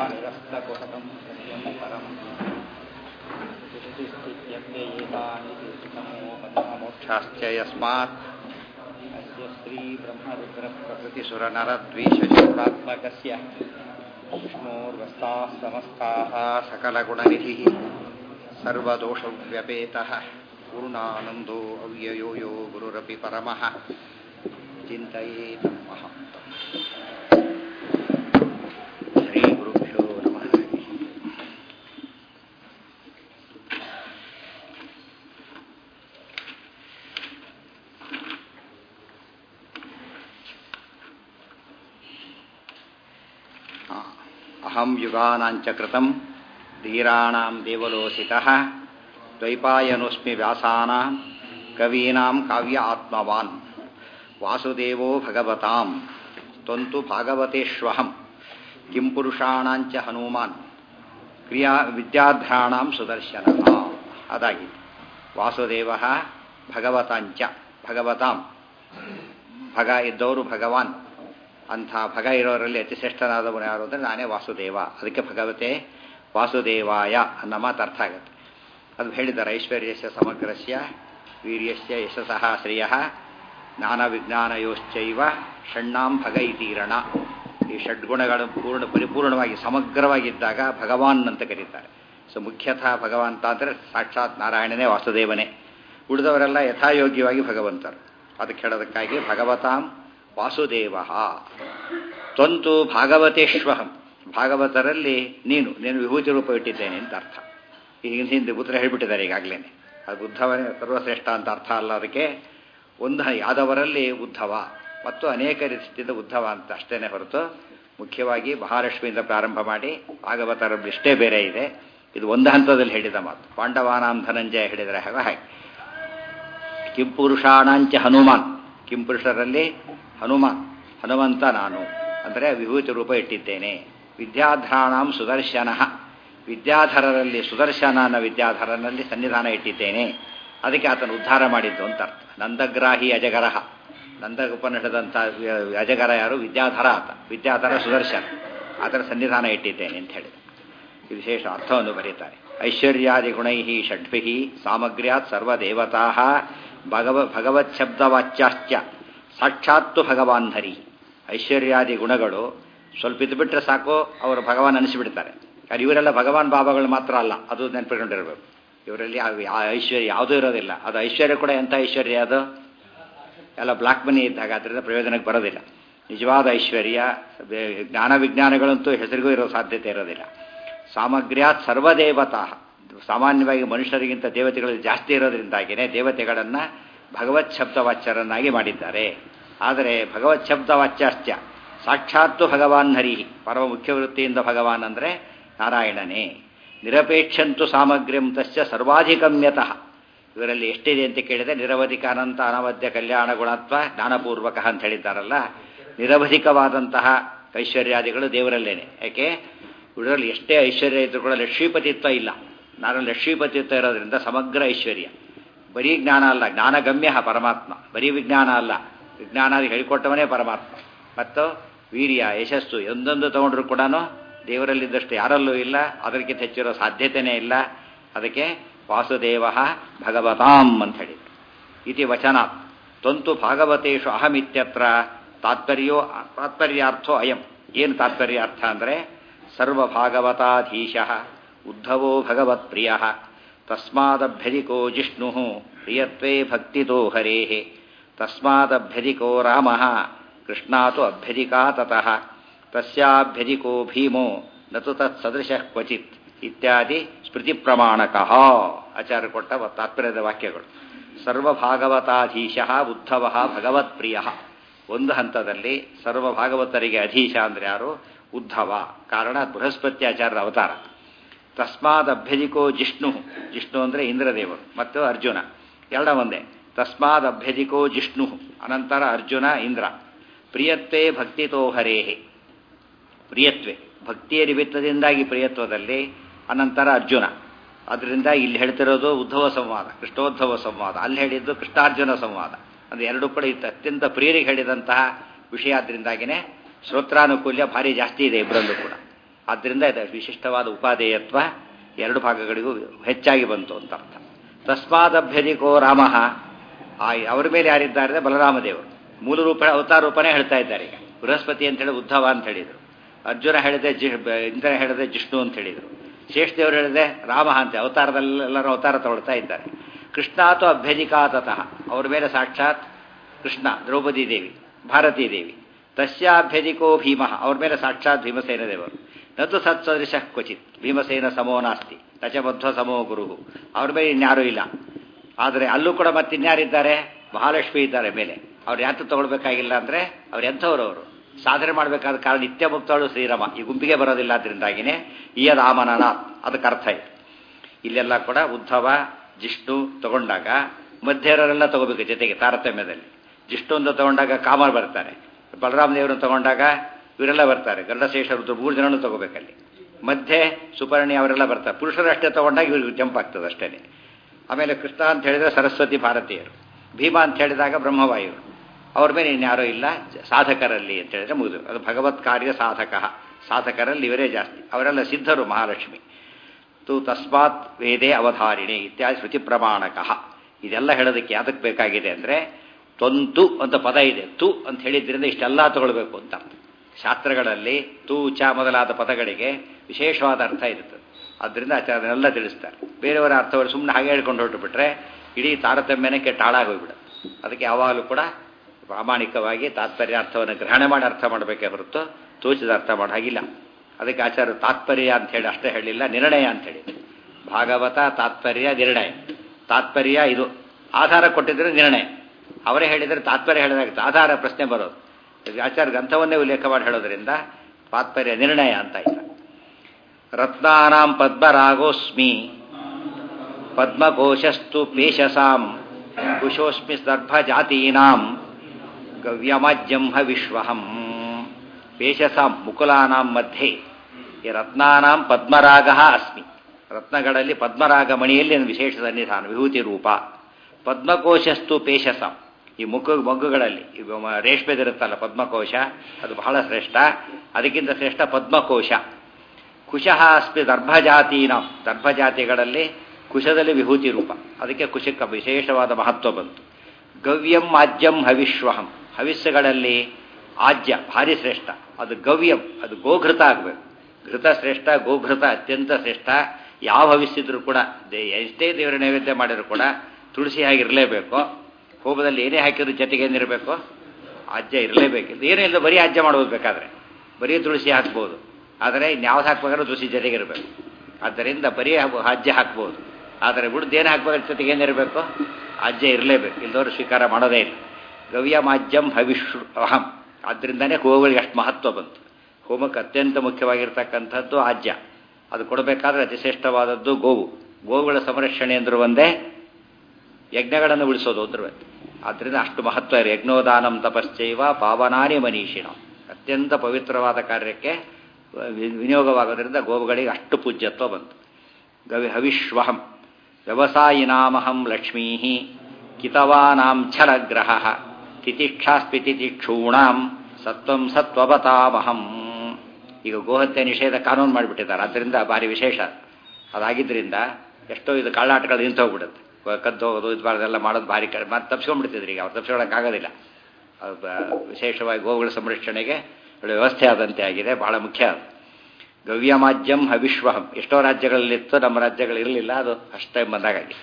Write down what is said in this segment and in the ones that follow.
निरस्तकुहकं सत्यं परम् सृष्टिस्थित्यप्ययेतानि मोक्षाश्च यस्मात् अस्य श्रीब्रह्मरुद्रप्रभृतिसुरनरद्वीषशूरात्मकस्य विष्णोर्वस्ताः समस्ताः सकलगुणनिधिः सर्वदोषव्यपेतः पूर्णानन्दो अव्ययो यो गुरुरपि परमः चिन्तयेत् महान्तम् श्रीगुरुभ्यो नमः ಅಹಂ ಯುಗಾನಾಂಚ ಕೃತಂ ಧೀರಾಣಾಂ ದೇವಲೋಸಿತಃ ದ್ವೈಪಾಯನೋಸ್ಮಿ ವ್ಯಾಸಾನಾಂ ಕವೀನಾಂ ಕಾವ್ಯ ಆತ್ಮವಾನ್ ವಾಸುದೇವೋ ಭಗವತಾಂ ತ್ವಂತು ಭಾಗವತೇಶ್ವಹಂ ಕಿಂ ಪುರುಷಾಣಾಂಚ ಹನುಮಾನ್ ಕ್ರಿಯಾ ವಿದ್ಯಾಧ್ರಾಣಾಂ ಸುದರ್ಶನ ಅದಾಗಿತ್ತು ವಾಸುದೇವ ಭಗವತಾಂಚ ಭಗವತಾಂ ಭಗ ಇದ್ದವರು ಭಗವಾನ್ ಅಂಥ ಭಗ ಇರೋರಲ್ಲಿ ಅತಿ ಶ್ರೇಷ್ಠನಾದವನು ಯಾರು ಅಂದರೆ ನಾನೇ ವಾಸುದೇವ ಅದಕ್ಕೆ ಭಗವತೆ ವಾಸುದೇವಾಯ ಅನ್ನೋ ಮಾತು ಅರ್ಥ ಆಗುತ್ತೆ ಅದು ಹೇಳಿದ್ದಾರೆ ಐಶ್ವರ್ಯಸ್ಯ ಸಮಗ್ರಸ್ಯ ವೀರ್ಯಸ್ಯ ಯಶಸಃ ಶ್ರೇಯ ಜ್ಞಾನ ವಿಜ್ಞಾನಯೋಶ್ಚೈವ ಷಣ್ಣಾಂ ಭಗ ಇತೀರಣ ಈ ಷಡ್ಗುಣಗಳು ಪೂರ್ಣ ಪರಿಪೂರ್ಣವಾಗಿ ಸಮಗ್ರವಾಗಿದ್ದಾಗ ಭಗವಾನ್ ಅಂತ ಕರೀತಾರೆ ಸೊ ಮುಖ್ಯತಃ ಭಗವಂತ ಅಂದರೆ ಸಾಕ್ಷಾತ್ ನಾರಾಯಣನೇ ವಾಸುದೇವನೇ ಉಳಿದವರೆಲ್ಲ ಯಥಾಯೋಗ್ಯವಾಗಿ ಭಗವಂತರು ಅದಕ್ಕೆ ಹೇಳೋದಕ್ಕಾಗಿ ಭಗವತಾಂ ವಾಸುದೇವ ತ್ವಂತು ಭಾಗವತೇಶ್ವಹಂ ಭಾಗವತರಲ್ಲಿ ನೀನು ನೀನು ವಿಭೂತಿ ರೂಪ ಇಟ್ಟಿದ್ದೇನೆ ಅಂತ ಅರ್ಥ ಈಗ ಹಿಂದೆ ಉತ್ತರ ಹೇಳಿಬಿಟ್ಟಿದ್ದಾರೆ ಈಗಾಗಲೇ ಅದು ಉದ್ಧವನೇ ಸರ್ವಶ್ರೇಷ್ಠ ಅಂತ ಅರ್ಥ ಅಲ್ಲ ಅದಕ್ಕೆ ಒಂದು ಯಾದವರಲ್ಲಿ ಉದ್ಧವ ಮತ್ತು ಅನೇಕ ರೀತಿಯಿಂದ ಉದ್ಧವ ಅಂತ ಅಷ್ಟೇನೆ ಹೊರತು ಮುಖ್ಯವಾಗಿ ಮಹಾಲಕ್ಷ್ಮಿಯಿಂದ ಪ್ರಾರಂಭ ಮಾಡಿ ಭಾಗವತರಲ್ಲಿ ಇಷ್ಟೇ ಬೇರೆ ಇದೆ ಇದು ಒಂದು ಹಂತದಲ್ಲಿ ಹೇಳಿದ ಮಾತು ಪಾಂಡವಾನಾಂ ಧನಂಜಯ ಹೇಳಿದರೆ ಹಾಗೆ ಹಾಗೆ ಕಿಂಪುರುಷಾಣಾಂಚ ಹನುಮಾನ್ ಕಿಂಪುರುಷರಲ್ಲಿ ಹನುಮಾನ್ ಹನುಮಂತ ನಾನು ಅಂದರೆ ವಿಭೂತಿ ರೂಪ ಇಟ್ಟಿದ್ದೇನೆ ವಿದ್ಯಾಧರಾಣಾಂ ಸುದರ್ಶನ ವಿದ್ಯಾಧರರಲ್ಲಿ ಸುದರ್ಶನ ಅನ್ನೋ ವಿದ್ಯಾಧರನಲ್ಲಿ ಸನ್ನಿಧಾನ ಇಟ್ಟಿದ್ದೇನೆ ಅದಕ್ಕೆ ಆತನು ಉದ್ಧಾರ ಮಾಡಿದ್ದು ಅಂತ ಅರ್ಥ ನಂದಗ್ರಾಹಿ ಅಜಗರಹ ನಂದ ಉಪನಿಷದಂಥ ಅಜಗರ ಯಾರು ವಿದ್ಯಾಧರ ಆತ ವಿದ್ಯಾಧರ ಸುದರ್ಶನ ಆತನ ಸನ್ನಿಧಾನ ಇಟ್ಟಿದ್ದೇನೆ ಅಂತ ಹೇಳಿದ ವಿಶೇಷ ಅರ್ಥವನ್ನು ಬರೀತಾರೆ ಐಶ್ವರ್ಯಾದಿ ಗುಣೈ ಷಡ್ಭಿ ಸಾಮಗ್ರ್ಯಾತ್ ಸರ್ವದೇವತಾ ಭಗವ ಭಗವತ್ ಶಬ್ದವಾಚ್ಯಾಶ್ಚ ಸಾಕ್ಷಾತ್ತು ಭಗವಾನ್ ಹರಿ ಐಶ್ವರ್ಯಾದಿ ಗುಣಗಳು ಸ್ವಲ್ಪ ಇದು ಬಿಟ್ಟರೆ ಸಾಕು ಅವರು ಭಗವಾನ್ ಅನಿಸಿಬಿಡ್ತಾರೆ ಯಾರು ಇವರೆಲ್ಲ ಭಗವಾನ್ ಬಾಬಾಗಳು ಮಾತ್ರ ಅಲ್ಲ ಅದು ನೆನಪಿಕೊಂಡಿರಬೇಕು ಇವರಲ್ಲಿ ಐಶ್ವರ್ಯ ಯಾವುದೂ ಇರೋದಿಲ್ಲ ಅದು ಐಶ್ವರ್ಯ ಕೂಡ ಎಂಥ ಐಶ್ವರ್ಯ ಅದು ಎಲ್ಲ ಬ್ಲಾಕ್ ಮನಿ ಇದ್ದಾಗ ಅದರಿಂದ ಪ್ರಯೋಜನಕ್ಕೆ ಬರೋದಿಲ್ಲ ನಿಜವಾದ ಐಶ್ವರ್ಯ ಜ್ಞಾನ ವಿಜ್ಞಾನಗಳಂತೂ ಹೆಸರಿಗೂ ಇರೋ ಸಾಧ್ಯತೆ ಇರೋದಿಲ್ಲ ಸಾಮಗ್ರ್ಯಾತ್ ಸರ್ವದೇವತಾ ಸಾಮಾನ್ಯವಾಗಿ ಮನುಷ್ಯರಿಗಿಂತ ದೇವತೆಗಳಲ್ಲಿ ಜಾಸ್ತಿ ಇರೋದ್ರಿಂದಾಗಿಯೇ ದೇವತೆಗಳನ್ನು ಭಗವತ್ ಶಬ್ದವಾಚ್ಯರನ್ನಾಗಿ ಮಾಡಿದ್ದಾರೆ ಆದರೆ ಭಗವತ್ ಶಬ್ದವಾಚ್ಯಾಶ್ಚ ಸಾಕ್ಷಾತ್ತು ಭಗವಾನ್ ಹರಿ ಪರಮ ಮುಖ್ಯ ವೃತ್ತಿಯಿಂದ ಭಗವಾನ್ ಅಂದರೆ ನಾರಾಯಣನೇ ನಿರಪೇಕ್ಷಂತು ಸಾಮಗ್ರ್ಯಂ ತಸ್ಯ ಸರ್ವಾಧಿಗಮ್ಯತಃ ಇವರಲ್ಲಿ ಎಷ್ಟಿದೆ ಅಂತ ಕೇಳಿದರೆ ನಿರವಧಿಕ ಅನಂತ ಅನವದ್ಯ ಕಲ್ಯಾಣ ಗುಣತ್ವ ಜ್ಞಾನಪೂರ್ವಕ ಅಂತ ಹೇಳಿದ್ದಾರಲ್ಲ ನಿರವಧಿಕವಾದಂತಹ ಐಶ್ವರ್ಯಾದಿಗಳು ದೇವರಲ್ಲೇನೆ ಯಾಕೆ ಇವರಲ್ಲಿ ಎಷ್ಟೇ ಐಶ್ವರ್ಯ ಇದ್ರೂ ಕೂಡ ಲಕ್ಷ್ಮೀಪತಿತ್ವ ಇಲ್ಲ ನಾನು ಲಕ್ಷ್ಮೀಪತಿತ್ವ ಇರೋದ್ರಿಂದ ಸಮಗ್ರ ಐಶ್ವರ್ಯ ಬರೀ ಜ್ಞಾನ ಅಲ್ಲ ಜ್ಞಾನಗಮ್ಯ ಪರಮಾತ್ಮ ಬರೀ ವಿಜ್ಞಾನ ಅಲ್ಲ ವಿಜ್ಞಾನ ಹೇಳಿಕೊಟ್ಟವನೇ ಪರಮಾತ್ಮ ಮತ್ತು ವೀರ್ಯ ಯಶಸ್ಸು ಒಂದೊಂದು ತಗೊಂಡ್ರು ಕೂಡ ದೇವರಲ್ಲಿದ್ದಷ್ಟು ಯಾರಲ್ಲೂ ಇಲ್ಲ ಅದಕ್ಕಿಂತ ಹೆಚ್ಚಿರೋ ಸಾಧ್ಯತೆಯೇ ಇಲ್ಲ ಅದಕ್ಕೆ ವಾಸುದೇವ ಭಗವತಾಂ ಅಂತ ಹೇಳಿದರು ಇತಿ ವಚನಾತ್ ತ್ವಂತು ಭಾಗವತೇಶು ಅಹಮಿತ್ಯತ್ರ ತಾತ್ಪರ್ಯೋ ತಾತ್ಪರ್ಯಾರ್ಥೋ ಅಯಂ ಏನು ತಾತ್ಪರ್ಯಾರ್ಥ ಅಂದರೆ ಸರ್ವಭಾಗವತಾಧೀಶ ಉದ್ಧವೋ ಭಗವತ್ಪ್ರಿಯ ತಸ್ಮಾದಭ್ಯಧಿಕೋ ಜಿಷ್ಣು ಪ್ರಿಯತ್ವೇ ಭಕ್ತಿತೋ ಹರೇ ತಸ್ಮಾದಭ್ಯಧಿಕೋ ರಾಮ ಕೃಷ್ಣಾತು ಅಭ್ಯಧಿಕಾ ತತಃ ತಸ್ಯಾಭ್ಯಧಿಕೋ ಭೀಮೋ ನತು ತತ್ಸದೃಶ ಕ್ವಚಿತ್ ಇತ್ಯಾದಿ ಸ್ಮೃತಿ ಪ್ರಮಾಣಕ ಆಚಾರ್ಯ ಕೊಟ್ಟ ತಾತ್ಪರ್ಯದ ವಾಕ್ಯಗಳು ಸರ್ವಭಾಗವತಾಧೀಶ ಉದ್ಧವ ಭಗವತ್ಪ್ರಿಯ ಒಂದು ಹಂತದಲ್ಲಿ ಸರ್ವಭಾಗವತರಿಗೆ ಅಧೀಶ ಅಂದರೆ ಯಾರು ಉದ್ಧವ ಕಾರಣ ಬೃಹಸ್ಪತಿ ಆಚಾರ್ಯರ ಅವತಾರ ತಸ್ಮಾದ್ ಅಭ್ಯಧಿಕೋ ಜಿಷ್ಣು ಜಿಷ್ಣು ಅಂದರೆ ಇಂದ್ರದೇವರು ಮತ್ತು ಅರ್ಜುನ ಎರಡ ಒಂದೇ ತಸ್ಮಾದ್ ಅಭ್ಯಧಿಕೋ ಜಿಷ್ಣು ಅನಂತರ ಅರ್ಜುನ ಇಂದ್ರ ಪ್ರಿಯತ್ವೇ ಭಕ್ತಿತೋ ಹರೇಹೆ ಪ್ರಿಯತ್ವೆ ಭಕ್ತಿಯ ನಿಮಿತ್ತದಿಂದಾಗಿ ಪ್ರಿಯತ್ವದಲ್ಲಿ ಅನಂತರ ಅರ್ಜುನ ಅದರಿಂದ ಇಲ್ಲಿ ಹೇಳ್ತಿರೋದು ಉದ್ಧವ ಸಂವಾದ ಕೃಷ್ಣೋದ್ಧವ ಸಂವಾದ ಅಲ್ಲಿ ಹೇಳಿದ್ದು ಕೃಷ್ಣಾರ್ಜುನ ಸಂವಾದ ಅದು ಎರಡು ಕೂಡ ಇತ್ತು ಅತ್ಯಂತ ಪ್ರಿಯರಿಗೆ ಹೇಳಿದಂತಹ ವಿಷಯ ಆದ್ದರಿಂದಾಗಿನೇ ಶ್ರೋತ್ರಾನುಕೂಲ್ಯ ಭಾರಿ ಜಾಸ್ತಿ ಇದೆ ಇಬ್ಬರಲ್ಲೂ ಕೂಡ ಆದ್ದರಿಂದ ಇದು ವಿಶಿಷ್ಟವಾದ ಉಪಾದೇಯತ್ವ ಎರಡು ಭಾಗಗಳಿಗೂ ಹೆಚ್ಚಾಗಿ ಬಂತು ಅಂತ ಅರ್ಥ ತಸ್ಮಾದಭ್ಯಧಿಕೋ ರಾಮ ಅವ್ರ ಮೇಲೆ ಯಾರಿದ್ದಾರೆ ಬಲರಾಮ ದೇವರು ಮೂಲ ರೂಪ ಅವತಾರ ರೂಪನೇ ಹೇಳ್ತಾ ಇದ್ದಾರೆ ಈಗ ಬೃಹಸ್ಪತಿ ಅಂತ ಹೇಳಿ ಉದ್ಧವ ಅಂತ ಹೇಳಿದರು ಅರ್ಜುನ ಹೇಳಿದೆ ಜಿ ಇಂದ್ರ ಹೇಳಿದೆ ಜಿಷ್ಣು ಅಂತ ಹೇಳಿದರು ಶೇಷದೇವರು ಹೇಳಿದೆ ರಾಮ ಅಂತ ಅವತಾರದಲ್ಲೆಲ್ಲರೂ ಅವತಾರ ತಗೊಳ್ತಾ ಇದ್ದಾರೆ ಕೃಷ್ಣಾತು ಅಭ್ಯಧಿಕಾತತಃ ಅವ್ರ ಮೇಲೆ ಸಾಕ್ಷಾತ್ ಕೃಷ್ಣ ದ್ರೌಪದಿ ದೇವಿ ಭಾರತೀ ದೇವಿ ತಸ್ಯಾಭ್ಯಧಿಕೋ ಭೀಮ ಅವ್ರ ಮೇಲೆ ಸಾಕ್ಷಾತ್ ಭೀಮಸೇನ ದೇವರು ನತು ಸತ್ಸದೃಶ ಕ್ವಚಿತ್ ಭೀಮಸೇನ ಸಮೋ ನಾಸ್ತಿ ನಚ ಮಧ್ವ ಸಮೋ ಗುರು ಅವ್ರ ಮೇಲೆ ಇನ್ಯಾರೂ ಇಲ್ಲ ಆದರೆ ಅಲ್ಲೂ ಕೂಡ ಮತ್ತೆ ಇನ್ಯಾರಿದ್ದಾರೆ ಮಹಾಲಕ್ಷ್ಮಿ ಇದ್ದಾರೆ ಮೇಲೆ ಅವ್ರು ಯಾತು ತಗೊಳ್ಬೇಕಾಗಿಲ್ಲ ಅಂದರೆ ಅವ್ರು ಎಂಥವ್ರು ಅವರು ಸಾಧನೆ ಮಾಡಬೇಕಾದ ಕಾರಣ ನಿತ್ಯ ಮುಕ್ತಳು ಶ್ರೀರಾಮ ಈ ಗುಂಪಿಗೆ ಬರೋದಿಲ್ಲ ಅದರಿಂದಾಗಿನೇ ಈ ರಾಮನನ ಅದಕ್ಕೆ ಅರ್ಥ ಇದೆ ಇಲ್ಲೆಲ್ಲ ಕೂಡ ಉದ್ಧವ ಜಿಷ್ಣು ತಗೊಂಡಾಗ ಮಧ್ಯರರೆಲ್ಲ ತಗೋಬೇಕು ಜೊತೆಗೆ ತಾರತಮ್ಯದಲ್ಲಿ ಜಿಷ್ಣು ಅಂತ ತಗೊಂಡಾಗ ಕಾಮರ್ ಬರ್ತಾರೆ ಬಲರಾಮ ದೇವರನ್ನು ತಗೊಂಡಾಗ ಇವರೆಲ್ಲ ಬರ್ತಾರೆ ಗರುಡಶೇಷ ರುದ್ರ ಮೂರು ಜನನು ತಗೋಬೇಕಲ್ಲಿ ಮಧ್ಯೆ ಸುಪರ್ಣಿ ಅವರೆಲ್ಲ ಬರ್ತಾರೆ ಪುರುಷರಷ್ಟೇ ತಗೊಂಡಾಗ ಇವ್ರಿಗೆ ಜಂಪ್ ಆಗ್ತದೆ ಅಷ್ಟೇ ಆಮೇಲೆ ಕೃಷ್ಣ ಅಂತ ಹೇಳಿದ್ರೆ ಸರಸ್ವತಿ ಭಾರತೀಯರು ಭೀಮ ಅಂತ ಹೇಳಿದಾಗ ಬ್ರಹ್ಮವಾಯು ಅವ್ರ ಮೇಲೆ ಇನ್ಯಾರೋ ಇಲ್ಲ ಸಾಧಕರಲ್ಲಿ ಅಂತ ಹೇಳಿದ್ರೆ ಮುಗಿದು ಅದು ಭಗವತ್ ಕಾರ್ಯ ಸಾಧಕ ಸಾಧಕರಲ್ಲಿ ಇವರೇ ಜಾಸ್ತಿ ಅವರೆಲ್ಲ ಸಿದ್ಧರು ಮಹಾಲಕ್ಷ್ಮಿ ತು ತಸ್ಮಾತ್ ವೇದೇ ಅವಧಾರಿಣಿ ಇತ್ಯಾದಿ ಶ್ರುತಿ ಪ್ರಮಾಣಕ ಇದೆಲ್ಲ ಹೇಳೋದಕ್ಕೆ ಯಾತಕ್ಕೆ ಬೇಕಾಗಿದೆ ಅಂದರೆ ತೊಂತು ಅಂತ ಪದ ಇದೆ ತು ಅಂತ ಹೇಳಿದ್ರಿಂದ ಇಷ್ಟೆಲ್ಲ ತಗೊಳ್ಬೇಕು ಅಂತ ಶಾಸ್ತ್ರಗಳಲ್ಲಿ ತು ಚ ಮೊದಲಾದ ಪದಗಳಿಗೆ ವಿಶೇಷವಾದ ಅರ್ಥ ಇರುತ್ತದೆ ಆದ್ದರಿಂದ ಆಚಾರ್ಯನೆಲ್ಲ ತಿಳಿಸ್ತಾರೆ ಬೇರೆಯವರ ಅರ್ಥವರು ಸುಮ್ಮನೆ ಹಾಗೆ ಹೇಳ್ಕೊಂಡು ಹೊರಟು ಬಿಟ್ರೆ ಇಡೀ ತಾರತಮ್ಯನೇ ಕೆಟ್ಟ ಹಾಳಾಗೋಗ್ಬಿಡುತ್ತೆ ಅದಕ್ಕೆ ಯಾವಾಗಲೂ ಕೂಡ ಪ್ರಾಮಾಣಿಕವಾಗಿ ತಾತ್ಪರ್ಯ ಅರ್ಥವನ್ನು ಗ್ರಹಣ ಮಾಡಿ ಅರ್ಥ ಮಾಡಬೇಕೇ ಹೊರತು ತೋಚಿದ ಅರ್ಥ ಮಾಡೋ ಹಾಗಿಲ್ಲ ಅದಕ್ಕೆ ಆಚಾರ್ಯರು ತಾತ್ಪರ್ಯ ಅಂತ ಹೇಳಿ ಅಷ್ಟೇ ಹೇಳಿಲ್ಲ ನಿರ್ಣಯ ಅಂತ ಹೇಳಿ ಭಾಗವತ ತಾತ್ಪರ್ಯ ನಿರ್ಣಯ ತಾತ್ಪರ್ಯ ಇದು ಆಧಾರ ಕೊಟ್ಟಿದ್ರೆ ನಿರ್ಣಯ ಅವರೇ ಹೇಳಿದರೆ ತಾತ್ಪರ್ಯ ಹೇಳಿದಾಗುತ್ತೆ ಆಧಾರ ಪ್ರಶ್ನೆ ಬರೋದು ಆಚಾರ ಗ್ರಂಥವನ್ನೇ ಉಲ್ಲೇಖ ಮಾಡಿ ಹೇಳೋದ್ರಿಂದ ತಾತ್ಪರ್ಯ ನಿರ್ಣಯ ಅಂತ ಇಲ್ಲ ರತ್ನಾನಾಂ ಪದ್ಮರಾಗೋಸ್ಮಿ ಪದ್ಮಕೋಶಸ್ತು ಪೇಶಸಾಂ ಕುಶೋಸ್ಮಿ ಸರ್ಭಜಾತೀನಾಂ ಗವ್ಯಮಾಜ್ಯಂ ವಿಶ್ವಹಂ ಪೇಶಸಾಂ ಮುಕುಲಾನಾಂ ಮಧ್ಯೆ ಈ ರತ್ನಾನಾಂ ಪದ್ಮರಾಗ ಅಸ್ಮಿ ರತ್ನಗಳಲ್ಲಿ ಪದ್ಮರಾಗ ಮಣಿಯಲ್ಲಿ ಒಂದು ವಿಶೇಷ ಸನ್ನಿಧಾನ ವಿಭೂತಿ ರೂಪ ಪದ್ಮಕೋಶಸ್ತು ಪೇಶಸಾಂ ಈ ಮುಖ ಮೊಗ್ಗುಗಳಲ್ಲಿ ರೇಷ್ಮೆದಿರುತ್ತಲ್ಲ ಪದ್ಮಕೋಶ ಅದು ಬಹಳ ಶ್ರೇಷ್ಠ ಅದಕ್ಕಿಂತ ಶ್ರೇಷ್ಠ ಪದ್ಮಕೋಶ ಕುಶಃ ಅಸ್ಮಿ ದರ್ಭಜಾತೀನಾಂ ದರ್ಭಜಾತಿಗಳಲ್ಲಿ ಕುಶದಲ್ಲಿ ವಿಭೂತಿ ರೂಪ ಅದಕ್ಕೆ ಕುಶಕ್ಕೆ ವಿಶೇಷವಾದ ಮಹತ್ವ ಬಂತು ಗವ್ಯಂ ಆಜ್ಯಂ ಹವಿಶ್ವಹಂ ಹವಿಸ್ಸುಗಳಲ್ಲಿ ಆಜ್ಯ ಭಾರಿ ಶ್ರೇಷ್ಠ ಅದು ಗವ್ಯಂ ಅದು ಗೋಘೃತ ಆಗಬೇಕು ಘೃತ ಶ್ರೇಷ್ಠ ಗೋಘೃತ ಅತ್ಯಂತ ಶ್ರೇಷ್ಠ ಯಾವ ಹವಿಸ್ಸಿದ್ರು ಕೂಡ ಎಷ್ಟೇ ದೇವರ ನೈವೇದ್ಯ ಮಾಡಿದ್ರು ಕೂಡ ತುಳಸಿ ಆಗಿರಲೇಬೇಕು ಹೋಮದಲ್ಲಿ ಏನೇ ಹಾಕಿದ್ರು ಜೊತೆಗೆ ಏನಿರಬೇಕು ಆಜ್ಯ ಇರಲೇಬೇಕು ಏನೇ ಇಲ್ಲ ಬರೀ ಆಜ್ಯ ಮಾಡ್ಬೋದು ಬೇಕಾದ್ರೆ ಬರೀ ತುಳಸಿ ಹಾಕ್ಬೋದು ಆದರೆ ಇನ್ಯಾವ್ದು ಹಾಕ್ಬೇಕಾದ್ರೂ ತುಳಸಿ ಜೊತೆಗೆ ಇರಬೇಕು ಆದ್ದರಿಂದ ಬರೀ ಆಜ್ಯ ಹಾಕ್ಬೋದು ಆದರೆ ಉಳಿದು ಏನು ಹಾಕ್ಬೇಕಾದ್ರೆ ಜೊತೆಗೆ ಏನಿರಬೇಕು ಆಜ್ಯ ಇರಲೇಬೇಕು ಇಲ್ದವರು ಸ್ವೀಕಾರ ಮಾಡೋದೇ ಇಲ್ಲ ಗವ್ಯಮಾಜ್ಯಂ ಹವಿಷ್ ಅಹಂ ಆದ್ದರಿಂದನೇ ಗೋವುಗಳಿಗೆ ಅಷ್ಟು ಮಹತ್ವ ಬಂತು ಹೋಮಕ್ಕೆ ಅತ್ಯಂತ ಮುಖ್ಯವಾಗಿರ್ತಕ್ಕಂಥದ್ದು ಆಜ್ಯ ಅದು ಕೊಡಬೇಕಾದ್ರೆ ಅತಿಶ್ರೇಷ್ಠವಾದದ್ದು ಗೋವು ಗೋವುಗಳ ಸಂರಕ್ಷಣೆ ಅಂದರೂ ಒಂದೇ ಯಜ್ಞಗಳನ್ನು ಉಳಿಸೋದು ಅಂದ್ರೆ ಆದ್ದರಿಂದ ಅಷ್ಟು ಮಹತ್ವ ಇದೆ ಯಜ್ಞೋದಾನಂ ತಪಶ್ಚೈವ ಪಾವನಾನಿ ಮನೀಷಿಣ ಅತ್ಯಂತ ಪವಿತ್ರವಾದ ಕಾರ್ಯಕ್ಕೆ ವಿನಿಯೋಗವಾಗೋದ್ರಿಂದ ಗೋವುಗಳಿಗೆ ಅಷ್ಟು ಪೂಜ್ಯತ್ವ ಬಂತು ಗವಿ ಹವಿಶ್ವಹಂ ವ್ಯವಸಾಯಿನಾಮಹಂ ಲಕ್ಷ್ಮೀ ಕಿತವಾನಾಂ ಛಲಗ್ರಹ ತಿತಿಕ್ಷಾಸ್ಪಿ ತಿತಿಕ್ಷೂಣಾಂ ಸತ್ವಂ ಸತ್ವವತಾಮಹಂ ಈಗ ಗೋಹತ್ಯೆ ನಿಷೇಧ ಕಾನೂನು ಮಾಡಿಬಿಟ್ಟಿದ್ದಾರೆ ಆದ್ದರಿಂದ ಭಾರಿ ವಿಶೇಷ ಅದಾಗಿದ್ದರಿಂದ ಎಷ್ಟೋ ಇದು ಕಳ್ಳಾಟಗಳು ನಿಂತು ಹೋಗ್ಬಿಡುತ್ತೆ ಕದ್ದು ಹೋಗೋದು ಇದು ಬಾರ್ದೆಲ್ಲ ಮಾಡೋದು ಭಾರಿ ಕಡೆ ಮತ್ತೆ ತಪ್ಸ್ಕೊಂಡ್ಬಿಡ್ತಿದ್ರು ಈಗ ಅವ್ರು ತಪ್ಸ್ಕೊಳ್ಳೋಕ್ಕಾಗೋದಿಲ್ಲ ವಿಶೇಷವಾಗಿ ಗೋವುಗಳ ಸಂರಕ್ಷಣೆಗೆ ಒಳ್ಳೆ ವ್ಯವಸ್ಥೆ ಆದಂತೆ ಆಗಿದೆ ಬಹಳ ಮುಖ್ಯ ಅದು ಗವ್ಯಮಾಜ್ಯಂ ಹವಿಶ್ವಹಂ ಎಷ್ಟೋ ರಾಜ್ಯಗಳಲ್ಲಿತ್ತು ನಮ್ಮ ರಾಜ್ಯಗಳಿರಲಿಲ್ಲ ಅದು ಅಷ್ಟು ಟೈಮ್ ಬಂದಾಗಾಗಿ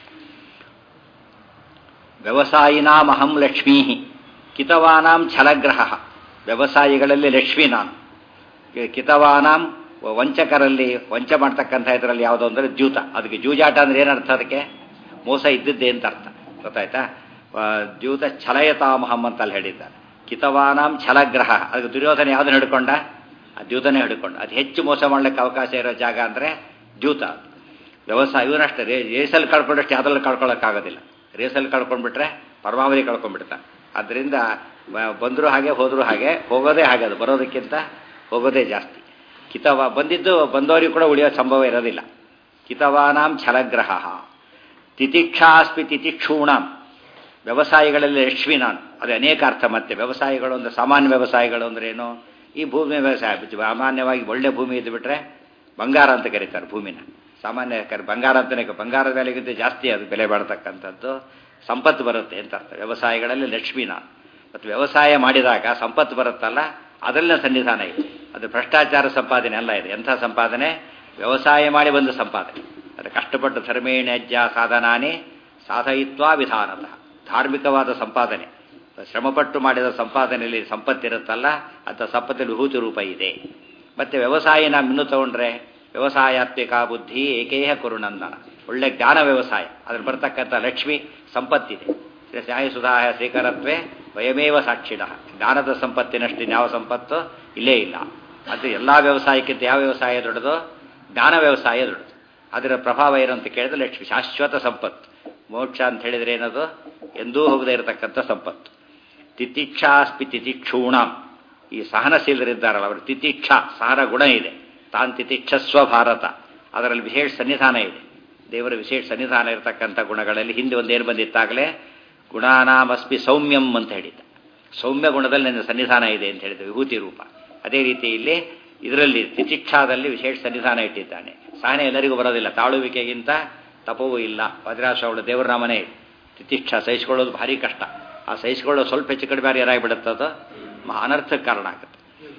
ವ್ಯವಸಾಯಿನಾಮಹಂ ಲಕ್ಷ್ಮೀ ಕಿತವಾನಾಂ ಛಲಗ್ರಹ ವ್ಯವಸಾಯಿಗಳಲ್ಲಿ ಲಕ್ಷ್ಮೀ ನಾನು ಕಿತವಾನಾಂ ವಂಚಕರಲ್ಲಿ ವಂಚ ಮಾಡ್ತಕ್ಕಂಥ ಇದರಲ್ಲಿ ಯಾವುದೋ ಅಂದರೆ ಜ್ಯೂತ ಅದಕ್ಕೆ ಜೂಜಾಟ ಅಂದ್ರೆ ಏನರ್ಥ ಅದಕ್ಕೆ ಮೋಸ ಇದ್ದಿದ್ದೆ ಅಂತ ಅರ್ಥ ಗೊತ್ತಾಯ್ತಾ ಜ್ಯೂತ ಛಲಯತಾಮಹಂ ಅಂತ ಅಲ್ಲಿ ಹೇಳಿದ್ದಾರೆ ಕಿತವಾನಾಂ ಛಲಗ್ರಹ ಅದಕ್ಕೆ ದುರ್ಯೋಧನ ಯಾವುದನ್ನು ಹಿಡ್ಕೊಂಡ ಆ ದ್ಯೂತನೇ ಹಿಡ್ಕೊಂಡು ಅದು ಹೆಚ್ಚು ಮೋಸ ಮಾಡ್ಲಿಕ್ಕೆ ಅವಕಾಶ ಇರೋ ಜಾಗ ಅಂದರೆ ದ್ಯೂತ ವ್ಯವಸಾಯ ಇವನಷ್ಟೇ ರೇ ರೇಸಲ್ಲಿ ಕಳ್ಕೊಂಡಷ್ಟು ಯಾವುದ್ರಲ್ಲಿ ಕಳ್ಕೊಳ್ಳೋಕ್ಕಾಗೋದಿಲ್ಲ ರೇಸಲ್ಲಿ ಕಳ್ಕೊಂಡ್ಬಿಟ್ರೆ ಪರಮಾವಧಿ ಕಳ್ಕೊಂಡ್ಬಿಡ್ತಾನೆ ಆದ್ದರಿಂದ ಬಂದರೂ ಹಾಗೆ ಹೋದರೂ ಹಾಗೆ ಹೋಗೋದೇ ಹಾಗೆ ಅದು ಬರೋದಕ್ಕಿಂತ ಹೋಗೋದೇ ಜಾಸ್ತಿ ಕಿತವ ಬಂದಿದ್ದು ಬಂದವರಿಗೂ ಕೂಡ ಉಳಿಯೋ ಸಂಭವ ಇರೋದಿಲ್ಲ ಕಿತವಾನಾಂ ಛಲಗ್ರಹ ತಿತಿಕ್ಷಾಸ್ಪಿ ತಿತಿಕ್ಷೂಣಾಂ ವ್ಯವಸಾಯಿಗಳಲ್ಲಿ ಲಕ್ಷ್ಮೀ ನಾನು ಅದು ಅನೇಕ ಅರ್ಥ ಮತ್ತೆ ವ್ಯವಸಾಯಿಗಳು ಅಂದರೆ ಸಾಮಾನ್ಯ ವ್ಯವಸಾಯಿಗಳು ಅಂದ್ರೇನು ಈ ಭೂಮಿ ವ್ಯವಸಾಯ ಸಾಮಾನ್ಯವಾಗಿ ಒಳ್ಳೆ ಭೂಮಿ ಇದ್ದು ಬಿಟ್ರೆ ಬಂಗಾರ ಅಂತ ಕರೀತಾರೆ ಭೂಮಿನ ಸಾಮಾನ್ಯ ಕರೆ ಬಂಗಾರ ಅಂತಲೇ ಬಂಗಾರದ ಬೆಲೆಗಿಂತ ಜಾಸ್ತಿ ಅದು ಬೆಲೆ ಬಾಳ್ತಕ್ಕಂಥದ್ದು ಸಂಪತ್ತು ಬರುತ್ತೆ ಅಂತ ಅರ್ಥ ವ್ಯವಸಾಯಗಳಲ್ಲಿ ಲಕ್ಷ್ಮೀನ ಮತ್ತು ವ್ಯವಸಾಯ ಮಾಡಿದಾಗ ಸಂಪತ್ತು ಬರುತ್ತಲ್ಲ ಅದರಲ್ಲಿನ ಸನ್ನಿಧಾನ ಇದೆ ಅದು ಭ್ರಷ್ಟಾಚಾರ ಸಂಪಾದನೆ ಅಲ್ಲ ಇದೆ ಎಂಥ ಸಂಪಾದನೆ ವ್ಯವಸಾಯ ಮಾಡಿ ಬಂದ ಸಂಪಾದನೆ ಅದು ಕಷ್ಟಪಟ್ಟು ಧರ್ಮೇಣ್ಯಜ್ಜ ಸಾಧನಾನೇ ಸಾಧಯಿತ್ವಾ ವಿಧಾನತಃ ಧಾರ್ಮಿಕವಾದ ಸಂಪಾದನೆ ಶ್ರಮಪಟ್ಟು ಮಾಡಿದ ಸಂಪಾದನೆಯಲ್ಲಿ ಸಂಪತ್ತಿರುತ್ತಲ್ಲ ಅಂತ ಸಂಪತ್ತಿನ ವಿಭೂತಿ ರೂಪ ಇದೆ ಮತ್ತೆ ವ್ಯವಸಾಯನ ಮಿನ್ನು ತಗೊಂಡ್ರೆ ವ್ಯವಸಾಯಾತ್ಮಿಕ ಬುದ್ಧಿ ಏಕೇಹ ಕುರುನಂದನ ಒಳ್ಳೆ ಜ್ಞಾನ ವ್ಯವಸಾಯ ಅದ್ರ ಬರ್ತಕ್ಕಂಥ ಲಕ್ಷ್ಮಿ ಸಂಪತ್ತಿದೆ ನ್ಯಾಯ ಸುಧಾಯ ಶ್ರೀಕರತ್ವೇ ವಯಮೇವ ಸಾಕ್ಷಿಣ ಜ್ಞಾನದ ಸಂಪತ್ತಿನಷ್ಟು ಯಾವ ಸಂಪತ್ತು ಇಲ್ಲೇ ಇಲ್ಲ ಅದು ಎಲ್ಲ ವ್ಯವಸಾಯಕ್ಕಿಂತ ಯಾವ ವ್ಯವಸಾಯ ದೊಡ್ಡದು ಜ್ಞಾನ ವ್ಯವಸಾಯ ದೊಡ್ಡದು ಅದರ ಪ್ರಭಾವ ಏನು ಅಂತ ಕೇಳಿದ್ರೆ ಲಕ್ಷ್ಮಿ ಶಾಶ್ವತ ಸಂಪತ್ತು ಮೋಕ್ಷ ಅಂತ ಹೇಳಿದ್ರೆ ಏನದು ಎಂದೂ ಹೋಗದೇ ಇರತಕ್ಕಂಥ ಸಂಪತ್ತು ತಿತಿಕ್ಷಾಸ್ಪಿ ತಿತಿಕ್ಷೂಣ ಈ ಸಹನಶೀಲರಿದ್ದಾರಲ್ಲ ಅವರು ತಿತಿಕ್ಷ ಸಹನ ಗುಣ ಇದೆ ತಾನ್ ತಿತಿಕ್ಷಸ್ವ ಭಾರತ ಅದರಲ್ಲಿ ವಿಶೇಷ ಸನ್ನಿಧಾನ ಇದೆ ದೇವರ ವಿಶೇಷ ಸನ್ನಿಧಾನ ಇರತಕ್ಕಂಥ ಗುಣಗಳಲ್ಲಿ ಹಿಂದೆ ಒಂದೇನು ಬಂದಿತ್ತಾಗಲೇ ಗುಣಾನಾಮಸ್ಮಿ ಸೌಮ್ಯಂ ಅಂತ ಹೇಳಿದ್ದ ಸೌಮ್ಯ ಗುಣದಲ್ಲಿ ನನ್ನ ಸನ್ನಿಧಾನ ಇದೆ ಅಂತ ಹೇಳಿದ ವಿಭೂತಿ ರೂಪ ಅದೇ ರೀತಿ ಇಲ್ಲಿ ಇದರಲ್ಲಿ ತಿತಿಕ್ಷಾದಲ್ಲಿ ವಿಶೇಷ ಸನ್ನಿಧಾನ ಇಟ್ಟಿದ್ದಾನೆ ಸಹನೆ ಎಲ್ಲರಿಗೂ ಬರೋದಿಲ್ಲ ತಾಳುವಿಕೆಗಿಂತ ತಪವೂ ಇಲ್ಲ ವಜ್ರಾಶ್ರವಳು ದೇವರ ನಾಮನೇ ಇದೆ ತಿತಿಕ್ಷ ಸಹಿಸಿಕೊಳ್ಳೋದು ಭಾರಿ ಕಷ್ಟ ಆ ಸಹಿಸಿಕೊಳ್ಳೋದು ಸ್ವಲ್ಪ ಹೆಚ್ಚು ಕಡಿಮೆ ಏನಾಗಿಬಿಡುತ್ತೆ ಅದು ಅನರ್ಥಕ್ಕೆ ಕಾರಣ ಆಗುತ್ತೆ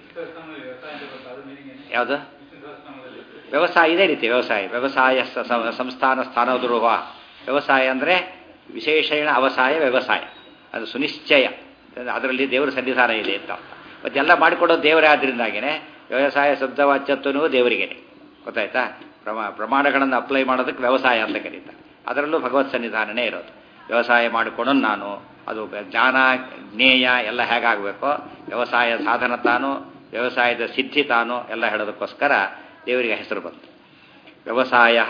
ಯಾವುದು ವ್ಯವಸಾಯ ಇದೇ ರೀತಿ ವ್ಯವಸಾಯ ವ್ಯವಸಾಯ ಸಂಸ್ಥಾನ ಸ್ಥಾನದ್ರೋಹ ವ್ಯವಸಾಯ ಅಂದರೆ ವಿಶೇಷಣ ಅವಸಾಯ ವ್ಯವಸಾಯ ಅದು ಸುನಿಶ್ಚಯ ಅದರಲ್ಲಿ ದೇವರ ಸನ್ನಿಧಾನ ಇದೆ ಅಂತ ಮತ್ತೆಲ್ಲ ಮಾಡಿಕೊಡೋದು ದೇವರೇ ಆದ್ದರಿಂದಾಗೇನೆ ವ್ಯವಸಾಯ ಶಬ್ದವಾಚ್ಯತ್ವನೂ ದೇವರಿಗೇನೆ ಗೊತ್ತಾಯ್ತಾ ಪ್ರಮಾ ಪ್ರಮಾಣಗಳನ್ನು ಅಪ್ಲೈ ಮಾಡೋದಕ್ಕೆ ವ್ಯವಸಾಯ ಅಂತ ಕರೀತಾರೆ ಅದರಲ್ಲೂ ಭಗವತ್ ಸನ್ನಿಧಾನನೇ ಇರೋದು ವ್ಯವಸಾಯ ಮಾಡಿಕೊಂಡು ನಾನು ಅದು ಜ್ಞಾನ ಜ್ಞೇಯ ಎಲ್ಲ ಹೇಗಾಗಬೇಕೋ ವ್ಯವಸಾಯ ಸಾಧನ ತಾನು ವ್ಯವಸಾಯದ ಸಿದ್ಧಿ ತಾನು ಎಲ್ಲ ಹೇಳೋದಕ್ಕೋಸ್ಕರ ದೇವರಿಗೆ ಹೆಸರು ಬಂತು ವ್ಯವಸಾಯ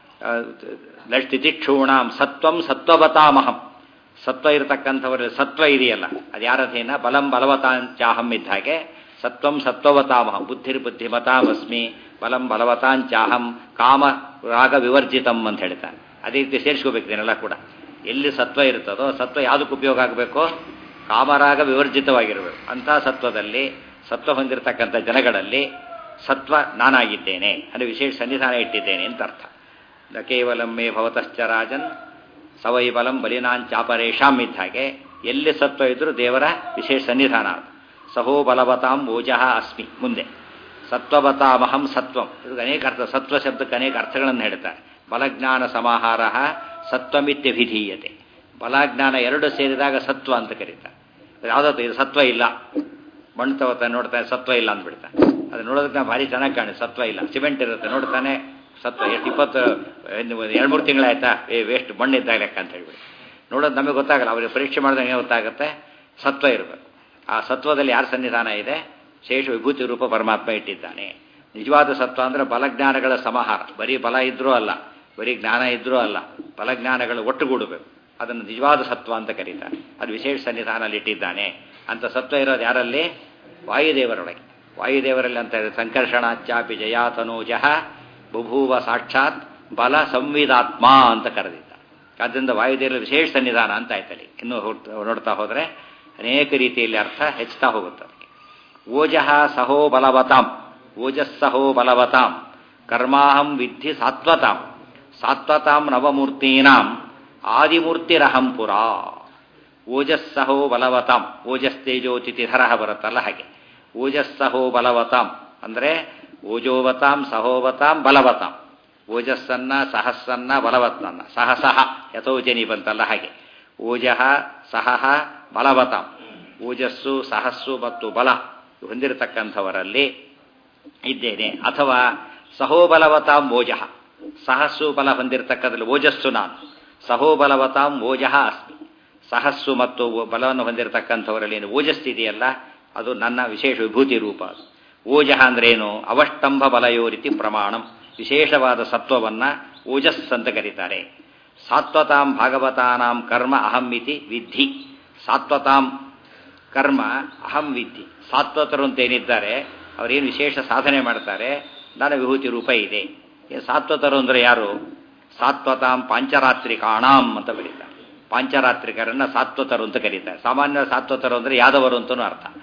ತಿತಿಕ್ಷೂಣಾಂ ಸತ್ವಂ ಸತ್ವವತಾಮಹಂ ಸತ್ವ ಇರತಕ್ಕಂಥವರಲ್ಲಿ ಸತ್ವ ಇದೆಯಲ್ಲ ಅದು ಯಾರಧೀನ ಬಲಂ ಬಲವತಾಂಚಾಹಂ ಇದ್ದ ಹಾಗೆ ಸತ್ವಂ ಸತ್ವವತಾಮಹಂ ಬುದ್ಧಿರ್ ಬುದ್ಧಿಮತಾಮಸ್ಮಿ ಬಲಂ ಬಲವತಾಂಚಾಹಂ ಕಾಮ ರಾಗ ವಿವರ್ಜಿತಂ ಅಂತ ಹೇಳ್ತಾನೆ ಅದೇ ರೀತಿ ಸೇರಿಸ್ಕೋಬೇಕು ಇದನ್ನೆಲ್ಲ ಕೂಡ ಎಲ್ಲಿ ಸತ್ವ ಇರ್ತದೋ ಸತ್ವ ಯಾವುದಕ್ಕೆ ಉಪಯೋಗ ಆಗಬೇಕು ಕಾಮರಾಗ ವಿವರ್ಜಿತವಾಗಿರಬೇಕು ಅಂಥ ಸತ್ವದಲ್ಲಿ ಸತ್ವ ಹೊಂದಿರತಕ್ಕಂಥ ಜನಗಳಲ್ಲಿ ಸತ್ವ ನಾನಾಗಿದ್ದೇನೆ ಅಂದರೆ ವಿಶೇಷ ಸನ್ನಿಧಾನ ಇಟ್ಟಿದ್ದೇನೆ ಅಂತ ಅರ್ಥ ನ ಕೇವಲಂ ಮೇ ಭವತಶ್ಚ ರಾಜನ್ ಸವೈ ಬಲಂ ಬಲಿನಾಂಚಾಪರೇಶಾಂ ಇದ್ದ ಹಾಗೆ ಎಲ್ಲಿ ಸತ್ವ ಇದ್ರೂ ದೇವರ ವಿಶೇಷ ಸನ್ನಿಧಾನ ಸಹೋ ಬಲವತಾಂ ಓಜಃ ಅಸ್ಮಿ ಮುಂದೆ ಸತ್ವವತಾಮಹಂ ಸತ್ವಂ ಇದು ಅನೇಕ ಅರ್ಥ ಸತ್ವ ಶಬ್ದಕ್ಕೆ ಅನೇಕ ಅರ್ಥಗಳನ್ನು ಹೇಳ್ತಾರೆ ಬಲಜ್ಞಾನ ಸಮಾಹಾರ ಸತ್ವಮಿತ್ಯಭಿಧೀಯತೆ ಬಲಜ್ಞಾನ ಎರಡು ಸೇರಿದಾಗ ಸತ್ವ ಅಂತ ಕರೀತಾರೆ ಯಾವುದಾದ್ರು ಇದು ಸತ್ವ ಇಲ್ಲ ಮಣ್ಣು ತಗೋತಾನೆ ನೋಡ್ತಾನೆ ಸತ್ವ ಇಲ್ಲ ಅಂದ್ಬಿಡ್ತಾನೆ ಅದು ನೋಡೋದಕ್ಕೆ ಭಾರಿ ಚೆನ್ನಾಗಿ ಕಾಣಿ ಸತ್ವ ಇಲ್ಲ ಸಿಮೆಂಟ್ ಇರುತ್ತೆ ನೋಡ್ತಾನೆ ಸತ್ವ ಎಷ್ಟು ಇಪ್ಪತ್ತು ಎರಡು ಮೂರು ತಿಂಗಳಾಯ್ತಾ ಏ ವೇಸ್ಟ್ ಮಣ್ಣು ಇದ್ದಾಗ ಲೆಕ್ಕ ಅಂತ ಹೇಳ್ಬಿಡಿ ನೋಡೋದು ನಮಗೆ ಗೊತ್ತಾಗಲ್ಲ ಅವ್ರಿಗೆ ಪರೀಕ್ಷೆ ಮಾಡಿದಾಗ ಏನು ಗೊತ್ತಾಗುತ್ತೆ ಸತ್ವ ಇರಬೇಕು ಆ ಸತ್ವದಲ್ಲಿ ಯಾರ ಸನ್ನಿಧಾನ ಇದೆ ಶೇಷ ವಿಭೂತಿ ರೂಪ ಪರಮಾತ್ಮ ಇಟ್ಟಿದ್ದಾನೆ ನಿಜವಾದ ಸತ್ವ ಅಂದರೆ ಬಲಜ್ಞಾನಗಳ ಸಮಾಹಾರ ಬರೀ ಬಲ ಇದ್ರೂ ಅಲ್ಲ ಬರೀ ಜ್ಞಾನ ಇದ್ರೂ ಅಲ್ಲ ಬಲಜ್ಞಾನಗಳು ಒಟ್ಟುಗೂಡಬೇಕು ಅದನ್ನು ನಿಜವಾದ ಸತ್ವ ಅಂತ ಕರೀತಾರೆ ಅದು ವಿಶೇಷ ಸನ್ನಿಧಾನಲ್ಲಿ ಇಟ್ಟಿದ್ದಾನೆ ಅಂತ ಸತ್ವ ಇರೋದು ಯಾರಲ್ಲಿ ವಾಯುದೇವರೊಳಗೆ ವಾಯುದೇವರಲ್ಲಿ ಅಂತ ಸಂಕರ್ಷಣಾಚಾಪಿ ಜಯಾತನೂಜಃ ಬಭೂವ ಸಾಕ್ಷಾತ್ ಬಲ ಸಂವಿಧಾತ್ಮ ಅಂತ ಕರೆದಿದ್ದ ಆದ್ದರಿಂದ ವಾಯುದೇವರ ವಿಶೇಷ ಸನ್ನಿಧಾನ ಅಂತ ಆಯ್ತಲ್ಲಿ ಇನ್ನು ನೋಡ್ತಾ ಹೋದರೆ ಅನೇಕ ರೀತಿಯಲ್ಲಿ ಅರ್ಥ ಹೆಚ್ಚುತ್ತಾ ಹೋಗುತ್ತೆ ಅದಕ್ಕೆ ಓಜಃ ಸಹೋ ಬಲವತಾಂ ಓಜಸ್ಸಹೋ ಬಲವತಾಂ ಕರ್ಮಾಹಂ ವಿದ್ಧಿ ಸಾತ್ವತಾಂ ಸಾತ್ವತಾಂ ನವಮೂರ್ತೀನಾಂ ಆದಿಮೂರ್ತಿರಹಂ ಪುರ ಓಜಸ್ಸಹೋ ಬಲವತಾಂ ಓಜಸ್ತೇಜೋ ತಿಥಿಧರ ಬರುತ್ತಲ್ಲ ಹಾಗೆ ಓಜಸ್ಸಹೋ ಬಲವತಾಂ ಅಂದರೆ ಓಜೋವತಾಂ ಸಹೋವತಾಂ ಬಲವತಾಂ ಓಜಸ್ಸನ್ನ ಸಹಸ್ಸನ್ನ ಬಲವತ್ತನ್ನ ಸಹಸಹ ಯಥೋಜನಿ ಬಂತಲ್ಲ ಹಾಗೆ ಓಜಃ ಸಹಃ ಬಲವತಾಂ ಓಜಸ್ಸು ಸಹಸ್ಸು ಮತ್ತು ಬಲ ಹೊಂದಿರತಕ್ಕಂಥವರಲ್ಲಿ ಇದ್ದೇನೆ ಅಥವಾ ಸಹೋಬಲವತಾಂ ಓಜಃ ಸಹಸ್ಸು ಬಲ ಹೊಂದಿರತಕ್ಕಂಥಲ್ಲಿ ಓಜಸ್ಸು ನಾನು ಸಹೋಬಲವತಾಂ ಓಜಃ ಅಸ್ಮಿ ಸಹಸ್ಸು ಮತ್ತು ಬಲವನ್ನು ಹೊಂದಿರತಕ್ಕಂಥವರಲ್ಲಿ ಏನು ಓಜಸ್ಸಿದೆಯಲ್ಲ ಅದು ನನ್ನ ವಿಶೇಷ ವಿಭೂತಿ ರೂಪ ಅದು ಓಜಃ ಅಂದ್ರೇನು ಅವಷ್ಟಂಭ ಬಲಯೋರಿತಿ ಪ್ರಮಾಣಂ ವಿಶೇಷವಾದ ಸತ್ವವನ್ನ ಓಜಸ್ ಅಂತ ಕರೀತಾರೆ ಸಾತ್ವತಾಂ ಭಾಗವತಾನಾಂ ಕರ್ಮ ಅಹಂ ಇತಿ ವಿಧಿ ಸಾತ್ವತಾಂ ಕರ್ಮ ಅಹಂ ವಿಧಿ ಸಾತ್ವತರು ಅಂತ ಏನಿದ್ದಾರೆ ಅವರೇನು ವಿಶೇಷ ಸಾಧನೆ ಮಾಡ್ತಾರೆ ನನ್ನ ವಿಭೂತಿ ರೂಪ ಇದೆ ಸಾತ್ವತರು ಅಂದರೆ ಯಾರು ಸಾತ್ವತಾಂ ಪಾಂಚರಾತ್ರಿಕಾಣಾಂ ಅಂತ ಬರೀತಾರೆ ಪಾಂಚರಾತ್ರಿಕರನ್ನ ಸಾತ್ವತರು ಅಂತ ಕರೀತಾರೆ ಸಾಮಾನ್ಯ ಸಾತ್ವತರು ಅಂದರೆ ಯಾದವರು ಅಂತಲೂ ಅರ್ಥ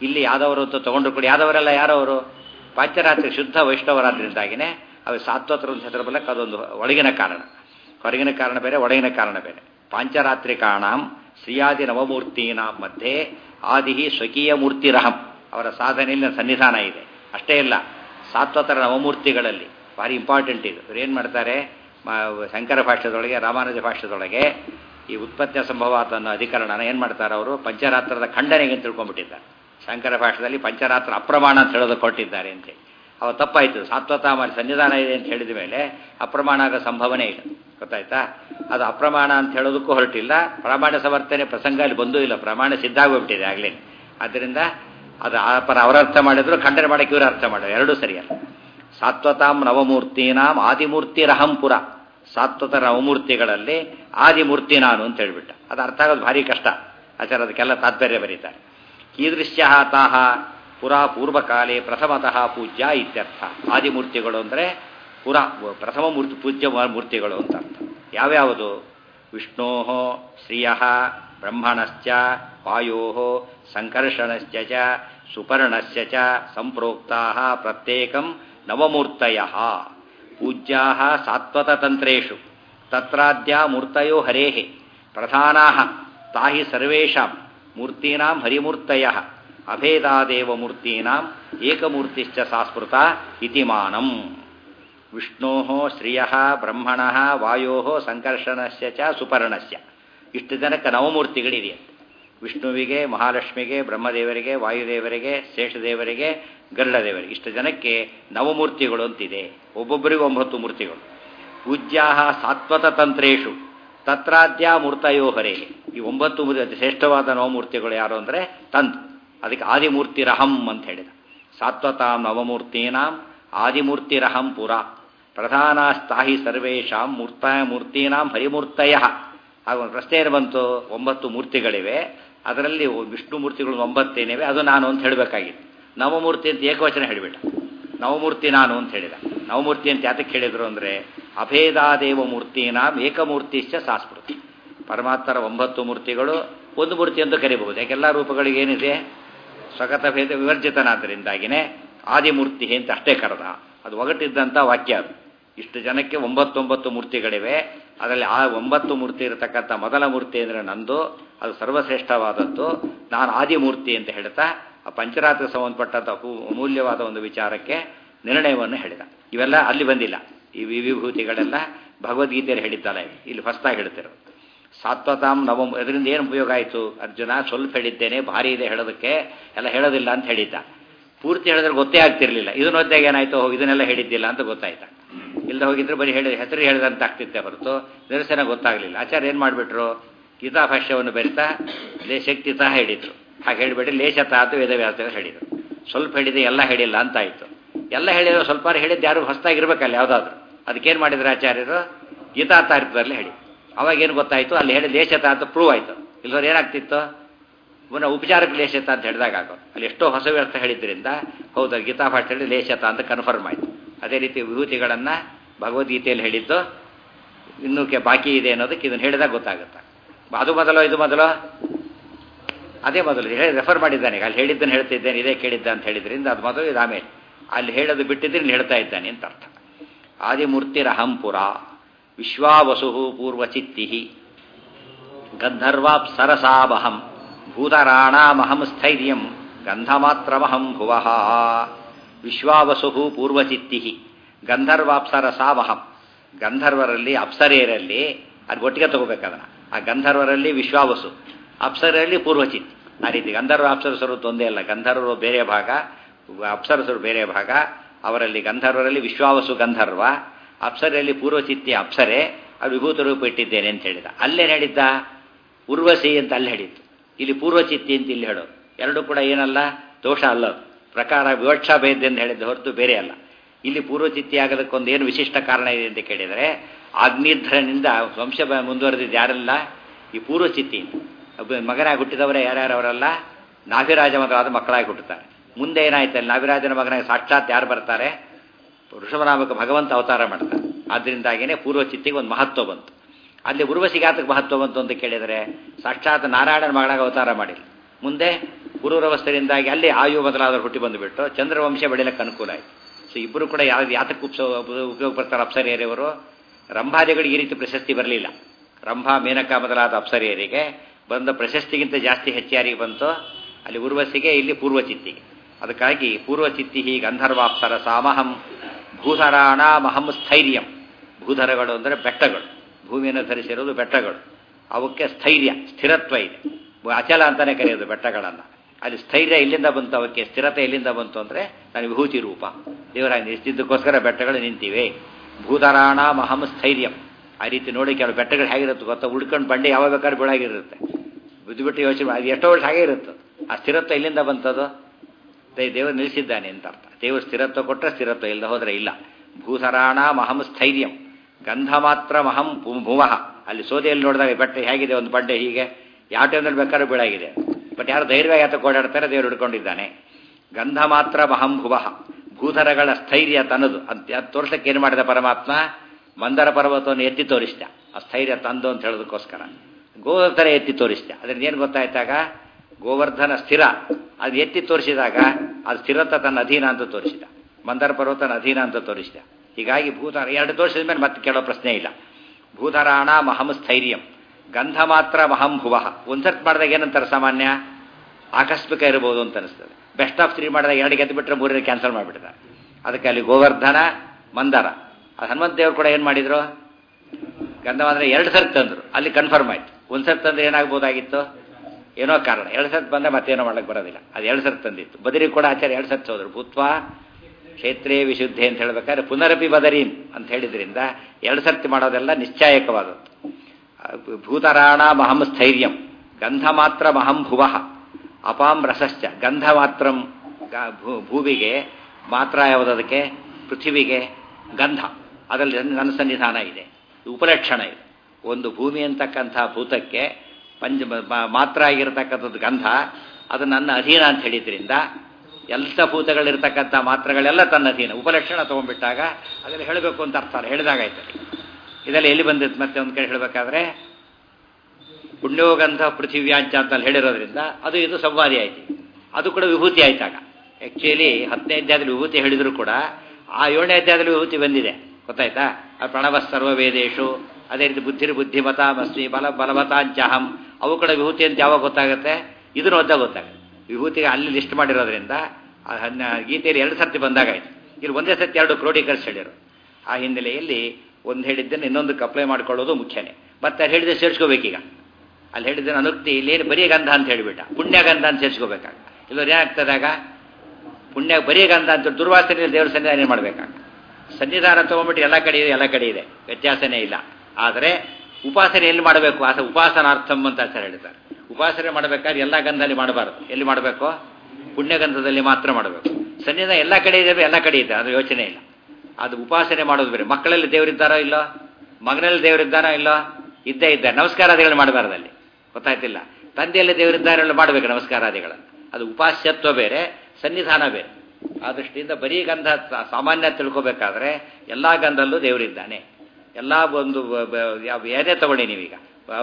ಇಲ್ಲಿ ಯಾದವರು ಅಂತ ತಗೊಂಡ್ರು ಕೂಡ ಯಾದವರೆಲ್ಲ ಯಾರವರು ಪಾಂಚರಾತ್ರಿ ಶುದ್ಧ ವೈಷ್ಣವರಾದ್ರಿಂದಾಗಿನೇ ಅವು ಸಾತ್ವತರ ಅಂತ ಹೆಸರು ಬಲ್ಲಕ್ಕೆ ಅದೊಂದು ಒಳಗಿನ ಕಾರಣ ಹೊರಗಿನ ಕಾರಣ ಬೇರೆ ಒಳಗಿನ ಕಾರಣ ಬೇರೆ ಪಾಂಚರಾತ್ರಿಕಾಣಾಂ ಶ್ರೀಯಾದಿ ನವಮೂರ್ತಿನ ಮಧ್ಯೆ ಆದಿ ಸ್ವಕೀಯ ಮೂರ್ತಿರಹಂ ಅವರ ಸಾಧನೆಯಲ್ಲಿ ಸನ್ನಿಧಾನ ಇದೆ ಅಷ್ಟೇ ಇಲ್ಲ ಸಾತ್ವತರ ನವಮೂರ್ತಿಗಳಲ್ಲಿ ಭಾರಿ ಇಂಪಾರ್ಟೆಂಟ್ ಇದು ಇವ್ರು ಏನು ಮಾಡ್ತಾರೆ ಮ- ಶಂಕರ ಭಾಷ್ಯದೊಳಗೆ ರಾಮಾನುಜ ಭಾಷ್ಯದೊಳಗೆ ಈ ಉತ್ಪತ್ತಿ ಸಂಭವಾತ ಅನ್ನೋ ಅಧಿಕರಣನ ಏನು ಮಾಡ್ತಾರೆ ಅವರು ಪಂಚರಾತ್ರದ ಖಂಡನೆಗೆ ಅಂತ ತಿಳ್ಕೊಂಡ್ಬಿಟ್ಟಿದ್ದಾರೆ ಶಂಕರ ಭಾಷೆಯಲ್ಲಿ ಪಂಚರಾತ್ರ ಅಪ್ರಮಾಣ ಅಂತ ಹೇಳೋದು ಕೊಟ್ಟಿದ್ದಾರೆ ಅಂತೇಳಿ ಅವ ತಪ್ಪಾಯ್ತು ಸಾತ್ವತಾಮ ಸನ್ನಿಧಾನ ಇದೆ ಅಂತ ಹೇಳಿದ ಮೇಲೆ ಅಪ್ರಮಾಣ ಆಗೋ ಸಂಭವನೆ ಇಲ್ಲ ಗೊತ್ತಾಯ್ತಾ ಅದು ಅಪ್ರಮಾಣ ಅಂತ ಹೇಳೋದಕ್ಕೂ ಹೊರಟಿಲ್ಲ ಪ್ರಮಾಣ ಸಮರ್ಥನೆ ಪ್ರಸಂಗ ಅಲ್ಲಿ ಬಂದೂ ಇಲ್ಲ ಪ್ರಮಾಣ ಸಿದ್ಧ ಆಗೋಗ್ಬಿಟ್ಟಿದೆ ಆಗಲೇ ಆದ್ದರಿಂದ ಅದು ಆ ಪರ ಅವರ ಅರ್ಥ ಮಾಡಿದ್ರು ಖಂಡನೆ ಮಾಡಕ್ಕೆ ಇವರು ಅರ್ಥ ಮಾಡೋದು ಎರಡೂ ಸರಿಯಲ್ಲ ಸಾತ್ವತಾಂ ನವಮೂರ್ತೀನಾಂ ಆದಿಮೂರ್ತಿ ರಹಂಪುರ ಸಾತ್ವತ ನವಮೂರ್ತಿಗಳಲ್ಲಿ ಆದಿಮೂರ್ತಿ ನಾನು ಅಂತ ಹೇಳ್ಬಿಟ್ಟ ಅದು ಅರ್ಥ ಆಗೋದು ಭಾರಿ ಕಷ್ಟ ಆಚಾರ ಅದಕ್ಕೆಲ್ಲ ತಾತ್ಪರ್ಯ ಬರೀತಾರೆ ಕೀದೃಶ್ಯ ತಾಹ ಪುರಾ ಪೂರ್ವಕಾಲೇ ಪ್ರಥಮತಃ ಪೂಜ್ಯ ಇತ್ಯರ್ಥ ಆದಿಮೂರ್ತಿಗಳು ಅಂದರೆ ಪುರ ಪ್ರಥಮ ಮೂರ್ತಿ ಪೂಜ್ಯ ಮೂರ್ತಿಗಳು ಅಂತ ಅರ್ಥ ಯಾವ್ಯಾವುದು ವಿಷ್ಣೋ ಶ್ರಿಯ ಬ್ರಹ್ಮಣಶ್ಚ ವಾಯೋ ಸಂಕರ್ಷಣಶ್ಚ ಚ ಸುಪರ್ಣಶ್ಚ ಚ ಸಂಪ್ರೋಕ್ತಾ ಪ್ರತ್ಯೇಕಂ ನವಮೂರ್ತಯ ಪೂಜ್ಯಾ ಸಾತ್ವತತಂತ್ರೇಷು ತತ್ರಾದ್ಯ ಮೂರ್ತಯೋ ಹರೇ ಪ್ರಧಾನಾ ತಾಹಿ ಸರ್ವೇಷಾಂ ಮೂರ್ತೀನಾಂ ಹರಿಮೂರ್ತಯ ಅಭೇದಾದೇವ ಮೂರ್ತೀನಾಂ ಏಕಮೂರ್ತಿಶ್ಚ ಸಾಸ್ಮೃತ ಇತಿ ಮಾನಂ ವಿಷ್ಣೋ ಶ್ರಿಯ ಬ್ರಹ್ಮಣ ವಾಯೋ ಸಂಕರ್ಷಣಸ್ಯ ಚ ಸುಪರ್ಣಸ್ಯ ಇಷ್ಟು ಜನಕ್ಕೆ ನವಮೂರ್ತಿಗಳಿದೆಯಂತೆ ವಿಷ್ಣುವಿಗೆ ಮಹಾಲಕ್ಷ್ಮಿಗೆ ಬ್ರಹ್ಮದೇವರಿಗೆ ವಾಯುದೇವರಿಗೆ ಶೇಷದೇವರಿಗೆ ಗರುಡದೇವರಿಗೆ ಇಷ್ಟು ಜನಕ್ಕೆ ನವಮೂರ್ತಿಗಳು ಅಂತಿದೆ ಒಬ್ಬೊಬ್ಬರಿಗೂ ಒಂಬತ್ತು ಮೂರ್ತಿಗಳು ಪೂಜ್ಯಾ ಸಾತ್ವತ ತಂತ್ರೇಶು ತತ್ರಾದ್ಯ ಮೂರ್ತಯೋ ಹರೇ ಈ ಒಂಬತ್ತು ಮೂರ್ತಿ ಅತಿ ಶ್ರೇಷ್ಠವಾದ ನವಮೂರ್ತಿಗಳು ಯಾರು ಅಂದರೆ ತಂತ್ ಅದಕ್ಕೆ ಆದಿಮೂರ್ತಿರಹಂ ಅಂತ ಹೇಳಿದ ಸಾತ್ವತಾಂ ನವಮೂರ್ತೀನಾಂ ಆದಿಮೂರ್ತಿರಹಂ ಪುರ ಪ್ರಧಾನಸ್ಥಾಹಿ ಸರ್ವೇಷಾಂ ಮೂರ್ತ ಮೂರ್ತೀನಾಂ ಹರಿಮೂರ್ತಯ ಹಾಗೂ ಒಂದು ಪ್ರಶ್ನೆ ಏನು ಬಂತು ಒಂಬತ್ತು ಮೂರ್ತಿಗಳಿವೆ ಅದರಲ್ಲಿ ವಿಷ್ಣು ಮೂರ್ತಿಗಳು ಒಂಬತ್ತೇನಿವೆ ಅದು ನಾನು ಅಂತ ಹೇಳಬೇಕಾಗಿತ್ತು ನವಮೂರ್ತಿ ಅಂತ ಏಕವಚನ ಹೇಳಿಬಿಟ್ಟ ನವಮೂರ್ತಿ ನಾನು ಅಂತ ಹೇಳಿದ ನವಮೂರ್ತಿ ಅಂತ ಯಾತಕ್ಕೆ ಹೇಳಿದ್ರು ಅಂದರೆ ಅಭೇದಾದೇವ ಮೂರ್ತಿನಾಂ ಏಕಮೂರ್ತಿಶ್ಚ ಸಾಸ್ಮೃತಿ ಪರಮಾತ್ಮರ ಒಂಬತ್ತು ಮೂರ್ತಿಗಳು ಒಂದು ಮೂರ್ತಿ ಎಂದು ಕರೀಬಹುದು ಯಾಕೆಲ್ಲ ರೂಪಗಳಿಗೆ ಏನಿದೆ ಸ್ವಗತ ಭೇದ ವಿವರ್ಜಿತನಾದ್ದರಿಂದಾಗಿನೇ ಆದಿಮೂರ್ತಿ ಅಂತ ಅಷ್ಟೇ ಕರೆದ ಅದು ಒಗಟಿದ್ದಂಥ ವಾಕ್ಯ ಅದು ಇಷ್ಟು ಜನಕ್ಕೆ ಒಂಬತ್ತೊಂಬತ್ತು ಮೂರ್ತಿಗಳಿವೆ ಅದರಲ್ಲಿ ಆ ಒಂಬತ್ತು ಮೂರ್ತಿ ಇರತಕ್ಕಂಥ ಮೊದಲ ಮೂರ್ತಿ ಅಂದರೆ ನಂದು ಅದು ಸರ್ವಶ್ರೇಷ್ಠವಾದದ್ದು ನಾನು ಆದಿಮೂರ್ತಿ ಅಂತ ಹೇಳ್ತಾ ಆ ಪಂಚರಾತ್ರ ಸಂಬಂಧಪಟ್ಟಂಥ ಅಮೂಲ್ಯವಾದ ಒಂದು ವಿಚಾರಕ್ಕೆ ನಿರ್ಣಯವನ್ನು ಹೇಳಿದ ಇವೆಲ್ಲ ಅಲ್ಲಿ ಬಂದಿಲ್ಲ ಈ ವಿವಿಭೂತಿಗಳೆಲ್ಲ ಭಗವದ್ಗೀತೆಯಲ್ಲಿ ಹೇಳಿದ್ದಲ್ಲ ಇಲ್ಲಿ ಹೊಸದಾಗಿ ಹೇಳ್ತಿರೋದು ಸಾತ್ವತಾಂ ನವಂ ಇದರಿಂದ ಏನು ಉಪಯೋಗ ಆಯಿತು ಅರ್ಜುನ ಸ್ವಲ್ಪ ಹೇಳಿದ್ದೇನೆ ಭಾರಿ ಇದೆ ಹೇಳೋದಕ್ಕೆ ಎಲ್ಲ ಹೇಳೋದಿಲ್ಲ ಅಂತ ಹೇಳಿದ್ದ ಪೂರ್ತಿ ಹೇಳಿದ್ರೆ ಗೊತ್ತೇ ಆಗ್ತಿರ್ಲಿಲ್ಲ ಇದನ್ನ ಓದಿದಾಗ ಏನಾಯ್ತು ಹೋಗಿ ಇದನ್ನೆಲ್ಲ ಹೇಳಿದ್ದಿಲ್ಲ ಅಂತ ಗೊತ್ತಾಯ್ತಾ ಇಲ್ಲದೆ ಹೋಗಿದ್ರೆ ಬರೀ ಹೇಳಿ ಹೆಸರು ಹೇಳಿದಂತ ಆಗ್ತಿತ್ತೆ ಹೊರತು ನಿರಸನ ಗೊತ್ತಾಗಲಿಲ್ಲ ಆಚಾರ್ಯ ಏನು ಮಾಡಿಬಿಟ್ರು ಗೀತಾಭಾಷ್ಯವನ್ನು ಬೆರಿತಾ ಲೇ ಶಕ್ತಿತಃ ಹೇಳಿದ್ರು ಹಾಗೆ ಹೇಳಿಬಿಟ್ಟು ಲೇಷತಃ ಅಂತ ವೇದವ್ಯಾಸದೇವರು ಹೇಳಿದರು ಸ್ವಲ್ಪ ಹೇಳಿದೆ ಎಲ್ಲ ಹೇಳಿಲ್ಲ ಅಂತ ಆಯಿತು ಎಲ್ಲ ಹೇಳಿದ್ರು ಸ್ವಲ್ಪ ಹೇಳಿದ್ದು ಯಾರು ಹೊಸದಾಗಿರ್ಬೇಕಲ್ಲ ಯಾವುದಾದ್ರು ಅದಕ್ಕೇನು ಮಾಡಿದ್ರು ಆಚಾರ್ಯರು ಗೀತಾತಾರಿತದಲ್ಲಿ ಹೇಳಿ ಅವಾಗ ಏನು ಗೊತ್ತಾಯಿತು ಅಲ್ಲಿ ಹೇಳಿ ಲೇಷತ ಅಂತ ಪ್ರೂವ್ ಆಯಿತು ಇಲ್ಲವ್ರು ಏನಾಗ್ತಿತ್ತು ಪುನಃ ಉಪಚಾರಕ್ಕೆ ಲೇಷತ ಅಂತ ಹೇಳಿದಾಗ ಆಗೋ ಅಲ್ಲಿ ಎಷ್ಟೋ ಹೊಸ ಅರ್ಥ ಹೇಳಿದ್ರಿಂದ ಹೌದು ಗೀತಾ ಭಾಷೆಯಲ್ಲಿ ಲೇಷತ ಅಂತ ಕನ್ಫರ್ಮ್ ಆಯಿತು ಅದೇ ರೀತಿ ವಿಭೂತಿಗಳನ್ನು ಭಗವದ್ಗೀತೆಯಲ್ಲಿ ಹೇಳಿದ್ದು ಇನ್ನೂ ಕೆ ಬಾಕಿ ಇದೆ ಅನ್ನೋದಕ್ಕೆ ಇದನ್ನು ಹೇಳಿದಾಗ ಗೊತ್ತಾಗುತ್ತೆ ಅದು ಮೊದಲು ಇದು ಮೊದಲು ಅದೇ ಮೊದಲು ಹೇಳಿ ರೆಫರ್ ಮಾಡಿದ್ದಾನೆ ಅಲ್ಲಿ ಹೇಳಿದ್ದನ್ನು ಹೇಳ್ತಿದ್ದೇನೆ ಇದೇ ಕೇಳಿದ್ದ ಅಂತ ಹೇಳಿದ್ರಿಂದ ಅದು ಮೊದಲು ಇದು ಆಮೇಲೆ ಅಲ್ಲಿ ಹೇಳೋದು ಬಿಟ್ಟಿದ್ರೆ ಇಲ್ಲಿ ಹೇಳ್ತಾ ಇದ್ದಾನೆ ಅಂತ ಅರ್ಥ ಆದಿಮೂರ್ತಿರಹಂಪುರ ವಿಶ್ವಾವಸು ಪೂರ್ವಚಿತ್ತಿ ಗಂಧರ್ವಾಪ್ಸರಸಾವಹಂ ಭೂತರಾಣಾಮಹಂ ಸ್ಥೈರ್ಯಂ ಗಂಧಮಾತ್ರಮಹಂ ಭುವಃ ವಿಶ್ವಾವಸು ಪೂರ್ವಚಿತ್ತಿ ಗಂಧರ್ವಾಪ್ಸರಸಾವಹಂ ಗಂಧರ್ವರಲ್ಲಿ ಅಪ್ಸರೆಯರಲ್ಲಿ ಅದು ಒಟ್ಟಿಗೆ ತಗೋಬೇಕದನ್ನ ಆ ಗಂಧರ್ವರಲ್ಲಿ ವಿಶ್ವಾವಸು ಅಪ್ಸರೆಯಲ್ಲಿ ಪೂರ್ವಚಿತ್ ಆ ರೀತಿ ಗಂಧರ್ವ ಅಪ್ಸರಸರು ತೊಂದೇ ಅಲ್ಲ ಗಂಧರ್ವರು ಬೇರೆ ಭಾಗ ಅಪ್ಸರಸರು ಬೇರೆ ಭಾಗ ಅವರಲ್ಲಿ ಗಂಧರ್ವರಲ್ಲಿ ವಿಶ್ವಾವಸು ಗಂಧರ್ವ ಅಪ್ಸರೆಯಲ್ಲಿ ಪೂರ್ವಚಿತ್ತಿ ಅಪ್ಸರೆ ಅದು ವಿಭೂತ ರೂಪ ಇಟ್ಟಿದ್ದೇನೆ ಅಂತ ಹೇಳಿದ ಅಲ್ಲೇನು ಹೇಳಿದ್ದ ಉರ್ವಶಿ ಅಂತ ಅಲ್ಲಿ ಹೇಳಿತ್ತು ಇಲ್ಲಿ ಪೂರ್ವಚಿತ್ತಿ ಅಂತ ಇಲ್ಲಿ ಹೇಳೋದು ಎರಡು ಕೂಡ ಏನಲ್ಲ ದೋಷ ಅಲ್ಲ ಪ್ರಕಾರ ವಿವಕ್ಷಾ ಭೇದ ಎಂದು ಹೇಳಿದ್ದು ಹೊರತು ಬೇರೆ ಅಲ್ಲ ಇಲ್ಲಿ ಪೂರ್ವಚಿತ್ತಿ ಆಗೋದಕ್ಕೊಂದು ಏನು ವಿಶಿಷ್ಟ ಕಾರಣ ಇದೆ ಅಂತ ಕೇಳಿದರೆ ಅಗ್ನಿಧ್ರನಿಂದ ವಂಶ ಮುಂದುವರೆದಿದ್ದು ಯಾರೆಲ್ಲ ಈ ಪೂರ್ವಚಿತ್ತಿ ಮಗನಾಗಿ ಹುಟ್ಟಿದವರೇ ಯಾರ್ಯಾರವರೆಲ್ಲ ನಾಭಿರಾಜ ಮಗನಾದ ಮಕ್ಕಳಾಗಿ ಹುಟ್ಟುತ್ತಾರೆ ಮುಂದೆ ಏನಾಯ್ತು ಅಲ್ಲಿ ನಾಭಿರಾಜನ ಮಗನಾಗಿ ಸಾಕ್ಷಾತ್ ಯಾರು ಬರ್ತಾರೆ ಋಷಭನಾಮಕ ಭಗವಂತ ಅವತಾರ ಮಾಡ್ತಾರೆ ಆದ್ದರಿಂದಾಗಿಯೇ ಪೂರ್ವಚಿತ್ತಿಗೆ ಒಂದು ಮಹತ್ವ ಬಂತು ಅಲ್ಲಿ ಉರ್ವಶಿಗಾತಕ್ಕೆ ಮಹತ್ವ ಬಂತು ಅಂತ ಕೇಳಿದರೆ ಸಾಕ್ಷಾತ್ ನಾರಾಯಣನ ಮಗಳಾಗ ಅವತಾರ ಮಾಡಿಲ್ಲ ಮುಂದೆ ಪೂರ್ವವಸ್ಥೆಯಿಂದಾಗಿ ಅಲ್ಲಿ ಆಯು ಬದಲಾದ ಹುಟ್ಟಿ ಬಂದುಬಿಟ್ಟು ಚಂದ್ರವಂಶ ಬೆಳೆಯಲಿಕ್ಕೆ ಅನುಕೂಲ ಆಯಿತು ಸೊ ಇಬ್ಬರು ಕೂಡ ಯಾವ್ದು ಯಾತಕ್ಕೆ ಉಪ್ಸ ಉಪಯೋಗ ಬರ್ತಾರೆ ಅಪ್ಸರಿಯರವರು ರಂಭಾದಿಗಳಿಗೆ ಈ ರೀತಿ ಪ್ರಶಸ್ತಿ ಬರಲಿಲ್ಲ ರಂಭಾ ಮೇನಕ ಮೊದಲಾದ ಅಪ್ಸರಿಯರಿಗೆ ಬಂದ ಪ್ರಶಸ್ತಿಗಿಂತ ಜಾಸ್ತಿ ಹೆಚ್ಚಾರಿಗೆ ಬಂತು ಅಲ್ಲಿ ಉರ್ವಶಿಗೆ ಇಲ್ಲಿ ಪೂರ್ವಚಿತ್ತಿಗೆ ಅದಕ್ಕಾಗಿ ಪೂರ್ವಚಿತ್ತಿ ಗಂಧರ್ವಾಪ್ಸರ ಸಾಮಹಂ ಭೂಧರಾಣ ಮಹಂ ಸ್ಥೈರ್ಯಂ ಭೂಧರಗಳು ಅಂದರೆ ಬೆಟ್ಟಗಳು ಭೂಮಿಯನ್ನು ಧರಿಸಿರೋದು ಬೆಟ್ಟಗಳು ಅವಕ್ಕೆ ಸ್ಥೈರ್ಯ ಸ್ಥಿರತ್ವ ಇದೆ ಅಚಲ ಅಂತಾನೆ ಕರೆಯೋದು ಬೆಟ್ಟಗಳನ್ನು ಅಲ್ಲಿ ಸ್ಥೈರ್ಯ ಎಲ್ಲಿಂದ ಬಂತು ಅವಕ್ಕೆ ಸ್ಥಿರತೆ ಎಲ್ಲಿಂದ ಬಂತು ಅಂದರೆ ನಾನು ವಿಭೂತಿ ರೂಪ ದೇವರಾಗಿ ನಿಶ್ಚಿದ್ದಕ್ಕೋಸ್ಕರ ಬೆಟ್ಟಗಳು ನಿಂತಿವೆ ಭೂಧರಾಣ ಮಹಂ ಸ್ಥೈರ್ಯಂ ಆ ರೀತಿ ನೋಡಿ ಕೆಲವು ಬೆಟ್ಟಗಳು ಹೇಗಿರುತ್ತೆ ಗೊತ್ತಾ ಉಳ್ಕೊಂಡು ಬಂಡೆ ಯಾವಾಗ ಬೇಕಾದ್ರೂ ಬೆಳಗಿರುತ್ತೆ ಬಿದ್ದುಬಿಟ್ಟು ಯೋಚನೆ ಅದು ಎಷ್ಟೋ ವರ್ಷ ಹಾಗೆ ಇರುತ್ತೆ ಆ ಸ್ಥಿರತ್ವ ಎಲ್ಲಿಂದ ಬಂತದು ದೇವರು ನಿಲ್ಲಿಸಿದ್ದಾನೆ ಅಂತ ಅರ್ಥ ದೇವರು ಸ್ಥಿರತ್ವ ಕೊಟ್ಟರೆ ಸ್ಥಿರತ್ವ ಇಲ್ಲದ ಹೋದರೆ ಇಲ್ಲ ಭೂಧರಾಣ ಮಹಂ ಸ್ಥೈರ್ಯಂ ಗಂಧ ಮಾತ್ರ ಮಹಂ ಭುವಃ ಅಲ್ಲಿ ಸೋದೆಯಲ್ಲಿ ನೋಡಿದಾಗ ಬೆಟ್ಟ ಹೇಗಿದೆ ಒಂದು ಬಂಡೆ ಹೀಗೆ ಯಾವ ಟೈಮ್ನಲ್ಲಿ ಬೇಕಾದ್ರೂ ಬೆಳಗಿದೆ ಬಟ್ ಯಾರು ಧೈರ್ಯವಾಗಿ ಆತ ಓಡಾಡ್ತಾರೆ ದೇವರು ಹಿಡ್ಕೊಂಡಿದ್ದಾನೆ ಗಂಧ ಮಾತ್ರ ಮಹಂ ಭುವಃ ಭೂಧರಗಳ ಸ್ಥೈರ್ಯ ತನ್ನದು ಅಂತ ತೋರ್ಸಕ್ಕೆ ಏನು ಮಾಡಿದ ಪರಮಾತ್ಮ ಮಂದರ ಪರ್ವತವನ್ನು ಎತ್ತಿ ತೋರಿಸ್ದ ಆ ಸ್ಥೈರ್ಯ ತಂದು ಅಂತ ಹೇಳೋದಕ್ಕೋಸ್ಕರ ಗೋವರ್ಧನ ಎತ್ತಿ ತೋರಿಸ್ದ ಅದರಿಂದ ಏನು ಗೊತ್ತಾಯ್ತಾಗ ಗೋವರ್ಧನ ಸ್ಥಿರ ಅದು ಎತ್ತಿ ತೋರಿಸಿದಾಗ ಅದು ಸ್ಥಿರತ ತನ್ನ ಅಧೀನ ಅಂತ ತೋರಿಸಿದ ಮಂದರ ಪರ್ವತನ ಅಧೀನ ಅಂತ ತೋರಿಸಿದ ಹೀಗಾಗಿ ಭೂಧರ ಎರಡು ತೋರಿಸಿದ ಮೇಲೆ ಮತ್ತೆ ಕೇಳೋ ಪ್ರಶ್ನೆ ಇಲ್ಲ ಭೂಧರಾಣ ಮಹಂ ಸ್ಥೈರ್ಯಂ ಗಂಧ ಮಾತ್ರ ಮಹಂ ಭುವಃ ಒಂದ್ಸರ್ತ್ ಮಾಡಿದಾಗ ಏನಂತಾರೆ ಸಾಮಾನ್ಯ ಆಕಸ್ಮಿಕ ಇರಬಹುದು ಅಂತ ಅನಿಸ್ತದೆ ಬೆಸ್ಟ್ ಆಫ್ ತ್ರೀ ಮಾಡಿದಾಗ ಎರಡು ಗೆದ್ದು ಬಿಟ್ಟರೆ ಮೂರನೇ ಕ್ಯಾನ್ಸಲ್ ಮಾಡಿಬಿಡ್ತಾರೆ ಅದಕ್ಕೆ ಅಲ್ಲಿ ಗೋವರ್ಧನ ಮಂದರ ಅದು ಹನುಮಂತ ದೇವರು ಕೂಡ ಏನು ಮಾಡಿದ್ರು ಗಂಧವಾದ್ರೆ ಎರಡು ಸರ್ತಿ ತಂದರು ಅಲ್ಲಿ ಕನ್ಫರ್ಮ್ ಆಯ್ತು ಒಂದು ಸರ್ತಿ ತಂದ್ರೆ ಏನಾಗ್ಬೋದಾಗಿತ್ತು ಏನೋ ಕಾರಣ ಎರಡು ಸರ್ತಿ ಬಂದರೆ ಮತ್ತೇನೋ ಮಾಡಕ್ಕೆ ಬರೋದಿಲ್ಲ ಅದು ಎರಡು ಸರ್ತಿ ತಂದಿತ್ತು ಬದರಿ ಕೂಡ ಆಚಾರ್ಯ ಎರಡು ಸರ್ತಿ ಹೋದ್ರು ಭೂತ್ವ ಕ್ಷೇತ್ರೇ ವಿಶುದ್ಧಿ ಅಂತ ಹೇಳ್ಬೇಕಾದ್ರೆ ಪುನರಪಿ ಬದರೀನ್ ಅಂತ ಹೇಳಿದ್ರಿಂದ ಎರಡು ಸರ್ತಿ ಮಾಡೋದೆಲ್ಲ ನಿಶ್ಚಾಯಕವಾದದ್ದು ಭೂತರಾಣ ಮಹಂ ಸ್ಥೈರ್ಯಂ ಗಂಧ ಮಾತ್ರ ಮಹಂ ಭುವಃ ಅಪಾಂ ರಸಶ್ಚ ಗಂಧ ಮಾತ್ರ ಭೂಮಿಗೆ ಮಾತ್ರ ಯಾವುದಕ್ಕೆ ಪೃಥ್ವಿಗೆ ಗಂಧ ಅದರಲ್ಲಿ ನನ್ನ ಸನ್ನಿಧಾನ ಇದೆ ಉಪಲಕ್ಷಣ ಇದೆ ಒಂದು ಭೂಮಿ ಅಂತಕ್ಕಂಥ ಭೂತಕ್ಕೆ ಪಂಚ ಮಾತ್ರ ಆಗಿರತಕ್ಕಂಥದ್ದು ಗಂಧ ಅದು ನನ್ನ ಅಧೀನ ಅಂತ ಹೇಳಿದ್ರಿಂದ ಎಲ್ಲ ಭೂತಗಳಿರ್ತಕ್ಕಂಥ ಮಾತ್ರಗಳೆಲ್ಲ ತನ್ನ ಅಧೀನ ಉಪಲಕ್ಷಣ ತೊಗೊಂಡ್ಬಿಟ್ಟಾಗ ಅದರಲ್ಲಿ ಹೇಳಬೇಕು ಅಂತ ಅರ್ಥ ಹೇಳಿದಾಗಾಯ್ತದೆ ಇದೆಲ್ಲ ಎಲ್ಲಿ ಬಂದಿತ್ತು ಮತ್ತೆ ಒಂದು ಕಡೆ ಹೇಳಬೇಕಾದ್ರೆ ಪುಣ್ಯೋಗಂಧ ಪೃಥಿವ್ಯಾಂಚ ಅಂತ ಹೇಳಿರೋದ್ರಿಂದ ಅದು ಇದು ಸಂವಾದಿ ಆಯ್ತು ಅದು ಕೂಡ ವಿಭೂತಿ ಆಯ್ತಾಗ ಆ್ಯಕ್ಚುಲಿ ಹತ್ತನೇ ಅಧ್ಯಾಯದಲ್ಲಿ ವಿಭೂತಿ ಹೇಳಿದ್ರು ಕೂಡ ಆ ಏಳನೇ ಅಧ್ಯಾಯದಲ್ಲಿ ವಿಭೂತಿ ಬಂದಿದೆ ಗೊತ್ತಾಯ್ತಾ ಆ ಪ್ರಣವ ಸರ್ವವೇದೇಶು ಅದೇ ರೀತಿ ಬುದ್ಧಿರ್ ಬುದ್ಧಿಮತ ಮಸ್ಮಿ ಬಲ ಬಲವತಾಂಚಹಂ ಅವು ಕೂಡ ವಿಭೂತಿ ಅಂತ ಯಾವಾಗ ಗೊತ್ತಾಗುತ್ತೆ ಇದನ್ನು ಓದ್ದಾಗ ಗೊತ್ತಾಗುತ್ತೆ ವಿಭೂತಿಗೆ ಅಲ್ಲಿ ಲಿಸ್ಟ್ ಮಾಡಿರೋದ್ರಿಂದ ಗೀತೆಯಲ್ಲಿ ಎರಡು ಸರ್ತಿ ಬಂದಾಗಾಯ್ತು ಇಲ್ಲಿ ಒಂದೇ ಸರ್ತಿ ಎರಡು ಕ್ರೋಢೀಕರಿಸಿ ಹೇಳಿರು ಆ ಹಿನ್ನೆಲೆಯಲ್ಲಿ ಒಂದು ಹೇಳಿದ್ದನ್ನು ಇನ್ನೊಂದಕ್ಕೆ ಅಪ್ಲೈ ಮಾಡ್ಕೊಳ್ಳೋದು ಮುಖ್ಯನೇ ಮತ್ತೆ ಅಲ್ಲಿ ಹೇಳಿದ್ರೆ ಸೇರಿಸ್ಕೋಬೇಕೀಗ ಅಲ್ಲಿ ಹೇಳಿದ್ದನ್ನು ಅನುಕ್ತಿ ಇಲ್ಲೇನು ಬರೀ ಗಂಧ ಅಂತ ಹೇಳಿಬಿಟ್ಟ ಪುಣ್ಯಗಂಧ ಅಂತ ಸೇರಿಸ್ಕೋಬೇಕಾಗ ಇಲ್ಲವ್ರು ಏನಾಗ್ತದಾಗ ಪುಣ್ಯ ಬರೀ ಗಂಧ ಅಂತ ದುರ್ವಾಸನೆ ದೇವ್ರ ಸನ್ನಿಧಾನ ಮಾಡಬೇಕಾಗ ಸನ್ನಿಧಾನ ತೊಗೊಂಡ್ಬಿಟ್ಟು ಎಲ್ಲ ಕಡೆ ಇದೆ ಎಲ್ಲ ಕಡೆ ಇದೆ ವ್ಯತ್ಯಾಸನೇ ಇಲ್ಲ ಆದರೆ ಉಪಾಸನೆ ಎಲ್ಲಿ ಮಾಡಬೇಕು ಆಸ ಉಪಾಸನಾರ್ಥಂ ಅಂತ ಆಚಾರ ಹೇಳ್ತಾರೆ ಉಪಾಸನೆ ಮಾಡಬೇಕಾದ್ರೆ ಎಲ್ಲ ಗಂಧದಲ್ಲಿ ಮಾಡಬಾರ್ದು ಎಲ್ಲಿ ಮಾಡಬೇಕು ಪುಣ್ಯಗಂಧದಲ್ಲಿ ಮಾತ್ರ ಮಾಡಬೇಕು ಸನ್ನಿಧಾನ ಎಲ್ಲ ಕಡೆ ಇದೆ ಎಲ್ಲ ಕಡೆ ಇದೆ ಅದು ಯೋಚನೆ ಇಲ್ಲ ಅದು ಉಪಾಸನೆ ಮಾಡೋದು ಬೇರೆ ಮಕ್ಕಳಲ್ಲಿ ದೇವರಿದ್ದಾರೋ ಇಲ್ಲೋ ಮಗನಲ್ಲಿ ದೇವರಿದ್ದಾರೋ ಇಲ್ಲೋ ಇದ್ದೇ ಇದ್ದಾರೆ ನಮಸ್ಕಾರಾದಿಗಳು ಮಾಡಬಾರ್ದಲ್ಲಿ ಗೊತ್ತಾಯ್ತಿಲ್ಲ ತಂದೆಯಲ್ಲಿ ದೇವರಿದ್ದಾರೆ ಮಾಡಬೇಕು ನಮಸ್ಕಾರಾದಿಗಳನ್ನು ಅದು ಉಪಾಸ್ಯತ್ವ ಬೇರೆ ಸನ್ನಿಧಾನ ಬೇರೆ ಆ ದೃಷ್ಟಿಯಿಂದ ಬರೀ ಗಂಧ ಸಾಮಾನ್ಯ ತಿಳ್ಕೋಬೇಕಾದ್ರೆ ಎಲ್ಲ ಗಂಧಲ್ಲೂ ದೇವರಿದ್ದಾನೆ ಎಲ್ಲ ಒಂದು ಏನೇ ತಗೊಳ್ಳಿ ನೀವೀಗ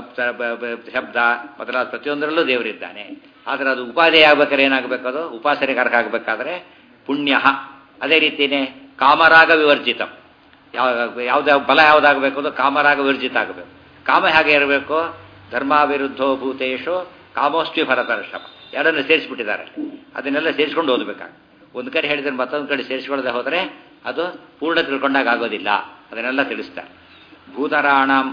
ಶಬ್ದ ಮೊದಲಾದ ಪ್ರತಿಯೊಂದರಲ್ಲೂ ದೇವರಿದ್ದಾನೆ ಆದರೆ ಅದು ಉಪಾಧಿ ಆಗ್ಬೇಕಾದ್ರೆ ಏನಾಗಬೇಕು ಅದು ಉಪಾಸನೆಗಾರಕ ಆಗಬೇಕಾದ್ರೆ ಪುಣ್ಯ ಅದೇ ರೀತಿಯೇ ಕಾಮರಾಗ ವಿವರ್ಜಿತ ಯಾವ ಯಾವ್ದು ಬಲ ಯಾವುದಾಗಬೇಕು ಅದು ಕಾಮರಾಗ ವಿವರ್ಜಿತ ಆಗಬೇಕು ಕಾಮ ಹೇಗೆ ಇರಬೇಕು ಧರ್ಮಾವಿರುದ್ಧೋ ಭೂತೇಶು ಕಾಮೋಷ್ಟಿ ಭರತರ್ಷಭ ಎರಡನ್ನು ಸೇರಿಸ್ಬಿಟ್ಟಿದ್ದಾರೆ ಅದನ್ನೆಲ್ಲ ಸೇರಿಸ್ಕೊಂಡು ಓದಬೇಕಾಗ ಒಂದು ಕಡೆ ಹೇಳಿದ್ರೆ ಮತ್ತೊಂದು ಕಡೆ ಸೇರಿಸ್ಕೊಳ್ಳದೆ ಹೋದರೆ ಅದು ಪೂರ್ಣ ತಿಳ್ಕೊಂಡಾಗ ಆಗೋದಿಲ್ಲ ಅದನ್ನೆಲ್ಲ ತಿಳಿಸ್ತಾರೆ ಭೂತರಾಣಂ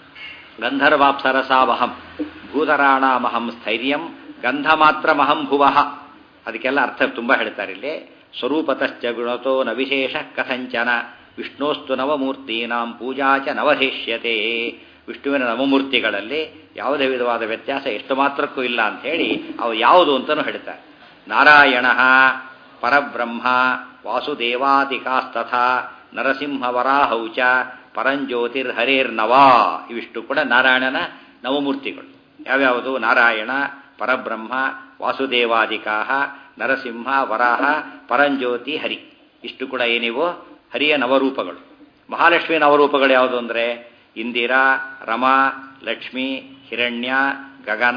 ಗಂಧರ್ವಾಪ್ಸರಸಾವಹಂ ಭೂತರಾಣಮಹಂ ಸ್ಥೈರ್ಯಂ ಗಂಧ ಮಾತ್ರ ಮಹಂ ಭುವಃ ಅದಕ್ಕೆಲ್ಲ ಅರ್ಥ ತುಂಬ ಹೇಳ್ತಾರೆ ಇಲ್ಲಿ ಸ್ವರೂಪತಶ್ಚ ಗುಣತೋ ನ ವಿಶೇಷ ಕಥಂಚನ ವಿಷ್ಣೋಸ್ತು ನವಮೂರ್ತೀನಾಂ ಪೂಜಾ ಚ ನವಧೇಷ್ಯತೆ ವಿಷ್ಣುವಿನ ನವಮೂರ್ತಿಗಳಲ್ಲಿ ಯಾವುದೇ ವಿಧವಾದ ವ್ಯತ್ಯಾಸ ಎಷ್ಟು ಮಾತ್ರಕ್ಕೂ ಇಲ್ಲ ಅಂತ ಹೇಳಿ ಅವು ಯಾವುದು ಅಂತಲೂ ಹೇಳ್ತಾರೆ ನಾರಾಯಣ ಪರಬ್ರಹ್ಮ ವಾಸುದೇವಾದಿಕಾಸ್ತಥಾ ನರಸಿಂಹವರಾಹೌ ಚ ಪರಂಜ್ಯೋತಿರ್ ಹರೇರ್ನವಾ ಇವಿಷ್ಟು ಕೂಡ ನಾರಾಯಣನ ನವಮೂರ್ತಿಗಳು ಯಾವ್ಯಾವುದು ನಾರಾಯಣ ಪರಬ್ರಹ್ಮ ವಾಸುದೇವಾದಿಕಾ ನರಸಿಂಹ ವರಾಹ ಪರಂಜ್ಯೋತಿ ಹರಿ ಇಷ್ಟು ಕೂಡ ಏನಿವು ಹರಿಯ ನವರೂಪಗಳು ಮಹಾಲಕ್ಷ್ಮಿ ನವರೂಪಗಳು ಯಾವುದು ಅಂದರೆ ಇಂದಿರಾ ರಮಾ ಲಕ್ಷ್ಮಿ ಹಿರಣ್ಯ ಗಗನ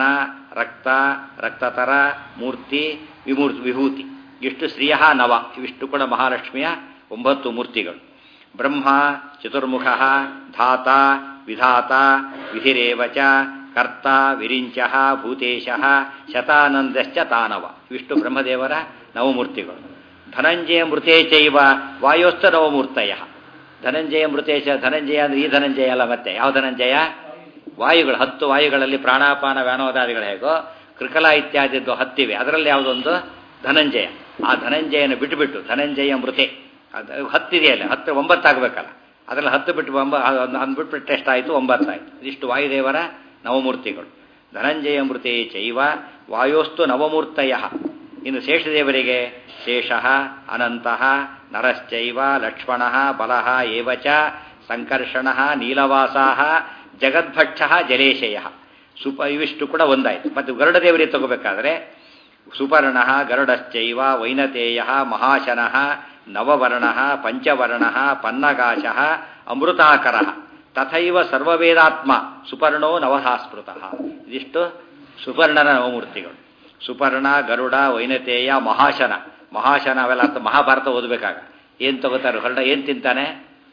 ರಕ್ತ ರಕ್ತತರ ಮೂರ್ತಿ ವಿಮೂರ್ತಿ ವಿಭೂತಿ ಇಷ್ಟು ಶ್ರೀಯ ನವ ಇವಿಷ್ಟು ಕೂಡ ಮಹಾಲಕ್ಷ್ಮಿಯ ಒಂಬತ್ತು ಮೂರ್ತಿಗಳು ಬ್ರಹ್ಮ ಚತುರ್ಮುಖ ಧಾತ ವಿಧಾತ ವಿಧಿರೇವ ಚ ಕರ್ತ ವಿರಿಂಚ ಭೂತೇಶ ಶತಾನಂದಶ್ಚ ತಾನವ ಇವಿಷ್ಟು ಬ್ರಹ್ಮದೇವರ ನವಮೂರ್ತಿಗಳು ಧನಂಜಯ ಮೃತೇ ಚೈವ ವಾಯೋಸ್ಥ ನವಮೂರ್ತಯ ಧನಂಜಯ ಮೃತೇಶ ಧನಂಜಯ ಅಂದ್ರೆ ಈ ಧನಂಜಯ ಅಲ್ಲ ಮತ್ತೆ ಯಾವ ಧನಂಜಯ ವಾಯುಗಳು ಹತ್ತು ವಾಯುಗಳಲ್ಲಿ ಪ್ರಾಣಾಪಾನ ವ್ಯಾನೋದಾದಿಗಳು ಹೇಗೋ ಕೃಕಲ ಇತ್ಯಾದಿದ್ದು ಹತ್ತಿವೆ ಅದರಲ್ಲಿ ಯಾವುದೊಂದು ಧನಂಜಯ ಆ ಧನಂಜಯನ ಬಿಟ್ಟುಬಿಟ್ಟು ಧನಂಜಯ ಮೃತೆ ಅದು ಹತ್ತಿದೆಯಲ್ಲ ಹತ್ತು ಒಂಬತ್ತಾಗಬೇಕಲ್ಲ ಅದರಲ್ಲಿ ಹತ್ತು ಬಿಟ್ಟು ಒಂಬ ಅಂದ್ಬಿಟ್ಬಿಟ್ಟು ಎಷ್ಟಾಯಿತು ಒಂಬತ್ತಾಯಿತು ಇದಿಷ್ಟು ವಾಯುದೇವರ ನವಮೂರ್ತಿಗಳು ಧನಂಜಯ ಮೃತೆ ಚೈವ ವಾಯೋಸ್ತು ನವಮೂರ್ತಯ ಇನ್ನು ಶೇಷದೇವರಿಗೆ ಶೇಷ ಅನಂತಃ ನರಶ್ಚೈವ ಲಕ್ಷ್ಮಣ ಬಲಃ ಏವಚ ಸಂಕರ್ಷಣ ನೀಲವಾಸಾ ಜಗದ್ಭಕ್ಷ ಜಲೇಶಯ ಸುಪ ಇವಿಷ್ಟು ಕೂಡ ಒಂದಾಯಿತು ಮತ್ತು ಗರುಡದೇವರಿಗೆ ತಗೋಬೇಕಾದ್ರೆ ಸುಪರ್ಣ ಗರುಡಶ್ಚೈವ ವೈನತೇಯ ಮಹಾಶನ ನವವರ್ಣ ಪಂಚವರ್ಣ ಪನ್ನಗಾಶ ಅಮೃತಾಕರ ತಥೈವ ಸರ್ವವೇದಾತ್ಮ ಸುಪರ್ಣೋ ನವಹಾಸ್ಮೃತ ಇದಿಷ್ಟು ಸುಪರ್ಣನ ನವಮೂರ್ತಿಗಳು ಸುಪರ್ಣ ಗರುಡ ವೈನತೇಯ ಮಹಾಶನ ಮಹಾಶನ ಅವೆಲ್ಲ ಅಂತ ಮಹಾಭಾರತ ಓದಬೇಕಾಗ ಏನು ತಗೋತಾರೆ ಹೊರಡ ಏನು ತಿಂತಾನೆ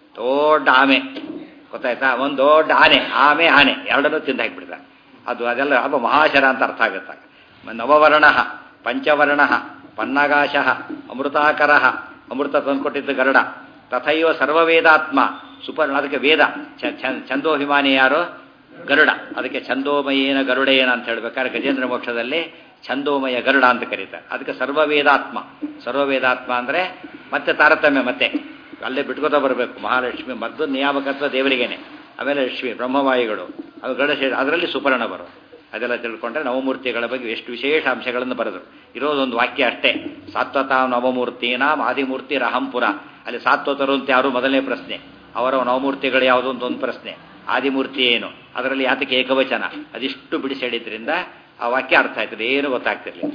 ದೊಡ್ಡ ಆಮೆ ಗೊತ್ತಾಯ್ತಾ ಒಂದು ದೊಡ್ಡ ಆನೆ ಆಮೆ ಆನೆ ಎರಡನ್ನೂ ತಿಂದು ಹಾಕಿಬಿಡ್ತಾನೆ ಅದು ಅದೆಲ್ಲ ಅಬ್ಬ ಮಹಾಶನ ಅಂತ ಅರ್ಥ ಆಗುತ್ತಾಗ ನವವರ್ಣ ಪಂಚವರ್ಣ ಪನ್ನಗಾಶ ಅಮೃತಾಕರ ಅಮೃತ ತಂದುಕೊಟ್ಟಿದ್ದು ಗರುಡ ತಥೈವ ಸರ್ವವೇದಾತ್ಮ ಸುಪರ್ಣ ಅದಕ್ಕೆ ವೇದ ಛಂದೋಭಿಮಾನಿ ಯಾರು ಗರುಡ ಅದಕ್ಕೆ ಛಂದೋಮಯೇನ ಗರುಡೇನ ಅಂತ ಹೇಳ್ಬೇಕಾದ್ರೆ ಗಜೇಂದ್ರ ಮೋಕ್ಷದಲ್ಲಿ ಛಂದೋಮಯ ಗರುಡ ಅಂತ ಕರೀತಾರೆ ಅದಕ್ಕೆ ಸರ್ವವೇದಾತ್ಮ ಸರ್ವವೇದಾತ್ಮ ಅಂದರೆ ಮತ್ತೆ ತಾರತಮ್ಯ ಮತ್ತೆ ಅಲ್ಲೇ ಬಿಟ್ಕೋತಾ ಬರಬೇಕು ಮಹಾಲಕ್ಷ್ಮಿ ಮತ್ತು ನಿಯಾಮಕತ್ವ ದೇವರಿಗೇನೆ ಆಮೇಲೆ ಲಕ್ಷ್ಮಿ ಬ್ರಹ್ಮವಾಯುಗಳು ಅದು ಗರುಡ ಅದರಲ್ಲಿ ಸುಪರ್ಣ ಬರೋದು ಅದೆಲ್ಲ ತಿಳ್ಕೊಂಡ್ರೆ ನವಮೂರ್ತಿಗಳ ಬಗ್ಗೆ ಎಷ್ಟು ವಿಶೇಷ ಅಂಶಗಳನ್ನು ಬರೆದರು ಇರೋದೊಂದು ವಾಕ್ಯ ಅಷ್ಟೇ ಸಾತ್ವತಾ ನವಮೂರ್ತಿನಾಂ ಆದಿಮೂರ್ತಿ ರಹಂಪುರ ಅಲ್ಲಿ ಸಾತ್ವತರು ಅಂತ ಯಾರು ಮೊದಲನೇ ಪ್ರಶ್ನೆ ಅವರ ನವಮೂರ್ತಿಗಳು ಯಾವುದು ಅಂತ ಒಂದು ಪ್ರಶ್ನೆ ಆದಿಮೂರ್ತಿ ಏನು ಅದರಲ್ಲಿ ಯಾತಕ್ಕೆ ಏಕವಚನ ಅದಿಷ್ಟು ಬಿಡಿಸಿ ಹೇಳಿದ್ರಿಂದ ಆ ವಾಕ್ಯ ಅರ್ಥ ಆಯ್ತದೆ ಏನು ಗೊತ್ತಾಗ್ತಿರ್ಲಿಲ್ಲ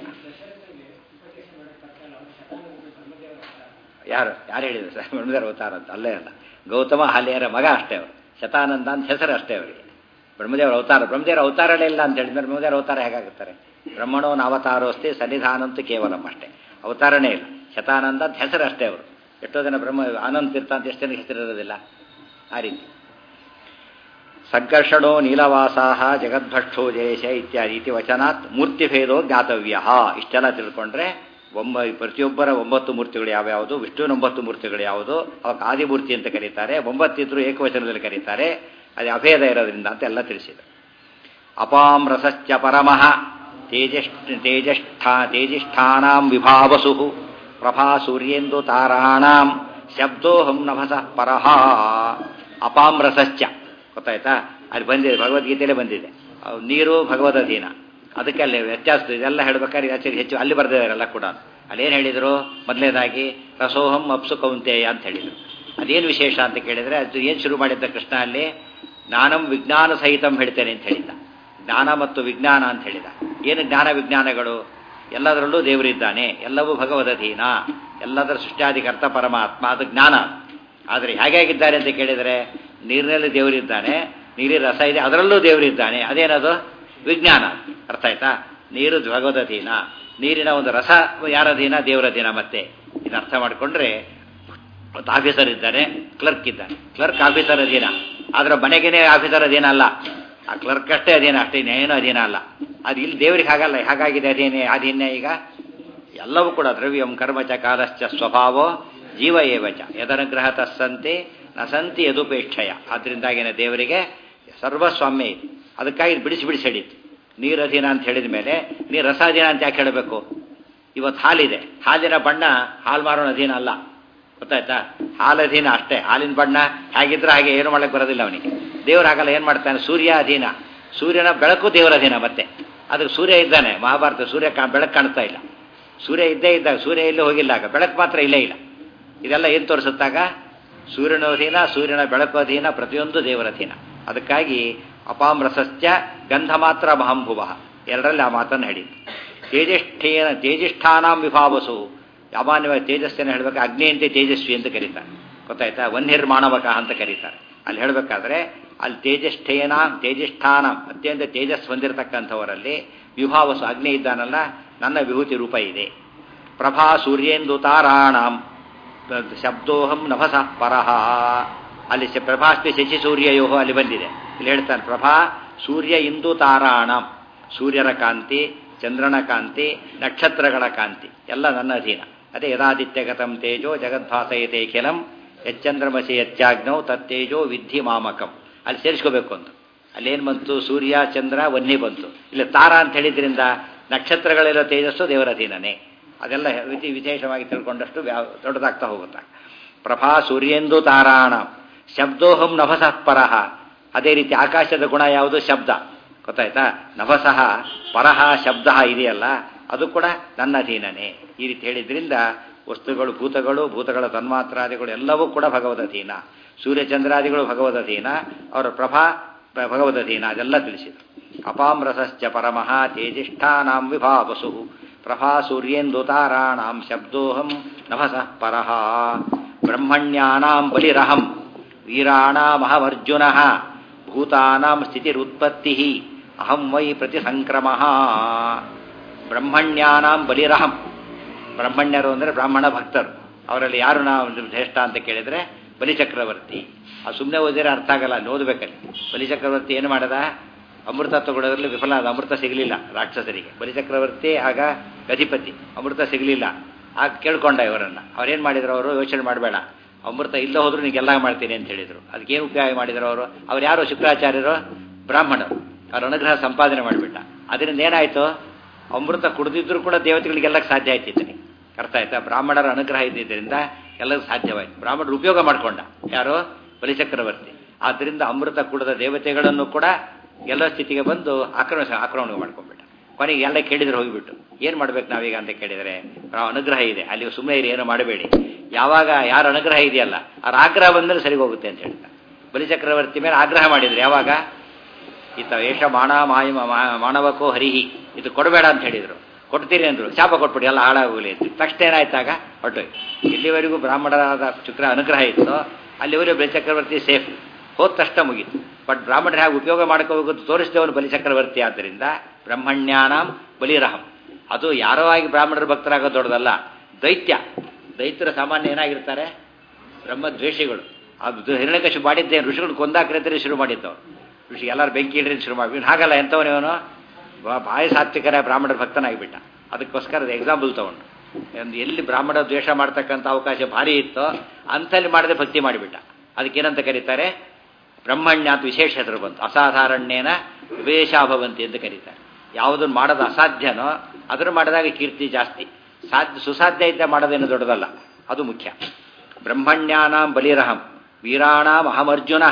ಯಾರು ಯಾರು ಹೇಳಿದ್ರು ಸರ್ ಬ್ರಹ್ಮದೇವರ ಅವತಾರ ಅಂತ ಅಲ್ಲೇ ಅಲ್ಲ ಗೌತಮ ಹಾಲಿಯರ ಮಗ ಅಷ್ಟೇ ಅವರು ಶತಾನಂದ ಅಂತ ಹೆಸರು ಅಷ್ಟೇ ಅವರಿಗೆ ಬ್ರಹ್ಮದೇವರ ಅವತಾರ ಬ್ರಹ್ಮದೇವರ ಅವತಾರನೇ ಇಲ್ಲ ಅಂತ ಹೇಳಿದ್ರೆ ಬ್ರಹ್ಮದೇವರ ಅವತಾರ ಹೇಗಾಗುತ್ತಾರೆ ಬ್ರಹ್ಮಣೋನ್ ಅವತಾರೋಸ್ತಿ ಸನ್ನಿಧಾನಂತೂ ಕೇವಲಂ ಅಷ್ಟೇ ಅವತಾರನೇ ಇಲ್ಲ ಶತಾನಂದ ಅಂತ ಹೆಸರು ಅಷ್ಟೇ ಅವರು ಎಷ್ಟೋ ಜನ ಬ್ರಹ್ಮ ಆನಂದ ತೀರ್ಥ ಅಂತ ಎಷ್ಟು ಜನಕ್ಕೆ ಹೆಸರಿರೋದಿಲ್ಲ ಆ ರೀತಿ ಸಂಕರ್ಷಣೋ ನೀಲವಾಸಾಹ ಜಗದ್ಭಕ್ಷೋ ಜಯೇಶ ಇತ್ಯಾದಿ ಇತಿ ವಚನಾತ್ ಮೂರ್ತಿಭೇದೋ ಜ್ಞಾತವ್ಯ ಇಷ್ಟೆಲ್ಲ ತಿಳ್ಕೊಂಡ್ರೆ ಒಂಬ ಪ್ರತಿಯೊಬ್ಬರ ಒಂಬತ್ತು ಮೂರ್ತಿಗಳು ಯಾವ್ಯಾವುದು ವಿಷ್ಣುವಿನ ಒಂಬತ್ತು ಮೂರ್ತಿಗಳು ಯಾವುದು ಅವಕ್ಕೆ ಆದಿಮೂರ್ತಿ ಅಂತ ಕರೀತಾರೆ ಒಂಬತ್ತಿದ್ರು ಏಕವಚನದಲ್ಲಿ ಕರೀತಾರೆ ಅದು ಅಭೇದ ಇರೋದ್ರಿಂದ ಅಂತ ಎಲ್ಲ ತಿಳಿಸಿದೆ ಅಪಾಂ ರಸಶ್ಚ ಪರಮಃ ತೇಜಷ್ಠ ತೇಜಷ್ಠಾ ತೇಜಿಷ್ಠಾನಾಂ ವಿಭಾವಸು ಪ್ರಭಾ ಸೂರ್ಯೇಂದು ತಾರಾಣಾಂ ಶಬ್ದೋಹಂ ನಭಸಃ ಪರಹ ಅಪಾಂ ರಸಶ್ಚ ಗೊತ್ತಾಯ್ತಾ ಅಲ್ಲಿ ಬಂದಿದೆ ಭಗವದ್ಗೀತೆಯಲ್ಲೇ ಬಂದಿದೆ ನೀರು ಭಗವದ್ ಅಧೀನ ಅದಕ್ಕೆ ಅಲ್ಲಿ ವ್ಯತ್ಯಾಸ ಇದೆಲ್ಲ ಹೇಳ್ಬೇಕಾದ್ರೆ ಆಚಾರ್ಯ ಹೆಚ್ಚು ಅಲ್ಲಿ ಬರೆದಿದ್ದಾರೆಲ್ಲ ಕೂಡ ಅಲ್ಲಿ ಏನು ಹೇಳಿದರು ಮೊದಲನೇದಾಗಿ ರಸೋಹಂ ಅಪ್ಸು ಕೌಂತೆಯ ಅಂತ ಹೇಳಿದರು ಅದೇನು ವಿಶೇಷ ಅಂತ ಕೇಳಿದರೆ ಅದು ಏನು ಶುರು ಮಾಡಿದ್ದ ಕೃಷ್ಣ ಅಲ್ಲಿ ಜ್ಞಾನಂ ವಿಜ್ಞಾನ ಸಹಿತಂ ಹೇಳ್ತೇನೆ ಅಂತ ಹೇಳಿದ್ದ ಜ್ಞಾನ ಮತ್ತು ವಿಜ್ಞಾನ ಅಂತ ಹೇಳಿದ ಏನು ಜ್ಞಾನ ವಿಜ್ಞಾನಗಳು ಎಲ್ಲದರಲ್ಲೂ ದೇವರಿದ್ದಾನೆ ಎಲ್ಲವೂ ಭಗವದಧೀನ ಎಲ್ಲದರ ಸೃಷ್ಟ್ಯಾಧಿಕರ್ತ ಪರಮಾತ್ಮ ಅದು ಜ್ಞಾನ ಆದರೆ ಹೇಗಾಗಿದ್ದಾರೆ ಅಂತ ಕೇಳಿದರೆ ನೀರಿನಲ್ಲಿ ದೇವರಿದ್ದಾನೆ ನೀರಿನ ರಸ ಇದೆ ಅದರಲ್ಲೂ ದೇವರಿದ್ದಾನೆ ಅದೇನದು ವಿಜ್ಞಾನ ಅರ್ಥ ಆಯ್ತಾ ನೀರು ಭಗವದಧೀನ ನೀರಿನ ಒಂದು ರಸ ಯಾರಧೀನ ದೇವರಧೀನ ಮತ್ತೆ ಇದು ಅರ್ಥ ಮಾಡಿಕೊಂಡ್ರೆ ಮತ್ತು ಆಫೀಸರ್ ಇದ್ದಾನೆ ಕ್ಲರ್ಕ್ ಇದ್ದಾನೆ ಕ್ಲರ್ಕ್ ಆಫೀಸರ್ ಅಧೀನ ಆದ್ರೆ ಮನೆಗೇನೆ ಆಫೀಸರ್ ಅಧೀನ ಅಲ್ಲ ಆ ಕ್ಲರ್ಕ್ ಅಷ್ಟೇ ಅಧೀನ ಅಷ್ಟೇ ಇನ್ನೇನು ಅಧೀನ ಅಲ್ಲ ಅದು ಇಲ್ಲಿ ದೇವರಿಗೆ ಹಾಗಲ್ಲ ಹಾಗಾಗಿದೆ ಅಧೀನ ಅಧೀನ ಈಗ ಎಲ್ಲವೂ ಕೂಡ ದ್ರವ್ಯಂ ಕರ್ಮಚ ಕಾಲಶ್ಚ ಸ್ವಭಾವೋ ಜೀವ ಏವಚ ಯದನುಗ್ರಹ ತಸ್ಸಂತೆ ನ ಸಂತಿ ಯದುಪೇಕ್ಷಯ ಆದ್ರಿಂದಾಗಿನ ದೇವರಿಗೆ ಸರ್ವಸ್ವಾಮ್ಯ ಇದೆ ಅದಕ್ಕಾಗಿ ಬಿಡಿಸಿ ಬಿಡಿಸಿ ಹೇಳಿತ್ತು ನೀರು ಅಧೀನ ಅಂತ ಹೇಳಿದ ಮೇಲೆ ನೀರು ರಸಾಧೀನ ಅಂತ ಯಾಕೆ ಹೇಳಬೇಕು ಇವತ್ತು ಹಾಲಿದೆ ಹಾಲಿನ ಬಣ್ಣ ಹಾಲು ಮಾರೋಣ ಅಧೀನ ಅಲ್ಲ ಗೊತ್ತಾಯ್ತಾ ಹಾಲು ಅಧೀನ ಅಷ್ಟೇ ಹಾಲಿನ ಬಣ್ಣ ಹೇಗಿದ್ರೆ ಹಾಗೆ ಏನು ಮಾಡಕ್ಕೆ ಬರೋದಿಲ್ಲ ಅವನಿಗೆ ದೇವ್ರು ಹಾಗಲ್ಲ ಏನು ಮಾಡ್ತಾನೆ ಸೂರ್ಯ ಅಧೀನ ಸೂರ್ಯನ ಬೆಳಕು ದೇವರ ಅಧೀನ ಮತ್ತೆ ಅದಕ್ಕೆ ಸೂರ್ಯ ಇದ್ದಾನೆ ಮಹಾಭಾರತ ಸೂರ್ಯ ಕಾ ಬೆಳಕು ಕಾಣ್ತಾ ಇಲ್ಲ ಸೂರ್ಯ ಇದ್ದೇ ಇದ್ದಾಗ ಸೂರ್ಯ ಎಲ್ಲೂ ಹೋಗಿಲ್ಲ ಆಗ ಬೆಳಕು ಮಾತ್ರ ಇಲ್ಲೇ ಇಲ್ಲ ಇದೆಲ್ಲ ಏನು ತೋರಿಸುತ್ತಾಗ ಸೂರ್ಯನ ಅಧೀನ ಸೂರ್ಯನ ಬೆಳಕು ಅಧೀನ ಪ್ರತಿಯೊಂದು ದೇವರ ಅಧೀನ ಅದಕ್ಕಾಗಿ ಅಪಾಮ್ರಸಸ್ಯ ಗಂಧ ಮಾತ್ರ ಮಹಂಭುವ ಎರಡರಲ್ಲಿ ಆ ಮಾತನ್ನು ಹೇಳಿ ತೇಜಿಷ್ಠೇನ ತೇಜಿಷ್ಠಾನಾಂ ವಿಭಾವಸು ಸಾಮಾನ್ಯವಾಗಿ ತೇಜಸ್ಸನ್ನು ಹೇಳಬೇಕು ಅಗ್ನಿಯಂತೆ ತೇಜಸ್ವಿ ಅಂತ ಕರೀತಾರೆ ಗೊತ್ತಾಯ್ತಾ ವನ್ಹಿರ್ಮಾಣವಕ ಅಂತ ಕರೀತಾರೆ ಅಲ್ಲಿ ಹೇಳಬೇಕಾದ್ರೆ ಅಲ್ಲಿ ತೇಜಷ್ಠೇನ ತೇಜಿಷ್ಠಾನ ಅತ್ಯಂತ ತೇಜಸ್ ಹೊಂದಿರತಕ್ಕಂಥವರಲ್ಲಿ ವಿಭಾವಸು ಅಗ್ನಿ ಇದ್ದಾನಲ್ಲ ನನ್ನ ವಿಭೂತಿ ರೂಪ ಇದೆ ಪ್ರಭಾ ಸೂರ್ಯೇಂದು ತಾರಾಣಾಂ ಶಬ್ದೋಹಂ ನಭಸ ಪರಹ ಅಲ್ಲಿ ಶ- ಪ್ರಭಾಸ್ಮಿ ಶಶಿ ಸೂರ್ಯಯೋ ಅಲ್ಲಿ ಬಂದಿದೆ ಇಲ್ಲಿ ಹೇಳ್ತಾನೆ ಪ್ರಭಾ ಸೂರ್ಯ ಇಂದು ತಾರಾಣಂ ಸೂರ್ಯನ ಕಾಂತಿ ಚಂದ್ರನ ಕಾಂತಿ ನಕ್ಷತ್ರಗಳ ಕಾಂತಿ ಎಲ್ಲ ನನ್ನ ಅಧೀನ ಅದೇ ಯದಾದಿತ್ಯಗತಂ ತೇಜೋ ಜಗದ್ಭಾಸಯತೆ ಖಿಲಂ ಯಚ್ಚಂದ್ರಮಸಿ ಯಚ್ಚಾಗ್ನೌ ತತ್ತೇಜೋ ವಿಧಿ ಮಾಮಕಂ ಅಲ್ಲಿ ಸೇರಿಸ್ಕೋಬೇಕು ಅಂತ ಅಲ್ಲೇನು ಬಂತು ಸೂರ್ಯ ಚಂದ್ರ ವನ್ನಿ ಬಂತು ಇಲ್ಲಿ ತಾರ ಅಂತ ಹೇಳಿದ್ರಿಂದ ನಕ್ಷತ್ರಗಳಿರೋ ತೇಜಸ್ಸು ದೇವರ ಅಧೀನನೇ ಅದೆಲ್ಲ ವಿಧಿ ವಿಶೇಷವಾಗಿ ತಿಳ್ಕೊಂಡಷ್ಟು ವ್ಯಾ- ದೊಡ್ಡದಾಗ್ತಾ ಹೋಗುತ್ತೆ ಪ್ರಭಾ ಸೂರ್ಯೇಂದು ತಾರಾಣ ಶಬ್ದೋಹಂ ನಭಸಃ ಪರಹ ಅದೇ ರೀತಿ ಆಕಾಶದ ಗುಣ ಯಾವುದು ಶಬ್ದ ಗೊತ್ತಾಯ್ತಾ ನಭಸಃ ಪರಹ ಶಬ್ದ ಇದೆಯಲ್ಲ ಅದು ಕೂಡ ನನ್ನ ಅಧೀನನೇ ಈ ರೀತಿ ಹೇಳಿದ್ರಿಂದ ವಸ್ತುಗಳು ಭೂತಗಳು ಭೂತಗಳ ತನ್ಮಾತ್ರಾದಿಗಳು ಎಲ್ಲವೂ ಕೂಡ ಭಗವದಧೀನ ಸೂರ್ಯಚಂದ್ರಾದಿಗಳು ಭಗವದಧೀನ ಅವರ ಪ್ರಭಾ ಭ- ಭಗವದಧೀನ ಅದೆಲ್ಲ ತಿಳಿಸಿದರು ಅಪಾಮ್ರಸಶ್ಚ ಪರಮಃ ತೇಜಿಷ್ಠಾನಾಂ ವಿಭಾವಸು ಪ್ರಭಾ ಸೂರ್ಯೇಂದು ತಾರಾಣಾಂ ಶಬ್ದೋಹಂ ನಭಸಃ ಪರಃ ಬ್ರಹ್ಮಣ್ಯಾನಾಂ ಬಲಿರಹಂ ವೀರಾಣಾಮಹಮರ್ಜುನಃ ಭೂತಾನಾಂ ಸ್ಥಿತಿರುತ್ಪತ್ತಿ ಅಹಂ ವೈ ಪ್ರತಿಸಂಕ್ರಮಃ ಬ್ರಹ್ಮಣ್ಯಾನಾಂ ಬಲಿರಹಂ ಬ್ರಹ್ಮಣ್ಯರು ಅಂದರೆ ಬ್ರಾಹ್ಮಣ ಭಕ್ತರು ಅವರಲ್ಲಿ ಯಾರು ನಾವು ಶ್ರೇಷ್ಠ ಅಂತ ಕೇಳಿದರೆ ಬಲಿಚಕ್ರವರ್ತಿ ಅದು ಸುಮ್ಮನೆ ಓದಿದ್ರೆ ಅರ್ಥ ಆಗಲ್ಲ ಅಲ್ಲಿ ಓದಬೇಕಲ್ಲಿ ಬಲಿಚಕ್ರವರ್ತಿ ಏನು ಮಾಡದ ಅಮೃತ ತಗೊಳ್ಳೋದ್ರಲ್ಲಿ ವಿಫಲ ಆದ ಅಮೃತ ಸಿಗಲಿಲ್ಲ ರಾಕ್ಷಸರಿಗೆ ಬಲಿಚಕ್ರವರ್ತಿ ಆಗ ಗಧಿಪತಿ ಅಮೃತ ಸಿಗಲಿಲ್ಲ ಆಗ ಕೇಳ್ಕೊಂಡ ಇವರನ್ನ ಅವ್ರೇನು ಮಾಡಿದ್ರು ಅವರು ಯೋಚನೆ ಮಾಡಬೇಡ ಅಮೃತ ಇಲ್ಲ ಹೋದ್ರು ನೀಗೆಲ್ಲ ಮಾಡ್ತೀನಿ ಅಂತ ಹೇಳಿದರು ಅದಕ್ಕೇನು ಉಪಯೋಗ ಮಾಡಿದ್ರು ಅವರು ಅವ್ರು ಯಾರು ಶುಕ್ರಾಚಾರ್ಯರು ಬ್ರಾಹ್ಮಣರು ಅವ್ರ ಅನುಗ್ರಹ ಸಂಪಾದನೆ ಮಾಡಿಬಿಟ್ಟ ಅದರಿಂದ ಏನಾಯಿತು ಅಮೃತ ಕುಡಿದಿದ್ರು ಕೂಡ ದೇವತೆಗಳಿಗೆಲ್ಲ ಸಾಧ್ಯ ಆಯ್ತಿದ್ದಾನೆ ಅರ್ಥ ಆಯ್ತಾ ಬ್ರಾಹ್ಮಣರ ಅನುಗ್ರಹ ಇದ್ದಿದ್ದರಿಂದ ಎಲ್ಲರಿಗೂ ಸಾಧ್ಯವಾಯಿತು ಬ್ರಾಹ್ಮಣರು ಉಪಯೋಗ ಮಾಡಿಕೊಂಡ ಯಾರು ಬಲಿಚಕ್ರವರ್ತಿ ಆದ್ದರಿಂದ ಅಮೃತ ಕುಡದ ದೇವತೆಗಳನ್ನು ಕೂಡ ಎಲ್ಲ ಸ್ಥಿತಿಗೆ ಬಂದು ಆಕ್ರಮಣ ಆಕ್ರಮಣ ಮಾಡ್ಕೊಂಡ್ಬಿಟ್ಟ ಕೊನೆಗೆ ಎಲ್ಲ ಕೇಳಿದ್ರೆ ಹೋಗಿಬಿಟ್ಟು ಏನು ಮಾಡ್ಬೇಕು ನಾವೀಗ ಅಂತ ಕೇಳಿದರೆ ನಾವು ಅನುಗ್ರಹ ಇದೆ ಅಲ್ಲಿ ಸುಮ್ಮನೆ ಇರಿ ಏನು ಮಾಡಬೇಡಿ ಯಾವಾಗ ಯಾರ ಅನುಗ್ರಹ ಇದೆಯಲ್ಲ ಅವ್ರ ಆಗ್ರಹ ಬಂದರೆ ಸರಿ ಹೋಗುತ್ತೆ ಅಂತ ಹೇಳ್ತಾರೆ ಬಲಿಚಕ್ರವರ್ತಿ ಮೇಲೆ ಆಗ್ರಹ ಮಾಡಿದ್ರು ಯಾವಾಗ ಈತ ಏಷ ಮಾಣ ಮಾಯ ಮಾ- ಮಾನವಕೋ ಹರಿಹಿ ಇದು ಕೊಡಬೇಡ ಅಂತ ಹೇಳಿದ್ರು ಕೊಡ್ತೀರಿ ಅಂದ್ರು ಶಾಪ ಕೊಟ್ಬಿಡಿ ಎಲ್ಲ ಹಾಳಾಗೋಗಲಿ ಅಂತ ತಕ್ಷಣ ಏನಾಯ್ತಾಗ ಹೊರಟೋಯ್ ಇಲ್ಲಿವರೆಗೂ ಬ್ರಾಹ್ಮಣರಾದ ಶುಕ್ರ ಅನುಗ್ರಹ ಇತ್ತು ಅಲ್ಲಿವರೆಗೂ ಬಲಿಚಕ್ರವರ್ತಿ ಸೇಫ್ ಹೋದ ತಕ್ಷಣ ಮುಗೀತು ಬಟ್ ಬ್ರಾಹ್ಮಣರು ಹೇಗೆ ಉಪಯೋಗ ಮಾಡ್ಕೋಬೇಕು ತೋರಿಸಿದವನು ಬಲಿಚಕ್ರವರ್ತಿ ಆದ್ದರಿಂದ ಬ್ರಹ್ಮಣ್ಯಾನಾಂ ಬಲಿರಹಂ ಅದು ಯಾರೋ ಆಗಿ ಬ್ರಾಹ್ಮಣರ ಭಕ್ತರಾಗೋದು ದೊಡ್ಡದಲ್ಲ ದೈತ್ಯ ದೈತ್ಯರ ಸಾಮಾನ್ಯ ಏನಾಗಿರ್ತಾರೆ ಬ್ರಹ್ಮದ್ವೇಷಿಗಳು ಅದು ಹಿರಣ್ಯಕಶು ಮಾಡಿದ್ದೆ ಋಷಿಗಳು ಕೊಂದಾಕ್ರೆ ಶುರು ಮಾಡಿದ್ದವು ಋಷಿ ಎಲ್ಲರೂ ಬೆಂಕಿ ಇಡ್ರಿ ಶುರು ಮಾಡಿ ಇವ್ನು ಹಾಗಲ್ಲ ಎಂಥವನಿವನು ಬಾಯಿ ಸಾತ್ವಿಕರ ಬ್ರಾಹ್ಮಣರ ಭಕ್ತನಾಗಿಬಿಟ್ಟ ಅದಕ್ಕೋಸ್ಕರ ಎಕ್ಸಾಂಪಲ್ ತಗೊಂಡು ಒಂದು ಎಲ್ಲಿ ಬ್ರಾಹ್ಮಣ ದ್ವೇಷ ಮಾಡ್ತಕ್ಕಂಥ ಅವಕಾಶ ಭಾರಿ ಇತ್ತೋ ಅಂಥಲ್ಲಿ ಮಾಡದೆ ಭಕ್ತಿ ಮಾಡಿಬಿಟ್ಟ ಅದಕ್ಕೇನಂತ ಕರೀತಾರೆ ಬ್ರಹ್ಮಣ್ಯ ಅಂತ ವಿಶೇಷ ಹೆಸರು ಬಂತು ಅಸಾಧಾರಣ್ಯೇನ ವಿವೇಶಾಭವಂತಿ ಅಂತ ಕರೀತಾರೆ ಯಾವುದನ್ನು ಮಾಡೋದು ಅಸಾಧ್ಯನೋ ಅದನ್ನು ಮಾಡಿದಾಗ ಕೀರ್ತಿ ಜಾಸ್ತಿ ಸಾಧ್ಯ ಸುಸಾಧ್ಯ ಇದ್ದ ಮಾಡೋದೇನು ದೊಡ್ಡದಲ್ಲ ಅದು ಮುಖ್ಯ ಬ್ರಹ್ಮಣ್ಯಾನಾಂ ಬಲಿರಹಂ ವೀರಾಣಾಂ ಅಹಮರ್ಜುನ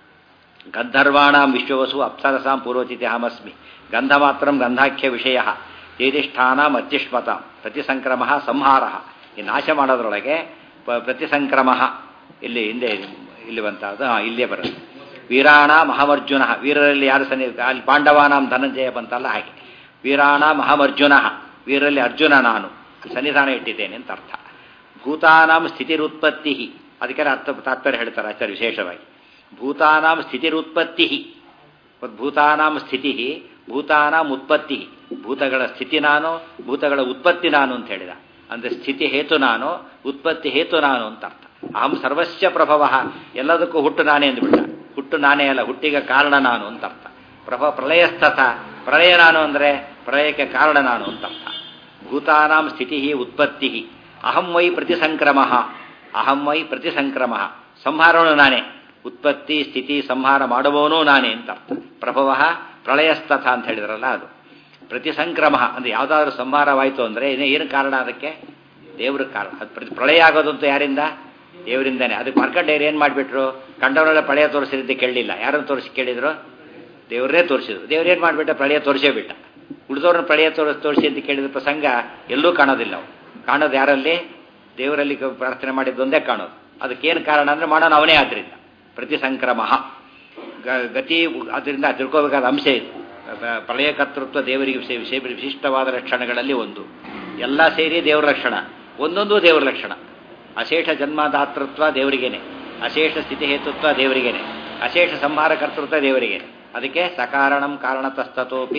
ಗಂಧರ್ವಾಣಾಂ ವಿಶ್ವವಸು ಅಪ್ಸರಸಾಂ ಪೂರ್ವಚಿತಿ ಅಹಮಸ್ಮಿ ಗಂಧ ಮಾತ್ರಂ ಗಂಧಾಖ್ಯ ವಿಷಯ ತೇದಿಷ್ಠಾನಾಂ ಅತ್ಯುಷ್ಮತ ಪ್ರತಿಸಂಕ್ರಮ ಸಂಹಾರ ಈ ನಾಶ ಮಾಡೋದ್ರೊಳಗೆ ಪ- ಪ್ರತಿಸಂಕ್ರಮ ಇಲ್ಲಿ ಹಿಂದೆ ಇಲ್ಲಿ ಬಂತದ್ದು ಹಾಂ ಇಲ್ಲೇ ಬರುತ್ತೆ ವೀರಾಣ ಮಹಾಮರ್ಜುನ ವೀರರಲ್ಲಿ ಯಾರು ಸನ್ನಿ ಅಲ್ಲಿ ಪಾಂಡವಾನಾಂ ಧನಂಜಯ ಬಂತಲ್ಲ ಹಾಗೆ ವೀರಾಣ ಮಹಾಮರ್ಜುನ ವೀರರಲ್ಲಿ ಅರ್ಜುನ ನಾನು ಸನ್ನಿಧಾನ ಇಟ್ಟಿದ್ದೇನೆ ಅಂತ ಅರ್ಥ ಭೂತಾನಾಂ ಸ್ಥಿತಿರುತ್ಪತ್ತಿ ಅದಕ್ಕೆ ಅರ್ಥ ತಾತ್ಪರ್ಯ ಹೇಳ್ತಾರೆ ಆಚಾರ್ಯ ವಿಶೇಷವಾಗಿ ಭೂತಾನಾಂ ಸ್ಥಿತಿರುತ್ಪತ್ತಿ ಮತ್ತು ಭೂತಾನಾಂ ಸ್ಥಿತಿ ಭೂತಾನಾಂ ಉತ್ಪತ್ತಿ ಭೂತಗಳ ಸ್ಥಿತಿ ನಾನು ಭೂತಗಳ ಉತ್ಪತ್ತಿ ನಾನು ಅಂತ ಹೇಳಿದ ಅಂದರೆ ಸ್ಥಿತಿ ಹೇತು ನಾನು ಉತ್ಪತ್ತಿ ಹೇತು ನಾನು ಅಂತ ಅರ್ಥ ಅಹಂ ಸರ್ವಸ್ಯ ಪ್ರಭವ ಎಲ್ಲದಕ್ಕೂ ಹುಟ್ಟು ನಾನೇ ಅಂದ್ಬಿಟ್ಟ ಹುಟ್ಟು ನಾನೇ ಅಲ್ಲ ಹುಟ್ಟಿಗೆ ಕಾರಣ ನಾನು ಅಂತ ಅರ್ಥ ಪ್ರಭ ಪ್ರಳಯಸ್ಥತ ಪ್ರಳಯ ನಾನು ಅಂದರೆ ಪ್ರಳಯಕ್ಕೆ ಕಾರಣ ನಾನು ಅಂತ ಅರ್ಥ ಭೂತಾನಾಂ ಸ್ಥಿತಿ ಉತ್ಪತ್ತಿ ಅಹಂ ವೈ ಪ್ರತಿಸಂಕ್ರಮ ಅಹಂ ವೈ ಪ್ರತಿಸಂಕ್ರಮ ಸಂಹಾರನು ನಾನೇ ಉತ್ಪತ್ತಿ ಸ್ಥಿತಿ ಸಂಹಾರ ಮಾಡುವವನೂ ನಾನೇ ಅಂತ ಅರ್ಥ ಪ್ರಭವ ಪ್ರಳಯಸ್ತಥ ಅಂತ ಹೇಳಿದ್ರಲ್ಲ ಅದು ಪ್ರತಿಸಂಕ್ರಮ ಅಂದರೆ ಯಾವುದಾದ್ರೂ ಸಂಹಾರವಾಯಿತು ಅಂದರೆ ಏನು ಕಾರಣ ಅದಕ್ಕೆ ದೇವ್ರ ಕಾರಣ ಅದು ಪ್ರತಿ ಪ್ರಳಯ ಆಗೋದಂತೂ ಯಾರಿಂದ ದೇವರಿಂದಾನೆ ಅದಕ್ಕೆ ಮಾರ್ಕಂಡೇಯರು ಏನು ಮಾಡಿಬಿಟ್ರು ಕಂಡವರೆಲ್ಲ ಪ್ರಳಯ ತೋರಿಸಿರಿ ಅಂತ ಕೇಳಲಿಲ್ಲ ಯಾರನ್ನು ತೋರಿಸಿ ಕೇಳಿದ್ರು ದೇವರೇ ತೋರಿಸಿದ್ರು ದೇವ್ರೇನು ಮಾಡಿಬಿಟ್ಟ ಪ್ರಳಯ ತೋರಿಸೇ ಬಿಟ್ಟ ಉಳಿದವ್ರನ್ನ ಪ್ರಳಯ ತೋರಿಸ್ ತೋರಿಸಿ ಅಂತ ಕೇಳಿದ ಪ್ರಸಂಗ ಎಲ್ಲೂ ಕಾಣೋದಿಲ್ಲ ಅವು ಕಾಣೋದು ಯಾರಲ್ಲಿ ದೇವರಲ್ಲಿ ಕ- ಪ್ರಾರ್ಥನೆ ಮಾಡಿದ್ದೊಂದೇ ಕಾಣೋದು ಅದಕ್ಕೇನು ಕಾರಣ ಅಂದರೆ ಮಾಡೋಣ ಅವನೇ ಆದ್ರಿಂದ ಪ್ರತಿ ಸಂಕ್ರಮ ಗ- ಗತಿ ಅದರಿಂದ ತಿಳ್ಕೋಬೇಕಾದ ಅಂಶ ಇದು ಪ- ಪ್ರಳಯ ಕರ್ತೃತ್ವ ದೇವರಿಗೆ ವಿಶೇ- ವಿಶೇ- ವಿಶಿಷ್ಟವಾದ ಲಕ್ಷಣಗಳಲ್ಲಿ ಒಂದು ಎಲ್ಲ ಸೇರಿ ದೇವರ ಲಕ್ಷಣ ಒಂದೊಂದು ದೇವರ ಲಕ್ಷಣ ಅಶೇಷ ಜನ್ಮದಾತೃತ್ವ ದೇವರಿಗೇನೆ ಅಶೇಷ ಸ್ಥಿತಿಹೇತುತ್ವ ದೇವರಿಗೇನೆ ಅಶೇಷ ಸಂಹಾರ ಕರ್ತೃತ್ವ ದೇವರಿಗೇನೆ ಅದಕ್ಕೆ ಸಕಾರಣಂ ಕಾರಣತಸ್ತತೋಪಿ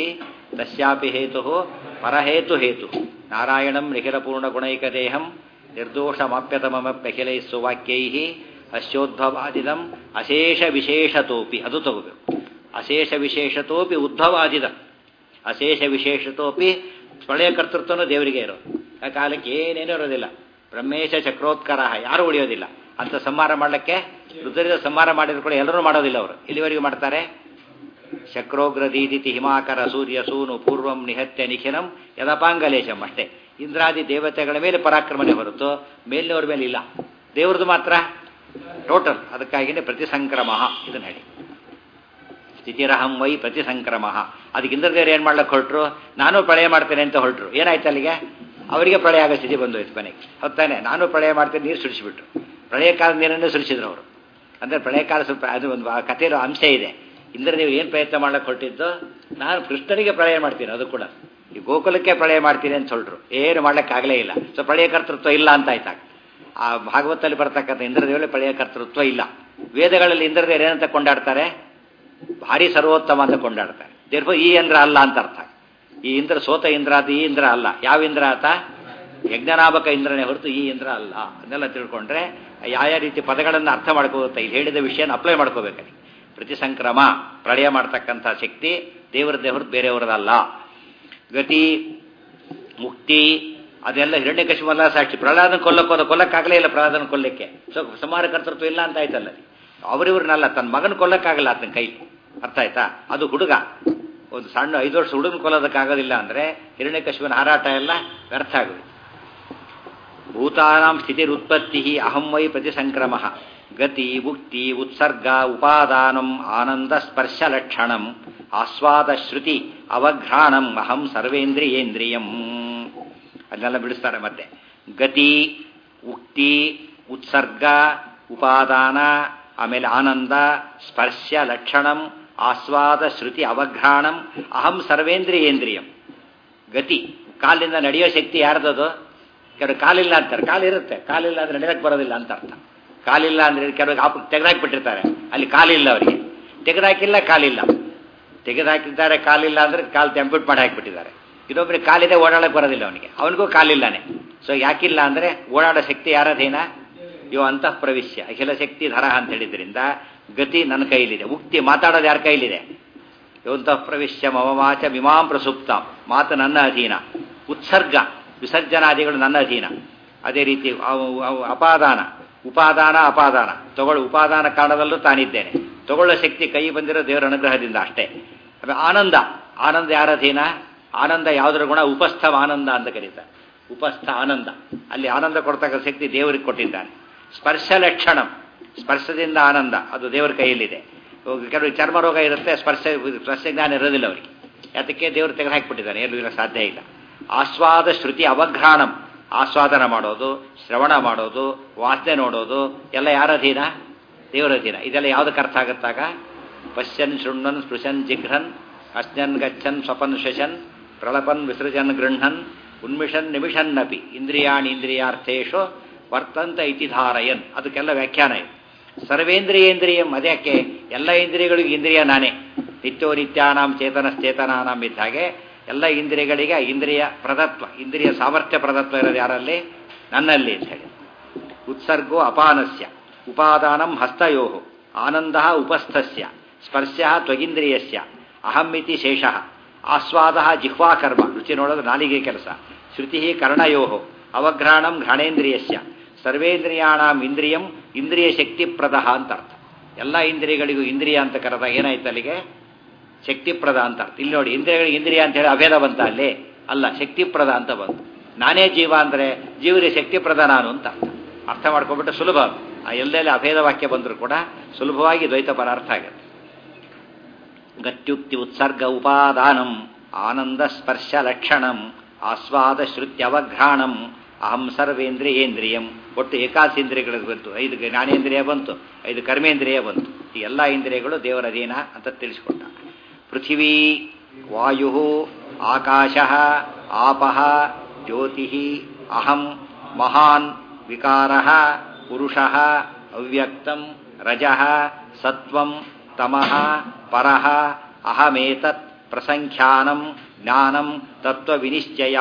ತಸ್ಯಾಪಿ ಹೇತು ಪರಹೇತು ಹೇತು ನಾರಾಯಣಂ ನಿಖಿಲಪೂರ್ಣಗುಣೈಕದೇಹಂ ನಿರ್ದೋಷಮಾಪ್ಯತಮಮಪ್ಯಖಿಲೈ ಸುವಾಕ್ಯೈ ಅಸ್ಯೋದ್ಭವಾದಿದಂ ಅಶೇಷ ವಿಶೇಷತೋಪಿ ಅದು ತಗೋಬೇಕು ಅಶೇಷ ವಿಶೇಷತೋಪಿ ಉದ್ಭವಾದಿದ ಅಶೇಷ ವಿಶೇಷತೋಪಿ ಪ್ರಳಯ ಕರ್ತೃತ್ವನೂ ದೇವರಿಗೆ ಇರೋದು ಆ ಕಾಲಕ್ಕೆ ಏನೇನೂ ಇರೋದಿಲ್ಲ ಬ್ರಹ್ಮೇಶ ಚಕ್ರೋತ್ಕರ ಯಾರೂ ಉಳಿಯೋದಿಲ್ಲ ಅಂತ ಸಂಹಾರ ಮಾಡಲಿಕ್ಕೆ ರುದ್ರದ ಸಂಹಾರ ಮಾಡಿದ್ರು ಕೂಡ ಎಲ್ಲರೂ ಮಾಡೋದಿಲ್ಲ ಅವರು ಇಲ್ಲಿವರೆಗೂ ಮಾಡ್ತಾರೆ ಶಕ್ರೋಗ್ರದೀದಿತಿ ಹಿಮಾಕರ ಸೂರ್ಯ ಸೂನು ಪೂರ್ವಂ ನಿಹತ್ಯ ನಿಖಿಲಂ ಯದಪಾಂಗಲೇಶಂ ಅಷ್ಟೇ ಇಂದ್ರಾದಿ ದೇವತೆಗಳ ಮೇಲೆ ಪರಾಕ್ರಮಣೆ ಹೊರತು ಮೇಲಿನವ್ರ ಮೇಲೆ ಇಲ್ಲ ದೇವ್ರದ್ದು ಮಾತ್ರ ಟೋಟಲ್ ಅದಕ್ಕಾಗಿಯೇ ಪ್ರತಿ ಸಂಕ್ರಮ ಇದನ್ನ ಹೇಳಿ ಸ್ಥಿತಿರಹಂ ವೈ ಪ್ರತಿ ಸಂಕ್ರಮ ಅದಕ್ಕೆ ಇಂದ್ರದೇವರು ಏನು ಮಾಡ್ಲಿಕ್ಕೆ ಹೊರಟ್ರು ನಾನು ಪ್ರಳಯ ಮಾಡ್ತೇನೆ ಅಂತ ಹೊರಟ್ರು ಏನಾಯ್ತು ಅಲ್ಲಿಗೆ ಅವರಿಗೆ ಪ್ರಳಯ ಆಗೋ ಸ್ಥಿತಿ ಬಂದೋಯ್ತು ಮನೆಗೆ ಹೊತ್ತಾನೆ ನಾನು ಪ್ರಳಯ ಮಾಡ್ತೇನೆ ನೀರು ಸುರಿಸಿಬಿಟ್ರು ಪ್ರಳಯ ಕಾಲದ ನೀರನ್ನು ಸುರಿಸಿದ್ರು ಅವರು ಅಂದರೆ ಪ್ರಳಯ ಕಾಲ ಸ್ವಲ್ಪ ಅದು ಒಂದು ಆ ಕಥೆಯಲ್ಲೂ ಅಂಶ ಇದೆ ಇಂದ್ರದೇವರು ಏನು ಪ್ರಯತ್ನ ಮಾಡ್ಲಿಕ್ಕೆ ಹೊರಟಿದ್ದು ನಾನು ಕೃಷ್ಣನಿಗೆ ಪ್ರಳಯ ಮಾಡ್ತೀನಿ ಅದು ಕೂಡ ಈ ಗೋಕುಲಕ್ಕೆ ಪ್ರಳಯ ಮಾಡ್ತೀನಿ ಅಂತ ಹೊರಟ್ರು ಏನು ಮಾಡ್ಲಿಕ್ಕಾಗಲೇ ಇಲ್ಲ ಸೊ ಪ್ರಳಯ ಕರ್ತೃತ್ವ ಇಲ್ಲ ಅಂತ ಆಯ್ತಾಗ ಆ ಭಾಗವತದಲ್ಲಿ ಬರ್ತಕ್ಕಂಥ ಇಂದ್ರದೇವರಲ್ಲಿ ಪ್ರಳಯ ಕರ್ತೃತ್ವ ಇಲ್ಲ ವೇದಗಳಲ್ಲಿ ಇಂದ್ರದೇವರು ಏನಂತ ಕೊಂಡಾಡ್ತಾರೆ ಭಾರಿ ಸರ್ವೋತ್ತಮ ಅಂತ ಕೊಂಡಾಡ್ತಾರೆ ದೇರ್ಫೋ ಈ ಇಂದ್ರ ಅಲ್ಲ ಅಂತ ಅರ್ಥ ಈ ಇಂದ್ರ ಸೋತ ಇಂದ್ರ ಅದು ಈ ಇಂದ್ರ ಅಲ್ಲ ಯಾವ ಇಂದ್ರ ಆತ ಯಜ್ಞನಾಮಕ ಇಂದ್ರನೇ ಹೊರತು ಈ ಇಂದ್ರ ಅಲ್ಲ ಅದನ್ನೆಲ್ಲ ತಿಳ್ಕೊಂಡ್ರೆ ಯಾವ ರೀತಿ ಪದಗಳನ್ನು ಅರ್ಥ ಮಾಡ್ಕೋಗುತ್ತೆ ಇಲ್ಲಿ ಹೇಳಿದ ವಿಷಯನ ಅಪ್ಲೈ ಮಾಡ್ಕೋಬೇಕಲ್ಲಿ ಪ್ರತಿ ಸಂಕ್ರಮ ಪ್ರಳಯ ಮಾಡ್ತಕ್ಕಂಥ ಶಕ್ತಿ ದೇವರದ್ದೇ ಹೊರತು ಬೇರೆಯವರದಲ್ಲ ಗತಿ ಮುಕ್ತಿ ಅದೆಲ್ಲ ಹಿರಣ್ಯಕಶಿಮಲ್ಲ ಸಾಕ್ಷಿ ಪ್ರಹ್ಲಾದನ ಕೊಲ್ಲಕ್ಕೆ ಹೋದ ಕೊಲ್ಲಕ್ಕಾಗಲೇ ಇಲ್ಲ ಪ್ರಹ್ಲಾದನ ಕೊಲ್ಲಕ್ಕೆ ಸೊ ಸಂಹಾರ ಕರ್ತೃತ್ವ ಇಲ್ಲ ಅಂತ ಆಯ್ತಲ್ಲ ಅವರಿವ್ರನ್ನಲ್ಲ ತನ್ನ ಮಗನ ಕೊಲ್ಲಕ್ಕಾಗಲ್ಲ ಆತನ ಕೈ ಅರ್ಥ ಆಯ್ತಾ ಅದು ಹುಡುಗ ಒಂದು ಸಣ್ಣ ಐದು ವರ್ಷ ಹುಡುಗನ ಕೊಲ್ಲೋದಕ್ಕಾಗೋದಿಲ್ಲ ಅಂದರೆ ಹಿರಣ್ಯಕಶಿವನ ಹಾರಾಟ ಎಲ್ಲ ವ್ಯರ್ಥ ಆಗುದು ಭೂತಾನಾಂ ಸ್ಥಿತಿರುತ್ಪತ್ತಿ ಅಹಂ ವೈ ಪ್ರತಿ ಸಂಕ್ರಮ ಗತಿ ಮುಕ್ತಿ ಉತ್ಸರ್ಗ ಉಪಾದಾನಂ ಆನಂದ ಸ್ಪರ್ಶ ಲಕ್ಷಣಂ ಆಸ್ವಾದ ಶ್ರುತಿ ಅವಘ್ರಾಣಂ ಅಹಂ ಸರ್ವೇಂದ್ರಿಯೇಂದ್ರಿಯಂ ಅದನ್ನೆಲ್ಲ ಬಿಡಿಸ್ತಾರೆ ಮತ್ತೆ ಗತಿ ಉಕ್ತಿ ಉತ್ಸರ್ಗ ಉಪಾದಾನ ಆಮೇಲೆ ಆನಂದ ಸ್ಪರ್ಶ ಲಕ್ಷಣಂ ಆಸ್ವಾದ ಶ್ರುತಿ ಅವಘ್ರಾಣಂ ಅಹಂ ಸರ್ವೇಂದ್ರಿಯೇಂದ್ರಿಯಂ ಗತಿ ಕಾಲಿಂದ ನಡೆಯೋ ಶಕ್ತಿ ಯಾರ್ದದು ಕೆಲವು ಕಾಲಿಲ್ಲ ಅಂತಾರೆ ಕಾಲಿರುತ್ತೆ ಕಾಲಿಲ್ಲ ಅಂದ್ರೆ ನಡೆಯಕ್ಕೆ ಬರೋದಿಲ್ಲ ಅಂತ ಅರ್ಥ ಕಾಲಿಲ್ಲ ಅಂದ್ರೆ ಕೆಲವು ಆಪ್ ತೆಗೆದಾಕ್ಬಿಟ್ಟಿರ್ತಾರೆ ಅಲ್ಲಿ ಕಾಲಿಲ್ಲ ಅವರಿಗೆ ತೆಗೆದಾಕಿಲ್ಲ ಕಾಲಿಲ್ಲ ತೆಗೆದಾಕಿದ್ದಾರೆ ಕಾಲಿಲ್ಲ ಅಂದ್ರೆ ಕಾಲು ಟೆಂಪ್ಯೂಟ್ ಮಾಡಿ ಹಾಕಿಬಿಟ್ಟಿದ್ದಾರೆ ಇನ್ನೊಬ್ಬರಿಗೆ ಕಾಲಿದೆ ಓಡಾಡಕ್ಕೆ ಬರೋದಿಲ್ಲ ಅವನಿಗೆ ಅವನಿಗೂ ಕಾಲಿಲ್ಲಾನೆ ಸೊ ಯಾಕಿಲ್ಲ ಅಂದ್ರೆ ಓಡಾಡೋ ಶಕ್ತಿ ಯಾರದೇನ ಇವು ಅಂತಃ ಪ್ರವಿಶ್ಯ ಅಖಿಲ ಶಕ್ತಿ ಧರ ಅಂತ ಹೇಳಿದ್ರಿಂದ ಗತಿ ನನ್ನ ಕೈಲಿದೆ ಮುಕ್ತಿ ಮಾತಾಡೋದು ಯಾರ ಕೈಲಿದೆ ಯೋಂತಃ ಪ್ರವಿಶ್ಯ ಮಮವಾಚ ವಿಮಾಂ ಪ್ರಸುಪ್ತ ಮಾತು ನನ್ನ ಅಧೀನ ಉತ್ಸರ್ಗ ವಿಸರ್ಜನಾದಿಗಳು ನನ್ನ ಅಧೀನ ಅದೇ ರೀತಿ ಅಪಾದಾನ ಉಪಾದಾನ ಅಪಾದಾನ ತಗೊಳ್ಳು ಉಪಾದಾನ ಕಾರಣದಲ್ಲೂ ತಾನಿದ್ದೇನೆ ತಗೊಳ್ಳೋ ಶಕ್ತಿ ಕೈ ಬಂದಿರೋ ದೇವರ ಅನುಗ್ರಹದಿಂದ ಅಷ್ಟೇ ಆನಂದ ಆನಂದ ಯಾರ ಅಧೀನ ಆನಂದ ಯಾವುದರ ಗುಣ ಉಪಸ್ಥ ಆನಂದ ಅಂತ ಕರೀತಾರೆ ಉಪಸ್ಥ ಆನಂದ ಅಲ್ಲಿ ಆನಂದ ಕೊಡ್ತಕ್ಕ ಶಕ್ತಿ ದೇವರಿಗೆ ಕೊಟ್ಟಿದ್ದಾನೆ ಸ್ಪರ್ಶ ಲಕ್ಷಣಂ ಸ್ಪರ್ಶದಿಂದ ಆನಂದ ಅದು ದೇವರ ಕೈಯಲ್ಲಿದೆ ಕೆಲವು ಚರ್ಮ ರೋಗ ಇರುತ್ತೆ ಸ್ಪರ್ಶ ಸ್ಪರ್ಶ ಜ್ಞಾನ ಇರೋದಿಲ್ಲ ಅವರಿಗೆ ಯಾತಕ್ಕೆ ದೇವರು ತೆಗೆದು ಹಾಕಿಬಿಟ್ಟಿದ್ದಾನೆ ಎಲ್ಲೂ ಇರೋ ಸಾಧ್ಯ ಇಲ್ಲ ಆಸ್ವಾದ ಶ್ರುತಿ ಅವಘ್ರಾಣಂ ಆಸ್ವಾದನ ಮಾಡೋದು ಶ್ರವಣ ಮಾಡೋದು ವಾಸನೆ ನೋಡೋದು ಎಲ್ಲ ಯಾರ ಅಧೀನ ದೇವರ ಅಧೀನ ಇದೆಲ್ಲ ಯಾವುದಕ್ಕೆ ಅರ್ಥ ಆಗುತ್ತಾಗ ಪಶ್ಯನ್ ಶೃಣ್ವನ್ ಸ್ಪೃಶನ್ ಜಿಘ್ರನ್ ಅಶ್ನನ್ ಗಚ್ಚನ್ ಸ್ವಪನ್ ಶಶನ್ ಪ್ರಳಪನ್ ವಿಸೃಜನ್ ಗೃಹನ್ ಉನ್ಮಿಷನ್ ನಿಮಿಷನ್ನಪಿ ಇಂದ್ರಿಯಾಣಿ ಇಂದ್ರಿಯಾರ್ಥೇಶು ವರ್ತಂತ ಇತಿ ಧಾರಯನ್ ಅದಕ್ಕೆಲ್ಲ ವ್ಯಾಖ್ಯಾನ ಇದೆ ಸರ್ವೇಂದ್ರಿಯೇಂದ್ರಿಯಂ ಅದಕ್ಕೆ ಎಲ್ಲ ಇಂದ್ರಿಯಗಳಿಗೂ ಇಂದ್ರಿಯ ನಾನೇ ನಿತ್ಯೋ ನಿತ್ಯಾನಾಂ ಚೇತನಶ್ಚೇತನಾನಾಂ ಇದ್ದ ಹಾಗೆ ಎಲ್ಲ ಇಂದ್ರಿಯಗಳಿಗೆ ಇಂದ್ರಿಯ ಪ್ರದತ್ವ ಇಂದ್ರಿಯ ಸಾಮರ್ಥ್ಯ ಪ್ರದತ್ವ ಇರೋದು ಯಾರಲ್ಲಿ ನನ್ನಲ್ಲಿ ಅಂತ ಹೇಳಿ ಉತ್ಸರ್ಗೋ ಅಪಾನಸ್ಯ ಉಪಾದಾನಂ ಹಸ್ತಯೋ ಆನಂದ ಉಪಸ್ಥಸ್ಯ ಸ್ಪರ್ಶ ತ್ವಗಿಂದ್ರಿಯಸ್ಯ ಅಹಮ್ಮಿತಿ ಶೇಷ ಆಸ್ವಾದ ಜಿಹ್ವಾಕರ್ಮ ರುಚಿ ನೋಡೋದು ನಾಲಿಗೆ ಕೆಲಸ ಶ್ರುತಿ ಕರ್ಣಯೋ ಅವಘ್ರಾಣಂ ಘ್ರಾಣೇಂದ್ರಿಯಸ್ಯ ಸರ್ವೇಂದ್ರಿಯಾಣಾಂ ಇಂದ್ರಿಯಂ ಇಂದ್ರಿಯ ಶಕ್ತಿಪ್ರದ ಅಂತ ಅರ್ಥ ಎಲ್ಲ ಇಂದ್ರಿಯಗಳಿಗೂ ಇಂದ್ರಿಯ ಅಂತ ಕರೆದ ಏನಾಯ್ತು ಅಲ್ಲಿಗೆ ಶಕ್ತಿಪ್ರದ ಅಂತ ಅರ್ಥ ಇಲ್ಲಿ ನೋಡಿ ಇಂದ್ರಿಯಗಳಿಗೆ ಇಂದ್ರಿಯ ಅಂತ ಹೇಳಿ ಅಭೇದ ಬಂತ ಅಲ್ಲಿ ಅಲ್ಲ ಶಕ್ತಿಪ್ರದ ಅಂತ ಬಂತು ನಾನೇ ಜೀವ ಅಂದರೆ ಜೀವರಿಗೆ ಶಕ್ತಿಪ್ರದ ನಾನು ಅಂತ ಅರ್ಥ ಅರ್ಥ ಮಾಡ್ಕೊಂಡ್ಬಿಟ್ಟು ಸುಲಭ ಆ ಎಲ್ಲೆಲ್ಲಿ ಅಭೇದ ವಾಕ್ಯ ಬಂದರೂ ಕೂಡ ಸುಲಭವಾಗಿ ದ್ವೈತ ಪರ ಅರ್ಥ ಆಗುತ್ತೆ ಗತ್ಯುಕ್ತಿ ಉತ್ಸರ್ಗ ಉಪಾದಾನಂ ಆನಂದ ಸ್ಪರ್ಶ ಲಕ್ಷಣಂ ಆಸ್ವಾದ ಶ್ರುತ್ಯವಘ್ರಾಣಂ ಅಹಂ ಸರ್ವೇಂದ್ರಿಯೇಂದ್ರಿಯಂ ಒಟ್ಟು ಏಕಾಸಿ ಇಂದ್ರಿಯಗಳಿಗೆ ಬಂತು ಐದು ಜ್ಞಾನೇಂದ್ರಿಯ ಬಂತು ಐದು ಕರ್ಮೇಂದ್ರಿಯ ಬಂತು ಈ ಎಲ್ಲ ಇಂದ್ರಿಯಗಳು ದೇವರ ಅಧೀನ ಅಂತ ತಿಳಿಸ್ಕೊಂಡ ಪೃಥಿವೀ ವಾಯು ಆಕಾಶ ಆಪಃ ಜ್ಯೋತಿ ಅಹಂ ಮಹಾನ್ ವಿಕಾರ ಪುರುಷ ಅವ್ಯಕ್ತಂ ರಜ ಸತ್ವಂ ತಮಃ ಪರಃ ಅಹಮೇತತ್ ಪ್ರಸಂಖ್ಯಾನಂ ಜ್ಞಾನಂ ತತ್ವ ವಿನಿಶ್ಚಯ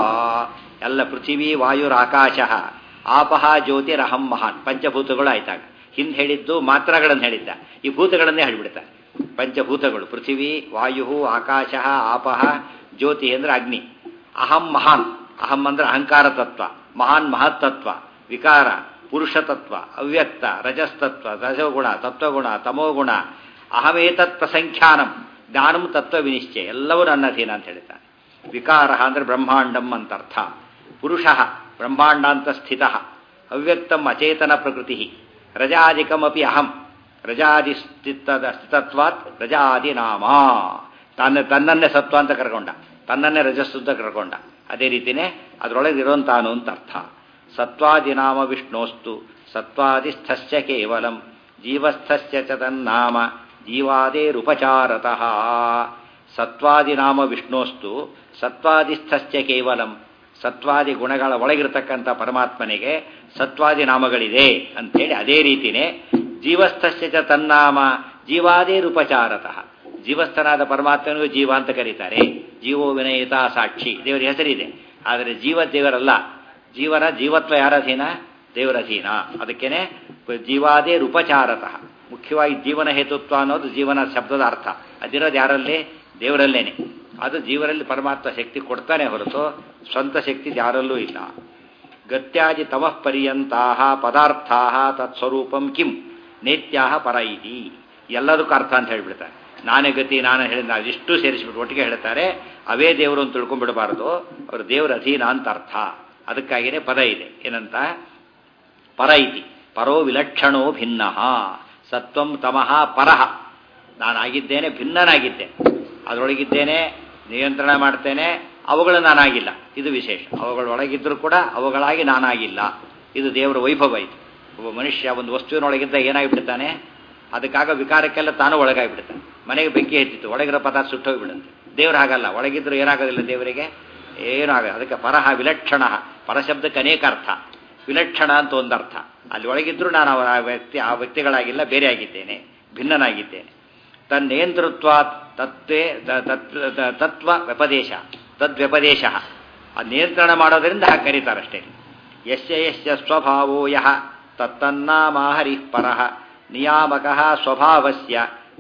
ಎಲ್ಲ ಪೃಥಿವೀ ವಾಯುರಾಕಾಶ ಆಪಹ ಜ್ಯೋತಿರಹಂ ಮಹಾನ್ ಪಂಚಭೂತಗಳು ಆಯ್ತಾಗ ಹಿಂದೆ ಹೇಳಿದ್ದು ಮಾತ್ರಗಳನ್ನು ಹೇಳಿದ್ದ ಈ ಭೂತಗಳನ್ನೇ ಹೇಳಿಬಿಡ್ತಾರೆ ಪಂಚಭೂತಗಳು ಪೃಥಿವಿ ವಾಯು ಆಕಾಶ ಆಪಹ ಜ್ಯೋತಿ ಅಂದ್ರೆ ಅಗ್ನಿ ಅಹಂ ಮಹಾನ್ ಅಹಂ ಅಂದ್ರೆ ಅಹಂಕಾರ ತತ್ವ ಮಹಾನ್ ಮಹತ್ತತ್ವ ವಿಕಾರ ಪುರುಷ ತತ್ವ ಅವ್ಯಕ್ತ ರಜಸ್ತತ್ವ ರಜಗುಣ ತತ್ವಗುಣ ತಮೋಗುಣ ಅಹಮೇತತ್ ಪ್ರಸಂಖ್ಯಾನಂ ಜ್ಞಾನಂ ತತ್ವ ವಿನಿಶ್ಚಯ ಎಲ್ಲವೂ ನನ್ನ ಅಧೀನ ಅಂತ ಹೇಳ್ತಾನೆ ವಿಕಾರ ಅಂದ್ರೆ ಬ್ರಹ್ಮಾಂಡಂ ಅಂತ ಅರ್ಥ ಪುರುಷ ಬ್ರಹ್ಮಾಂಡಾಂತ ಸ್ಥಿತ ಅವ್ಯಕ್ತಂ ಅಚೇತನ ಪ್ರಕೃತಿ ರಜಾದಿಕಮಪಿ ಅಹಂ ರಜಾದಿ ಸ್ಥಿತದ ಸ್ಥಿತತ್ವಾತ್ ರಜಾದಿ ನಾಮ ತನ್ನ ತನ್ನನ್ನೇ ಸತ್ವ ಅಂತ ಕರ್ಕೊಂಡ ತನ್ನನ್ನೇ ರಜಸ್ಸು ಅಂತ ಕರ್ಕೊಂಡ ಅದೇ ರೀತಿನೇ ಅದರೊಳಗೆ ಇರೋಂತಾನು ಅಂತ ಅರ್ಥ ಸತ್ವಾದಿ ನಾಮ ವಿಷ್ಣೋಸ್ತು ಸತ್ವಾದಿಸ್ಥಶ್ಚ ಕೇವಲಂ ಜೀವಸ್ಥಶ್ಚ ಚ ತನ್ನಾಮ ಜೀವಾದೇರುಪಚಾರತಃ ಸತ್ವಾದಿ ನಾಮ ವಿಷ್ಣೋಸ್ತು ಸತ್ವಾದಿಸ್ಥಶ್ಚ ಕೇವಲಂ ಸತ್ವಾದಿ ಗುಣಗಳ ಒಳಗಿರತಕ್ಕಂಥ ಪರಮಾತ್ಮನಿಗೆ ಸತ್ವಾದಿ ನಾಮಗಳಿದೆ ಅಂಥೇಳಿ ಅದೇ ರೀತಿನೇ ಜೀವಸ್ಥಶ್ಚ ಚ ತನ್ನಾಮ ಜೀವಾದೇರುಪಚಾರತಃ ಜೀವಸ್ಥನಾದ ಪರಮಾತ್ಮನಿಗೂ ಜೀವ ಅಂತ ಕರೀತಾರೆ ಜೀವೋ ವಿನಯಿತ ಸಾಕ್ಷಿ ದೇವರ ಹೆಸರಿದೆ ಆದರೆ ಜೀವ ದೇವರಲ್ಲ ಜೀವನ ಜೀವತ್ವ ಯಾರಧೀನ ದೇವರಧೀನ ಅದಕ್ಕೇನೆ ಜೀವಾದೇ ರೂಪಚಾರತಃ ಮುಖ್ಯವಾಗಿ ಜೀವನ ಹೇತುತ್ವ ಅನ್ನೋದು ಜೀವನ ಶಬ್ದದ ಅರ್ಥ ಅದಿರೋದು ಯಾರಲ್ಲಿ ದೇವರಲ್ಲೇನೆ ಅದು ಜೀವರಲ್ಲಿ ಪರಮಾತ್ಮ ಶಕ್ತಿ ಕೊಡ್ತಾನೆ ಹೊರತು ಸ್ವಂತ ಶಕ್ತಿ ಯಾರಲ್ಲೂ ಇಲ್ಲ ಗತ್ಯಾದಿ ತಮಃ ಪರ್ಯಂತಾ ಪದಾರ್ಥಾ ತತ್ಸ್ವರೂಪಂ ಕಿಂ ನೇತ್ಯಾ ಪರ ಇತಿ ಎಲ್ಲದಕ್ಕೂ ಅರ್ಥ ಅಂತ ಹೇಳ್ಬಿಡ್ತಾರೆ ನಾನೇ ಗತಿ ನಾನು ಹೇಳಿದ ನಾವು ಇಷ್ಟು ಸೇರಿಸಿಬಿಟ್ಟು ಒಟ್ಟಿಗೆ ಹೇಳ್ತಾರೆ ಅವೇ ದೇವರು ಅಂತ ತಿಳ್ಕೊಂಡ್ಬಿಡಬಾರದು ಅವರು ದೇವರ ಅಧೀನ ಅಂತ ಅರ್ಥ ಅದಕ್ಕಾಗಿಯೇ ಪದ ಇದೆ ಏನಂತ ಪರ ಇತಿ ಪರೋ ವಿಲಕ್ಷಣೋ ಭಿನ್ನ ಸತ್ವಂ ತಮಃ ಪರಹ ನಾನಾಗಿದ್ದೇನೆ ಭಿನ್ನನಾಗಿದ್ದೆ ಅದರೊಳಗಿದ್ದೇನೆ ನಿಯಂತ್ರಣ ಮಾಡ್ತೇನೆ ಅವುಗಳು ನಾನಾಗಿಲ್ಲ ಇದು ವಿಶೇಷ ಅವುಗಳೊಳಗಿದ್ರೂ ಕೂಡ ಅವುಗಳಾಗಿ ನಾನಾಗಿಲ್ಲ ಇದು ದೇವರ ವೈಭವ ಇದು ಒಬ್ಬ ಮನುಷ್ಯ ಒಂದು ವಸ್ತುವಿನೊಳಗಿದ್ದ ಏನಾಗಿಬಿಡ್ತಾನೆ ಅದಕ್ಕಾಗ ವಿಕಾರಕ್ಕೆಲ್ಲ ತಾನು ಒಳಗಾಗಿಬಿಡ್ತಾನೆ ಮನೆಗೆ ಬೆಂಕಿ ಹೆಚ್ಚಿತ್ತು ಒಳಗಿರೋ ಪದಾರ್ಥ ಸುಟ್ಟೋಗ್ಬಿಡುತ್ತೆ ದೇವ್ರು ಹಾಗಲ್ಲ ಒಳಗಿದ್ರು ಏನಾಗೋದಿಲ್ಲ ದೇವರಿಗೆ ಏನೂ ಆಗಲ್ಲ ಅದಕ್ಕೆ ಪರಹ ವಿಲಕ್ಷಣ ಪರಶಬ್ದಕ್ಕೆ ಅನೇಕ ಅರ್ಥ ವಿಲಕ್ಷಣ ಅಂತ ಒಂದು ಅರ್ಥ ಅಲ್ಲಿ ಒಳಗಿದ್ರು ನಾನು ಅವರ ವ್ಯಕ್ತಿ ಆ ವ್ಯಕ್ತಿಗಳಾಗಿಲ್ಲ ಬೇರೆ ಆಗಿದ್ದೇನೆ ಭಿನ್ನನಾಗಿದ್ದೇನೆ ತನ್ನೇಂತೃತ್ವ ತತ್ವೇ ತತ್ವ ವ್ಯಪದೇಶ ತದ್ವ್ಯಪದೇಶ ಆ ನಿಯಂತ್ರಣ ಮಾಡೋದರಿಂದ ಹಾಗೆ ಕರೀತಾರಷ್ಟೇ ಯಶ್ಯ ಯಶ್ಯ ಸ್ವಭಾವೋ ಯಹ ತತ್ತನ್ನಾಮ ಹರಿಃ ಪರಃ ನಿಯಾಮಕ ಸ್ವಭಾವಸ್ಯ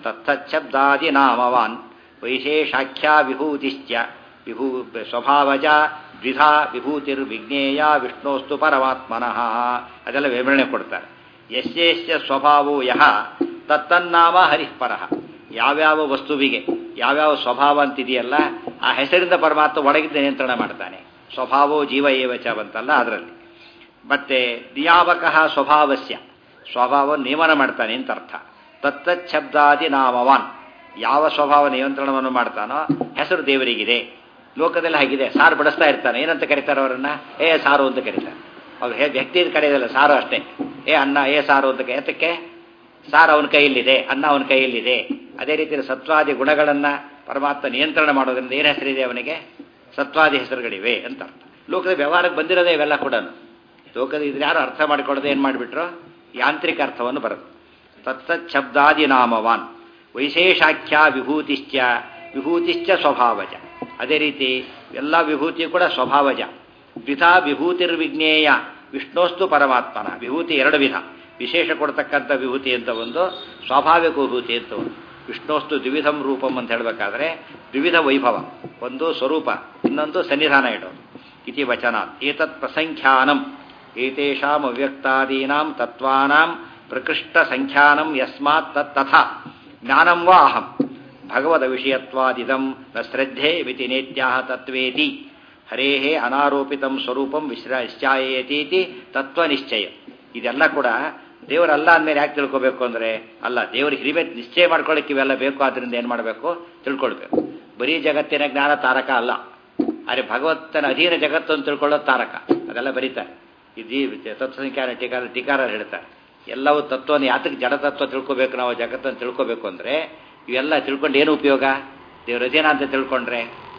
ತತ್ತಚ್ಛಬ್ದಾದಿನಾಮವಾನ್ ವೈಶೇಷಾಖ್ಯಾ ವಿಭೂತಿಶ್ಚ ವಿಭೂ ಸ್ವಭಾವಜ ದ್ವಿಧಾ ವಿಭೂತಿರ್ವಿಜ್ಞೇಯ ವಿಷ್ಣೋಸ್ತು ಪರಮಾತ್ಮನಃ ಅದೆಲ್ಲ ವಿವರಣೆ ಕೊಡ್ತಾರೆ ಯಶ್ಯಶ್ಯ ಸ್ವಭಾವೋ ಯಹ ತತ್ತನ್ನಾಮ ಹರಿಃಪರಃ ಯಾವ್ಯಾವ ವಸ್ತುವಿಗೆ ಯಾವ್ಯಾವ ಸ್ವಭಾವ ಅಂತಿದೆಯಲ್ಲ ಆ ಹೆಸರಿಂದ ಪರಮಾತ್ಮ ಒಳಗಿದ್ದ ನಿಯಂತ್ರಣ ಮಾಡ್ತಾನೆ ಸ್ವಭಾವೋ ಜೀವ ಏವಚ ಬಂತಲ್ಲ ಅದರಲ್ಲಿ ಮತ್ತೆ ನಿಯಾಮಕ ಸ್ವಭಾವಸ್ಯ ಸ್ವಭಾವ ನಿಯಮನ ಮಾಡ್ತಾನೆ ಅಂತ ಅರ್ಥ ತತ್ತಚ್ಛಬ್ದಾದಿ ನಾಮವಾನ್ ಯಾವ ಸ್ವಭಾವ ನಿಯಂತ್ರಣವನ್ನು ಮಾಡ್ತಾನೋ ಹೆಸರು ದೇವರಿಗಿದೆ ಲೋಕದಲ್ಲಿ ಹಾಗಿದೆ ಸಾರು ಬಡಿಸ್ತಾ ಇರ್ತಾನೆ ಏನಂತ ಕರೀತಾರೆ ಅವರನ್ನ ಏ ಸಾರು ಅಂತ ಕರೀತಾರೆ ಅವ್ರು ವ್ಯಕ್ತಿ ಕರೆಯೋದಲ್ಲ ಸಾರು ಅಷ್ಟೇ ಏ ಅನ್ನ ಏ ಸಾರು ಅಂತ ಎತ್ತಕ್ಕೆ ಸಾರು ಅವನ ಕೈಯಲ್ಲಿದೆ ಅನ್ನ ಅವನ ಕೈಯಲ್ಲಿದೆ ಅದೇ ರೀತಿ ಸತ್ವಾದಿ ಗುಣಗಳನ್ನ ಪರಮಾತ್ಮ ನಿಯಂತ್ರಣ ಮಾಡೋದ್ರಿಂದ ಏನು ಹೆಸರಿದೆ ಅವನಿಗೆ ಸತ್ವಾದಿ ಹೆಸರುಗಳಿವೆ ಅಂತ ಅರ್ಥ ಲೋಕದ ವ್ಯವಹಾರಕ್ಕೆ ಬಂದಿರೋದೇ ಇವೆಲ್ಲ ಕೂಡ ಲೋಕದ ಇದ್ರೆ ಯಾರು ಅರ್ಥ ಮಾಡಿಕೊಳ್ಳದೆ ಏನು ಮಾಡಿಬಿಟ್ರು ಯಾಂತ್ರಿಕ ಅರ್ಥವನ್ನು ಬರುತ್ತೆ ತತ್ತಚ್ಛಬ್ದಾದಿ ನಾಮವಾನ್ ವೈಶೇಷಾಖ್ಯ ವಿಭೂತಿಶ್ಚ ವಿಭೂತಿಶ್ಚ ಸ್ವಭಾವಜ ಅದೇ ರೀತಿ ಎಲ್ಲ ವಿಭೂತಿ ಕೂಡ ಸ್ವಭಾವಜ ದ್ವಿಧಾ ವಿಭೂತಿರ್ವಿಜ್ಞೇಯ ವಿಷ್ಣೋಸ್ತು ಪರಮಾತ್ಮನ ವಿಭೂತಿ ಎರಡು ವಿಧ ವಿಶೇಷ ಕೊಡ್ತಕ್ಕಂಥ ವಿಭೂತಿ ಅಂತ ಒಂದು ಸ್ವಾಭಾವಿಕ ವಿಭೂತಿ ಅಂತ ಒಂದು ವಿಷ್ಣೋಸ್ತು ದ್ವಿಧಂ ರೂಪಂ ಅಂತ ಹೇಳಬೇಕಾದ್ರೆ ದ್ವಿವಿಧ ವೈಭವ ಒಂದು ಸ್ವರೂಪ ಇನ್ನೊಂದು ಸನ್ನಿಧಾನ ಇಡೋದು ಇತಿ ವಚನ ಏತತ್ ಪ್ರಸಂಖ್ಯಾನಂ ಏತೇಷಾಂ ಅವ್ಯಕ್ತಾದೀನಾಂ ತತ್ವಾನಾಂ ಪ್ರಕೃಷ್ಟ ಸಂಖ್ಯಾನಂ ಯಸ್ಮಾತ್ ತತ್ ತಥಾ ಜ್ಞಾನಂ ವಾ ಅಹಂ ಭಗವದ ವಿಷಯತ್ವಾದಿದಂ ನ ಶ್ರದ್ಧೆ ಮಿತಿ ನೇತ್ಯಾಹ ತತ್ವೇತಿ ಹರೇಹೇ ಅನಾರೋಪಿತಂ ಸ್ವರೂಪಂ ವಿಶ್ರಾಶ್ಚಾಯೇತೀತಿ ತತ್ವನಿಶ್ಚಯ ಇದೆಲ್ಲ ಕೂಡ ದೇವರಲ್ಲ ಅಂದಮೇಲೆ ಯಾಕೆ ತಿಳ್ಕೋಬೇಕು ಅಂದರೆ ಅಲ್ಲ ದೇವರ ಹಿರಿಮೆ ನಿಶ್ಚಯ ಮಾಡ್ಕೊಳ್ಳಿಕ್ಕೆ ಇವೆಲ್ಲ ಬೇಕು ಆದ್ದರಿಂದ ಏನು ಮಾಡಬೇಕು ತಿಳ್ಕೊಳ್ಬೇಕು ಬರೀ ಜಗತ್ತಿನ ಜ್ಞಾನ ತಾರಕ ಅಲ್ಲ ಆದರೆ ಭಗವಂತನ ಅಧೀನ ಜಗತ್ತು ಅಂತ ತಿಳ್ಕೊಳ್ಳೋದು ತಾರಕ ಅದೆಲ್ಲ ಬರೀತಾರೆ ಇದು ತತ್ವಸಂಖ್ಯಾನ ಟೀಕಾರ ಟೀಕಾರ ಹೇಳ್ತಾರೆ ಎಲ್ಲವೂ ತತ್ವನ ಯಾತಕ್ಕೆ ಜಡ ತತ್ವ ತಿಳ್ಕೋಬೇಕು ನಾವು ಜಗತ್ತನ್ನು ತಿಳ್ಕೋಬೇಕು ಅಂದರೆ ಇವೆಲ್ಲ ತಿಳ್ಕೊಂಡು ಏನು ಉಪಯೋಗ ದೇವರ ಅಧೀನ ಅಂತ ತಿಳ್ಕೊಂಡ್ರೆ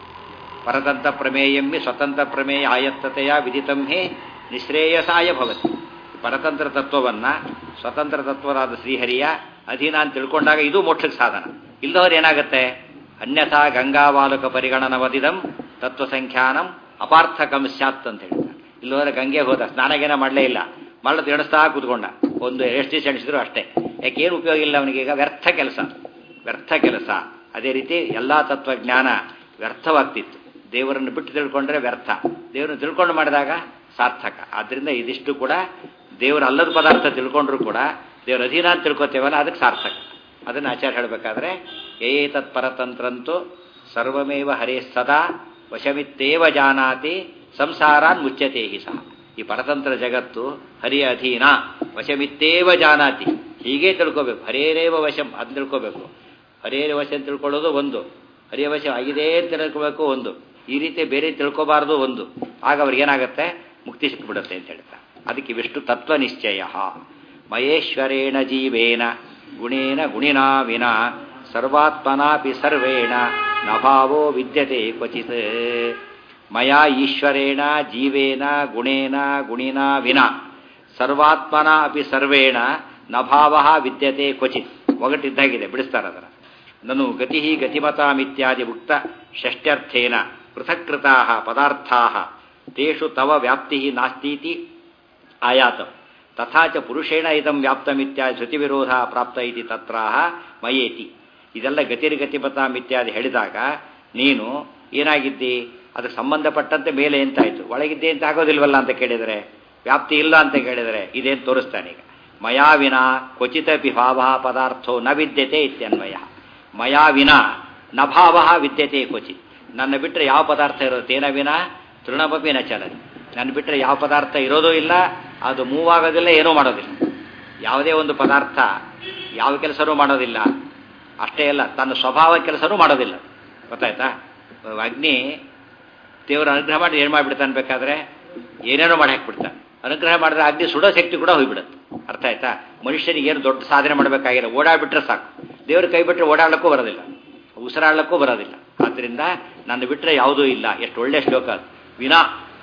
ಪರತಂತ್ರ ಪ್ರಮೇಯಮ್ಮಿ ಸ್ವತಂತ್ರ ಪ್ರಮೇಯ ಆಯತ್ತತೆಯ ವಿದಿತಂ ಹೇ ನಿಶ್ರೇಯಸಾಯ ಭವತಿ ಪರತಂತ್ರ ತತ್ವವನ್ನು ಸ್ವತಂತ್ರ ತತ್ವರಾದ ಶ್ರೀಹರಿಯ ಅಧೀನ ಅಂತ ತಿಳ್ಕೊಂಡಾಗ ಇದು ಮೋಕ್ಷಕ್ಕೆ ಸಾಧನ ಇಲ್ಲದವ್ರು ಏನಾಗುತ್ತೆ ಅನ್ಯಥಾ ಗಂಗಾವಾಲಕ ಪರಿಗಣನವದಿದಂ ತತ್ವಸಂಖ್ಯಾನಂ ಅಪಾರ್ಥಕಂ ಸ್ಯಾತ್ ಅಂತ ಹೇಳ್ತಾರೆ ಇಲ್ಲಿ ಹೋದ್ರೆ ಗಂಗೆ ಹೋದ ಸ್ನಾನಗೇನ ಮಾಡಲೇ ಇಲ್ಲ ಮಳ್ಳದ ಎಣಿಸ್ತಾ ಕೂತ್ಕೊಂಡ ಒಂದು ಎಷ್ಟು ದಿವಸ ಎಣಿಸಿದ್ರು ಅಷ್ಟೇ ಯಾಕೆ ಏನು ಉಪಯೋಗ ಇಲ್ಲ ಅವನಿಗೆ ಈಗ ವ್ಯರ್ಥ ಕೆಲಸ ವ್ಯರ್ಥ ಕೆಲಸ ಅದೇ ರೀತಿ ಎಲ್ಲಾ ತತ್ವಜ್ಞಾನ ವ್ಯರ್ಥವಾಗ್ತಿತ್ತು ದೇವರನ್ನು ಬಿಟ್ಟು ತಿಳ್ಕೊಂಡ್ರೆ ವ್ಯರ್ಥ ದೇವರನ್ನು ತಿಳ್ಕೊಂಡು ಮಾಡಿದಾಗ ಸಾರ್ಥಕ ಆದ್ರಿಂದ ಇದಿಷ್ಟು ಕೂಡ ದೇವರ ಅಲ್ಲದ ಪದಾರ್ಥ ತಿಳ್ಕೊಂಡ್ರು ಕೂಡ ದೇವರ ಅಧೀನ ಅಂತ ತಿಳ್ಕೊತೇವಲ್ಲ ಅದಕ್ಕೆ ಸಾರ್ಥಕ ಅದನ್ನು ಆಚಾರ್ಯ ಹೇಳಬೇಕಾದ್ರೆ ಏತತ್ ಪರತಂತ್ರಂತೂ ಸರ್ವಮೇವ ಹರೇ ಸದಾ ವಶಮಿತ್ತೇವ ಜಾನಾತಿ ಸಂಸಾರಾನ್ ಮುಚ್ಚತೆ ಹಿ ಸಹ ಈ ಪರತಂತ್ರ ಜಗತ್ತು ಹರಿಯ ಅಧೀನ ವಶಮಿತ್ತೇವ ಜಾನಾತಿ ಹೀಗೆ ತಿಳ್ಕೋಬೇಕು ಹರೇರೇವ ವಶಂ ಅದು ತಿಳ್ಕೋಬೇಕು ಹರಿಯರ ವಶ ಅಂತ ತಿಳ್ಕೊಳ್ಳೋದು ಒಂದು ಹರಿಯ ವಶ ಆಗಿದೆ ಅಂತ ತಿಳ್ಕೋಬೇಕು ಒಂದು ಈ ರೀತಿ ಬೇರೆ ತಿಳ್ಕೋಬಾರ್ದು ಒಂದು ಆಗ ಅವ್ರಿಗೆ ಏನಾಗುತ್ತೆ ಮುಕ್ತಿ ಸಿಕ್ಕಿಬಿಡುತ್ತೆ ಅಂತ ಹೇಳ್ತಾ ಅದಕ್ಕೆ ಇವಿಷ್ಟು ತತ್ವ ನಿಶ್ಚಯ ಮಹೇಶ್ವರೇಣ ಜೀವೇನ ಗುಣೇನ ಗುಣಿನಾ ವಿನ ಸರ್ವಾತ್ಮನಾಪಿ ಸರ್ವೇಣ ನಭಾವೋ ವಿದ್ಯತೆ ಕ್ವಚಿತ್ ಮಯಾ ಈಶ್ವರೇಣ ಜೀವೇನ ಗುಣೇನ ಗುಣಿನಾ ವಿನ ಸರ್ವಾತ್ಮನ ಅಪಿ ಸರ್ವೇಣ ನಭಾವ ವಿದ್ಯತೆ ಕ್ವಚಿತ್ ಒಗಟಿದ್ದಾಗಿದೆ ಬಿಡಿಸ್ತಾರೆ ಅದರ ನನು ಗತಿ ಗತಿಮತಾಮಿತ್ಯಾದಿ ಉಕ್ತ ಷಷ್ಟ್ಯರ್ಥೇನ ಪೃಥಕ್ಕೃತಾ ಪದಾರ್ಥಾ ತೇಷು ತವ ವ್ಯಾಪ್ತಿ ನಾಸ್ತೀತಿ ಆಯಾತಂ ತಥಾ ಚ ಪುರುಷೇಣ ಇದಂ ವ್ಯಾಪ್ತಮಿತ್ಯಾದಿ ಶ್ರುತಿವಿರೋಧ ಪ್ರಾಪ್ತ ಇತಿ ತತ್ರಾಹ ಮಯೇತಿ ಇದೆಲ್ಲ ಗತಿರ್ಗತಿಪತಾಮಿತ್ಯಾದಿ ಹೇಳಿದಾಗ ನೀನು ಏನಾಗಿದ್ದಿ ಅದಕ್ಕೆ ಸಂಬಂಧಪಟ್ಟಂತೆ ಮೇಲೆ ಎಂತಾಯ್ತು ಒಳಗಿದ್ದೆ ಅಂತ ಆಗೋದಿಲ್ವಲ್ಲ ಅಂತ ಕೇಳಿದರೆ ವ್ಯಾಪ್ತಿ ಇಲ್ಲ ಅಂತ ಕೇಳಿದರೆ ಇದೇನು ತೋರಿಸ್ತಾನೆ ಈಗ ಮಯಾ ವಿನ ಕ್ವಚಿತಪಿ ಭಾವ ಪದಾರ್ಥೋ ನ ವಿದ್ಯತೆ ಇತ್ಯನ್ವಯ ಮಯಾ ವಿನ ನಭಾವ ವಿದ್ಯತೆ ಕ್ವಚಿತ್ ನನ್ನ ಬಿಟ್ಟರೆ ಯಾವ ಪದಾರ್ಥ ಇರುತ್ತೆ ಏನ ವಿನ ತೃಣಪಪಿ ನ ಚಲನೆ ನನ್ನ ಬಿಟ್ಟರೆ ಯಾವ ಪದಾರ್ಥ ಇರೋದೂ ಇಲ್ಲ ಅದು ಮೂವ್ ಆಗೋದಿಲ್ಲ ಏನೂ ಮಾಡೋದಿಲ್ಲ ಯಾವುದೇ ಒಂದು ಪದಾರ್ಥ ಯಾವ ಕೆಲಸನೂ ಮಾಡೋದಿಲ್ಲ ಅಷ್ಟೇ ಅಲ್ಲ ತನ್ನ ಸ್ವಭಾವ ಕೆಲಸನೂ ಮಾಡೋದಿಲ್ಲ ಗೊತ್ತಾಯ್ತಾ ಅಗ್ನಿ ದೇವರ ಅನುಗ್ರಹ ಮಾಡಿ ಏನು ಮಾಡಿಬಿಡ್ತಾನೆ ಬೇಕಾದ್ರೆ ಏನೇನೋ ಮಾಡಿ ಹಾಕ್ಬಿಡ್ತಾನೆ ಅನುಗ್ರಹ ಮಾಡಿದ್ರೆ ಅಗ್ನಿ ಸುಡೋ ಶಕ್ತಿ ಕೂಡ ಹೋಗ್ಬಿಡುತ್ತೆ ಅರ್ಥ ಆಯ್ತಾ ಮನುಷ್ಯನಿಗೆ ಏನು ದೊಡ್ಡ ಸಾಧನೆ ಮಾಡಬೇಕಾಗಿಲ್ಲ ಓಡಾಡ್ಬಿಟ್ರೆ ಸಾಕು ದೇವ್ರ ಕೈ ಬಿಟ್ಟರೆ ಓಡಾಡಲಿಕ್ಕೂ ಬರೋದಿಲ್ಲ ಉಸಿರಾಡಲಿಕ್ಕೂ ಬರೋದಿಲ್ಲ ಆದ್ದರಿಂದ ನನ್ನ ಬಿಟ್ಟರೆ ಯಾವುದೂ ಇಲ್ಲ ಎಷ್ಟು ಒಳ್ಳೆ ಶ್ಲೋಕ ಅದು ವಿನಾ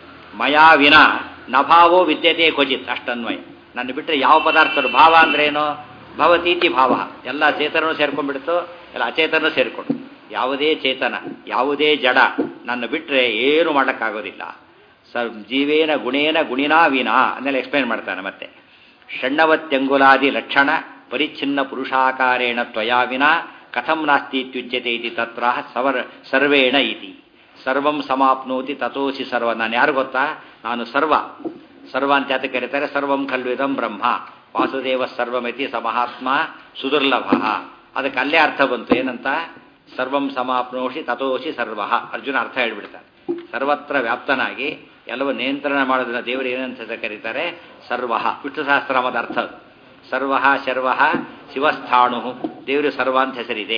ಮಯಾ ವಿನ ನಭಾವೋ ವಿದ್ಯತೆ ಕ್ವಚಿತ್ ಅಷ್ಟನ್ವಯ ನನ್ನ ಬಿಟ್ಟರೆ ಯಾವ ಪದಾರ್ಥರು ಭಾವ ಅಂದ್ರೇನು ಭವತೀತಿ ಭಾವ ಎಲ್ಲ ಚೇತನೂ ಸೇರ್ಕೊಂಡ್ಬಿಡ್ತು ಎಲ್ಲ ಅಚೇತನೂ ಸೇರ್ಕೊಂಡು ಯಾವುದೇ ಚೇತನ ಯಾವುದೇ ಜಡ ನನ್ನ ಬಿಟ್ಟರೆ ಏನು ಮಾಡೋಕ್ಕಾಗೋದಿಲ್ಲ ಸ ಜೀವೇನ ಗುಣೇನ ಗುಣಿನಾ ವಿನಾ ಅನ್ನೆಲ್ಲ ಎಕ್ಸ್ಪ್ಲೈನ್ ಮಾಡ್ತಾನೆ ಮತ್ತೆ ಷಣ್ಣವತ್ಯಂಗುಲಾದಿ ಲಕ್ಷಣ ಪರಿಚ್ಛಿನ್ನ ಪುರುಷಾಕಾರೇಣ ತ್ವಯಾ ವಿನ ಕಥಂ ನಾಸ್ತಿ ಇತ್ಯುಚ್ಯತೆ ಇತಿ ತತ್ರ ಸವರ್ ಸರ್ವೇಣ ಇತಿ ಸರ್ವಂ ಸಮಾಪ್ನೋತಿ ತಥೋಸಿ ಸರ್ವ ನಾನು ಯಾರು ಗೊತ್ತಾ ನಾನು ಸರ್ವ ಸರ್ವ ಅಂತ ಯಾತ ಕರೀತಾರೆ ಸರ್ವಂ ಖಲ್ವಿದಂ ಬ್ರಹ್ಮ ವಾಸುದೇವ ಸರ್ವಮಿತಿ ಸಮಹಾತ್ಮ ಸುದುರ್ಲಭ ಅದಕ್ಕೆ ಅಲ್ಲೇ ಅರ್ಥ ಬಂತು ಏನಂತ ಸರ್ವಂ ಸಮಾಪ್ನೋಷಿ ತಥೋಷಿ ಸರ್ವ ಅರ್ಜುನ ಅರ್ಥ ಹೇಳ್ಬಿಡ್ತಾನೆ ಸರ್ವತ್ರ ವ್ಯಾಪ್ತನಾಗಿ ಎಲ್ಲವೂ ನಿಯಂತ್ರಣ ಮಾಡೋದನ್ನ ದೇವರು ಏನಂತ ಕರೀತಾರೆ ಸರ್ವ ವಿಷ್ಣು ಸಹಸ್ರನಾಮದ ಅರ್ಥ ಸರ್ವ ಶರ್ವ ಶಿವಸ್ಥಾಣು ದೇವರು ಸರ್ವ ಅಂತ ಹೆಸರಿದೆ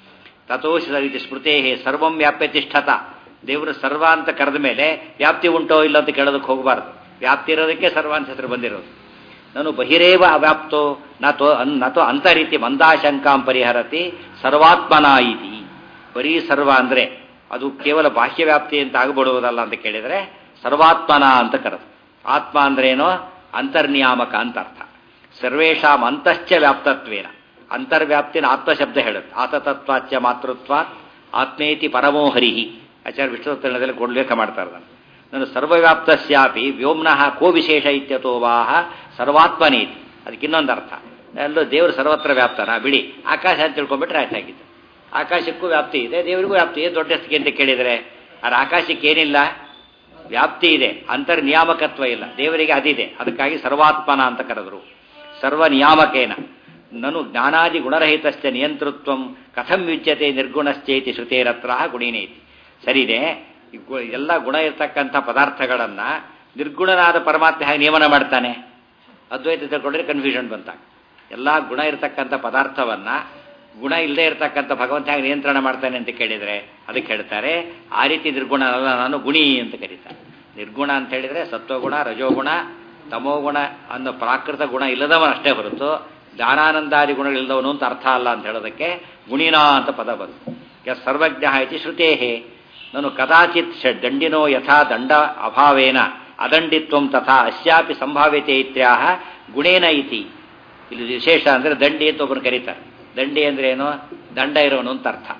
ತಥೋಷಿ ರೀತಿ ಸ್ಮೃತೇ ಸರ್ವಂ ವ್ಯಾಪ್ಯ ತಿಷ್ಠತ ದೇವರು ಸರ್ವ ಅಂತ ಕರೆದ ಮೇಲೆ ವ್ಯಾಪ್ತಿ ಉಂಟೋ ಇಲ್ಲ ಅಂತ ಕೇಳೋದಕ್ಕೆ ಹೋಗಬಾರ್ದು ವ್ಯಾಪ್ತಿ ಇರೋದಕ್ಕೆ ಸರ್ವ ಅಂತ ಹೆಸರು ಬಂದಿರೋದು ನಾನು ಬಹಿರೇವ ಅವ್ಯಾಪ್ತೋ ನತೋ ನತೋ ಅಂತರೀತಿ ಮಂದಾಶಂಕಾಂ ಪರಿಹರತಿ ಸರ್ವಾತ್ಮನ ಇತಿ ಬರೀ ಸರ್ವ ಅಂದರೆ ಅದು ಕೇವಲ ಬಾಹ್ಯ ವ್ಯಾಪ್ತಿ ಅಂತ ಆಗಬಿಡುವುದಲ್ಲ ಅಂತ ಕೇಳಿದರೆ ಸರ್ವಾತ್ಮನ ಅಂತ ಕರೆದು ಆತ್ಮ ಅಂದ್ರೇನೋ ಅಂತರ್ನಿಯಾಮಕ ಅಂತ ಅರ್ಥ ಸರ್ವೇಷಾಂ ಅಂತಶ್ಚ ವ್ಯಾಪ್ತತ್ವೇನ ಅಂತರ್ವ್ಯಾಪ್ತಿನ ಆತ್ಮಶಬ್ದ ಹೇಳುತ್ತೆ ಆತತತ್ವಾಚ್ಯ ಮಾತೃತ್ವ ಆತ್ಮೇತಿ ಪರಮೋ ಹರಿಹಿ ಆಚಾರ್ಯ ವಿಷ್ಣುತರಣದಲ್ಲಿ ಉಲ್ಲೇಖ ಮಾಡ್ತಾರೆ ನಾನು ನಾನು ಸರ್ವವ್ಯಾಪ್ತಸ್ಯಾಪಿ ವ್ಯೋಮ್ನಃ ಕೋ ವಿಶೇಷ ಇತ್ಯತೋ ವಾಹ ಸರ್ವಾತ್ಮನೇತಿ ಅದಕ್ಕೆ ಇನ್ನೊಂದು ಅರ್ಥ ಎಲ್ಲೋ ದೇವರು ಸರ್ವತ್ರ ವ್ಯಾಪ್ತನ ಬಿಡಿ ಆಕಾಶ ಅಂತ ತಿಳ್ಕೊಂಡ್ಬಿಟ್ರೆ ಆಯ್ತಾಗಿತ್ತು ಆಕಾಶಕ್ಕೂ ವ್ಯಾಪ್ತಿ ಇದೆ ದೇವರಿಗೂ ವ್ಯಾಪ್ತಿ ಇದೆ ದೊಡ್ಡಸ್ತಿಗೆ ಅಂತ ಕೇಳಿದರೆ ಆದರೆ ಆಕಾಶಕ್ಕೆ ಏನಿಲ್ಲ ವ್ಯಾಪ್ತಿ ಇದೆ ಅಂತರ್ ನಿಯಾಮಕತ್ವ ಇಲ್ಲ ದೇವರಿಗೆ ಅದಿದೆ ಅದಕ್ಕಾಗಿ ಸರ್ವಾತ್ಮನ ಅಂತ ಕರೆದರು ಸರ್ವ ನಿಯಾಮಕೇನ ನನು ಜ್ಞಾನಾದಿ ಗುಣರಹಿತಶ್ಚ ನಿಯಂತೃತ್ವ ಕಥಂ ಯುಜ್ಯತೆ ನಿರ್ಗುಣಶ್ಚೇತಿ ಶ್ರುತೇರತ್ರ ಗುಣಿನೇತಿ ಸರಿದೆ ಎಲ್ಲ ಗುಣ ಇರ್ತಕ್ಕಂಥ ಪದಾರ್ಥಗಳನ್ನ ನಿರ್ಗುಣನಾದ ಪರಮಾತ್ಮ ಹೇಗೆ ನಿಯಮನ ಮಾಡ್ತಾನೆ ಅದ್ವೈತ ತಿಳ್ಕೊಂಡ್ರೆ ಕನ್ಫ್ಯೂಷನ್ ಬಂತಾಗ ಎಲ್ಲ ಗುಣ ಇರತಕ್ಕಂಥ ಪದಾರ್ಥವನ್ನ ಗುಣ ಇಲ್ಲದೆ ಇರತಕ್ಕಂಥ ಭಗವಂತ ಹೇಗೆ ನಿಯಂತ್ರಣ ಮಾಡ್ತಾನೆ ಅಂತ ಕೇಳಿದರೆ ಅದಕ್ಕೆ ಹೇಳ್ತಾರೆ ಆ ರೀತಿ ನಿರ್ಗುಣ ಅಲ್ಲ ನಾನು ಗುಣಿ ಅಂತ ಕರೀತಾರೆ ನಿರ್ಗುಣ ಅಂತ ಹೇಳಿದರೆ ಸತ್ವಗುಣ ರಜೋಗುಣ ತಮೋಗುಣ ಅನ್ನೋ ಪ್ರಾಕೃತ ಗುಣ ಇಲ್ಲದವನು ಅಷ್ಟೇ ಹೊರತು ಜ್ಞಾನಾನಂದಾದಿ ಗುಣಗಳಿಲ್ಲದವನು ಅಂತ ಅರ್ಥ ಅಲ್ಲ ಅಂತ ಹೇಳೋದಕ್ಕೆ ಗುಣಿನಾ ಅಂತ ಪದ ಬಂತು ಯ ಸರ್ವಜ್ಞ ಇತಿ ಶ್ರುತೇಹೇ ನಾನು ಕದಾಚಿತ್ ದಂಡಿನೋ ಯಥಾ ದಂಡ ಅಭಾವೇನ ಅದಂಡಿತ್ವಂ ತಥಾ ಅಸ್ಯಾಪಿ ಸಂಭಾವ್ಯತೆ ಇತ್ಯಾಹ ಗುಣೇನ ಇತಿ ಇಲ್ಲಿ ವಿಶೇಷ ಅಂದರೆ ದಂಡಿ ಅಂತ ಒಬ್ಬರು ಕರೀತಾರೆ ದಂಡಿ ಅಂದ್ರೆ ಏನು ದಂಡ ಇರೋನು ಅಂತ ಅರ್ಥ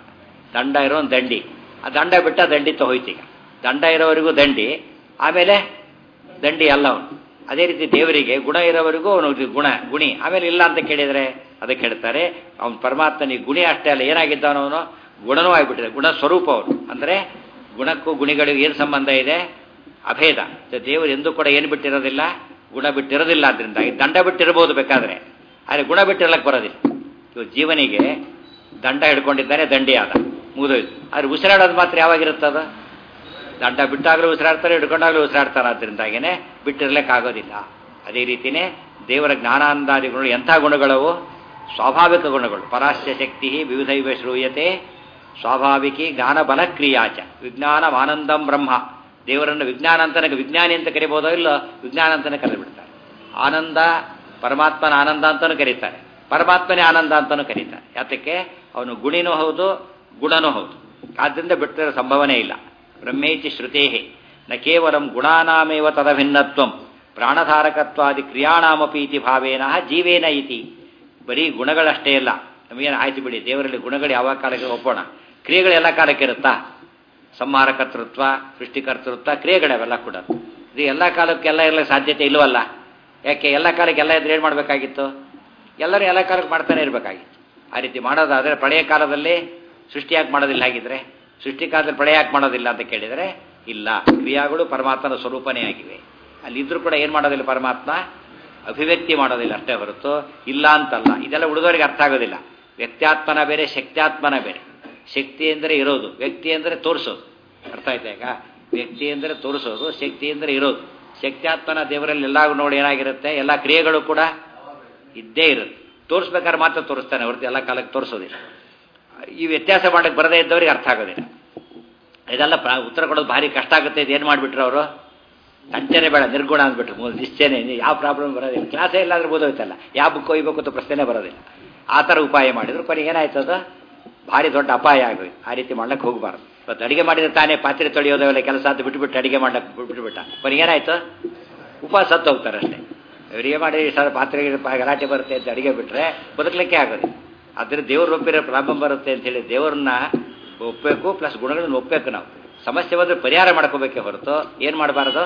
ದಂಡ ಇರೋನ್ ದಂಡಿ ಆ ದಂಡ ಬಿಟ್ಟ ದಂಡಿತ ಹೋಯ್ತೀಗ ದಂಡ ಇರೋವರೆಗೂ ದಂಡಿ ಆಮೇಲೆ ದಂಡಿ ಅಲ್ಲ ಅವನು ಅದೇ ರೀತಿ ದೇವರಿಗೆ ಗುಣ ಇರೋವರೆಗೂ ಅವನು ಗುಣ ಗುಣಿ ಆಮೇಲೆ ಇಲ್ಲ ಅಂತ ಕೇಳಿದರೆ ಅದಕ್ಕೆ ಹೇಳ್ತಾರೆ ಅವನು ಪರಮಾತ್ಮನಿಗೆ ಗುಣಿ ಅಷ್ಟೇ ಅಲ್ಲ ಏನಾಗಿದ್ದಾನವನು ಗುಣನೂ ಆಗಿಬಿಟ್ಟಿದೆ ಗುಣ ಸ್ವರೂಪ ಅವನು ಅಂದರೆ ಗುಣಕ್ಕೂ ಗುಣಿಗಳಿಗೂ ಏನು ಸಂಬಂಧ ಇದೆ ಅಭೇದ ದೇವರು ಎಂದೂ ಕೂಡ ಏನು ಬಿಟ್ಟಿರೋದಿಲ್ಲ ಗುಣ ಬಿಟ್ಟಿರೋದಿಲ್ಲ ಅದರಿಂದ ದಂಡ ಬಿಟ್ಟಿರ್ಬೋದು ಬೇಕಾದರೆ ಆದರೆ ಗುಣ ಬಿಟ್ಟಿರಲಕ್ಕೆ ಬರೋದಿಲ್ಲ ಇವು ಜೀವನಿಗೆ ದಂಡ ಹಿಡ್ಕೊಂಡಿದ್ದಾನೆ ದಂಡಿ ಆದ ಮುಗಿದೋಯ್ತು ಆದರೆ ಉಸಿರಾಡೋದು ಮಾತ್ರ ಯಾವಾಗಿರುತ್ತದ ದಂಡ ಬಿಟ್ಟಾಗಲೂ ಉಸಿರಾಡ್ತಾರೆ ಹಿಡ್ಕೊಂಡಾಗಲೂ ಉಸಿರಾಡ್ತಾರೆ ಅದರಿಂದಾಗೇನೆ ಬಿಟ್ಟಿರ್ಲಿಕ್ಕಾಗೋದಿಲ್ಲ ಅದೇ ರೀತಿಯೇ ದೇವರ ಜ್ಞಾನಾನಂದಾದಿಗಳು ಎಂಥ ಗುಣಗಳವು ಸ್ವಾಭಾವಿಕ ಗುಣಗಳು ಪರಾಸ್ಯ ಶಕ್ತಿ ವಿವಿಧೈವ ಶ್ರೂಯತೆ ಸ್ವಾಭಾವಿಕಿ ಜ್ಞಾನ ಬಲಕ್ರಿಯಾಚ ವಿಜ್ಞಾನ ಆನಂದಂ ಬ್ರಹ್ಮ ದೇವರನ್ನು ವಿಜ್ಞಾನ ಅಂತನೇ ವಿಜ್ಞಾನಿ ಅಂತ ಕರಿಬೋದೋ ಇಲ್ಲ ವಿಜ್ಞಾನ ಅಂತಲೇ ಕರೆದುಬಿಡ್ತಾರೆ ಆನಂದ ಪರಮಾತ್ಮನ ಆನಂದ ಅಂತಲೂ ಕರೀತಾರೆ ಪರಮಾತ್ಮನೇ ಆನಂದ ಅಂತಲೂ ಕರೀತಾರೆ ಯಾತಕ್ಕೆ ಅವನು ಗುಣಿನೂ ಹೌದು ಗುಣನೂ ಹೌದು ಆದ್ದರಿಂದ ಬಿಟ್ಟಿರೋ ಸಂಭವನೇ ಇಲ್ಲ ಬ್ರಹ್ಮೇಚಿ ಶ್ರುತೇಹೇ ನ ಕೇವಲಂ ಗುಣಾನಾಮೇವ ತದಭಿನ್ನತ್ವಂ ಪ್ರಾಣಧಾರಕತ್ವಾದಿ ಕ್ರಿಯಾಣಾಮಪಿ ಇತಿ ಭಾವೇನ ಜೀವೇನ ಇತಿ ಬರೀ ಗುಣಗಳಷ್ಟೇ ಇಲ್ಲ ನಮಗೇನು ಆಯ್ತು ಬಿಡಿ ದೇವರಲ್ಲಿ ಗುಣಗಳು ಯಾವ ಕಾಲಕ್ಕೆ ಒಪ್ಪೋಣ ಕ್ರಿಯೆಗಳು ಎಲ್ಲ ಕಾಲಕ್ಕೆ ಇರುತ್ತಾ ಸಂಹಾರ ಕರ್ತೃತ್ವ ಸೃಷ್ಟಿಕರ್ತೃತ್ವ ಕ್ರಿಯೆಗಳವೆಲ್ಲ ಕೂಡ ಇದು ಎಲ್ಲ ಕಾಲಕ್ಕೆಲ್ಲ ಇರಲಿಕ್ಕೆ ಸಾಧ್ಯತೆ ಇಲ್ವಲ್ಲ ಯಾಕೆ ಎಲ್ಲ ಕಾಲಕ್ಕೆ ಎಲ್ಲ ಇದ್ರೆ ಏನು ಮಾಡಬೇಕಾಗಿತ್ತು ಎಲ್ಲರೂ ಎಲ್ಲ ಕಾಲಕ್ಕೆ ಮಾಡ್ತಾನೆ ಇರಬೇಕಾಗಿತ್ತು ಆ ರೀತಿ ಮಾಡೋದಾದರೆ ಪ್ರಳಯ ಕಾಲದಲ್ಲಿ ಸೃಷ್ಟಿ ಯಾಕೆ ಮಾಡೋದಿಲ್ಲ ಹಾಗಿದ್ರೆ ಸೃಷ್ಟಿ ಕಾಲದಲ್ಲಿ ಪ್ರಳಯ ಯಾಕೆ ಮಾಡೋದಿಲ್ಲ ಅಂತ ಕೇಳಿದರೆ ಇಲ್ಲ ಕ್ರಿಯಾಗಳು ಪರಮಾತ್ಮನ ಸ್ವರೂಪನೇ ಆಗಿವೆ ಅಲ್ಲಿದ್ದರೂ ಕೂಡ ಏನು ಮಾಡೋದಿಲ್ಲ ಪರಮಾತ್ಮ ಅಭಿವ್ಯಕ್ತಿ ಮಾಡೋದಿಲ್ಲ ಅಷ್ಟೇ ಹೊರತು ಇಲ್ಲ ಅಂತಲ್ಲ ಇದೆಲ್ಲ ಉಳಿದವರಿಗೆ ಅರ್ಥ ಆಗೋದಿಲ್ಲ ವ್ಯಕ್ತ್ಯಾತ್ಮನ ಬೇರೆ ಶಕ್ತ್ಯಾತ್ಮನ ಬೇರೆ ಶಕ್ತಿ ಅಂದರೆ ಇರೋದು ವ್ಯಕ್ತಿ ಅಂದರೆ ತೋರಿಸೋದು ಅರ್ಥ ಆಯ್ತಾ ಈಗ ವ್ಯಕ್ತಿ ಅಂದರೆ ತೋರಿಸೋದು ಶಕ್ತಿ ಅಂದರೆ ಇರೋದು ಶಕ್ತ್ಯಾತ್ಮನ ದೇವರಲ್ಲಿ ಎಲ್ಲ ನೋಡಿ ಏನಾಗಿರುತ್ತೆ ಎಲ್ಲ ಕ್ರಿಯೆಗಳು ಕೂಡ ಇದ್ದೇ ಇರುತ್ತೆ ತೋರಿಸ್ಬೇಕಾದ್ರೆ ಮಾತ್ರ ತೋರಿಸ್ತಾನೆ ಹೊರತು ಎಲ್ಲ ಕಾಲಕ್ಕೆ ತೋರಿಸೋದಿಲ್ಲ ಈ ವ್ಯತ್ಯಾಸ ಮಾಡಕ್ಕೆ ಬರದೇ ಇದ್ದವ್ರಿಗೆ ಅರ್ಥ ಆಗೋದಿಲ್ಲ ಇದೆಲ್ಲ ಉತ್ತರ ಕೊಡೋದು ಭಾರಿ ಕಷ್ಟ ಆಗುತ್ತೆ ಇದು ಏನು ಮಾಡಿಬಿಟ್ರು ಅವರು ಅಂಚನೆ ಬೇಡ ನಿರ್ಗುಣ ಅಂದ್ಬಿಟ್ರು ಮೂಲ ನಿಶ್ಚಯನೇ ಯಾವ ಪ್ರಾಬ್ಲಮ್ ಬರೋದಿಲ್ಲ ಕ್ಲಾಸೇ ಇಲ್ಲಾಂದ್ರೆ ಬೋದೋಯ್ತಲ್ಲ ಯಾವ ಬುಕ್ ಒಯ್ಬೇಕು ಅಂತ ಪ್ರಶ್ನೆ ಬರೋದಿಲ್ಲ ಆ ಥರ ಉಪಾಯ ಮಾಡಿದ್ರು ಕೊನೆಗೆ ಏನಾಯ್ತು ಅದು ಭಾರಿ ದೊಡ್ಡ ಅಪಾಯ ಆಗೋಯ್ತು ಆ ರೀತಿ ಮಾಡ್ಲಿಕ್ಕೆ ಹೋಗಬಾರ್ದು ಇವತ್ತು ಅಡಿಗೆ ಮಾಡಿದ್ರೆ ತಾನೇ ಪಾತ್ರೆ ತೊಳೆಯೋದವೆಲ್ಲ ಕೆಲಸ ಅದು ಬಿಟ್ಬಿಟ್ಟು ಅಡಿಗೆ ಮಾಡ್ಲಿಕ್ಕೆ ಬಿಟ್ಬಿಟ್ಟ ಕೊನೆಗೆ ಏನಾಯ್ತು ಉಪವಾಸ ಸತ್ತು ಹೋಗ್ತಾರೆ ಅಷ್ಟೇ ಅಡಿಗೆ ಮಾಡಿ ಸರ್ ಪಾತ್ರೆಗೆ ಗಲಾಟೆ ಬರುತ್ತೆ ಅಂತ ಅಡಿಗೆ ಬಿಟ್ಟರೆ ಬದುಕಲಿಕ್ಕೆ ಆಗೋದು ಆದರೆ ದೇವ್ರು ಒಪ್ಪಿರೋ ಪ್ರಾಬ್ಲಮ್ ಬರುತ್ತೆ ಅಂತ ಹೇಳಿ ದೇವ್ರನ್ನ ಒಪ್ಪಬೇಕು ಪ್ಲಸ್ ಗುಣಗಳನ್ನು ಒಪ್ಪಬೇಕು ನಾವು ಸಮಸ್ಯೆ ಬಂದರೆ ಪರಿಹಾರ ಮಾಡ್ಕೋಬೇಕೇ ಹೊರತು ಏನು ಮಾಡಬಾರ್ದು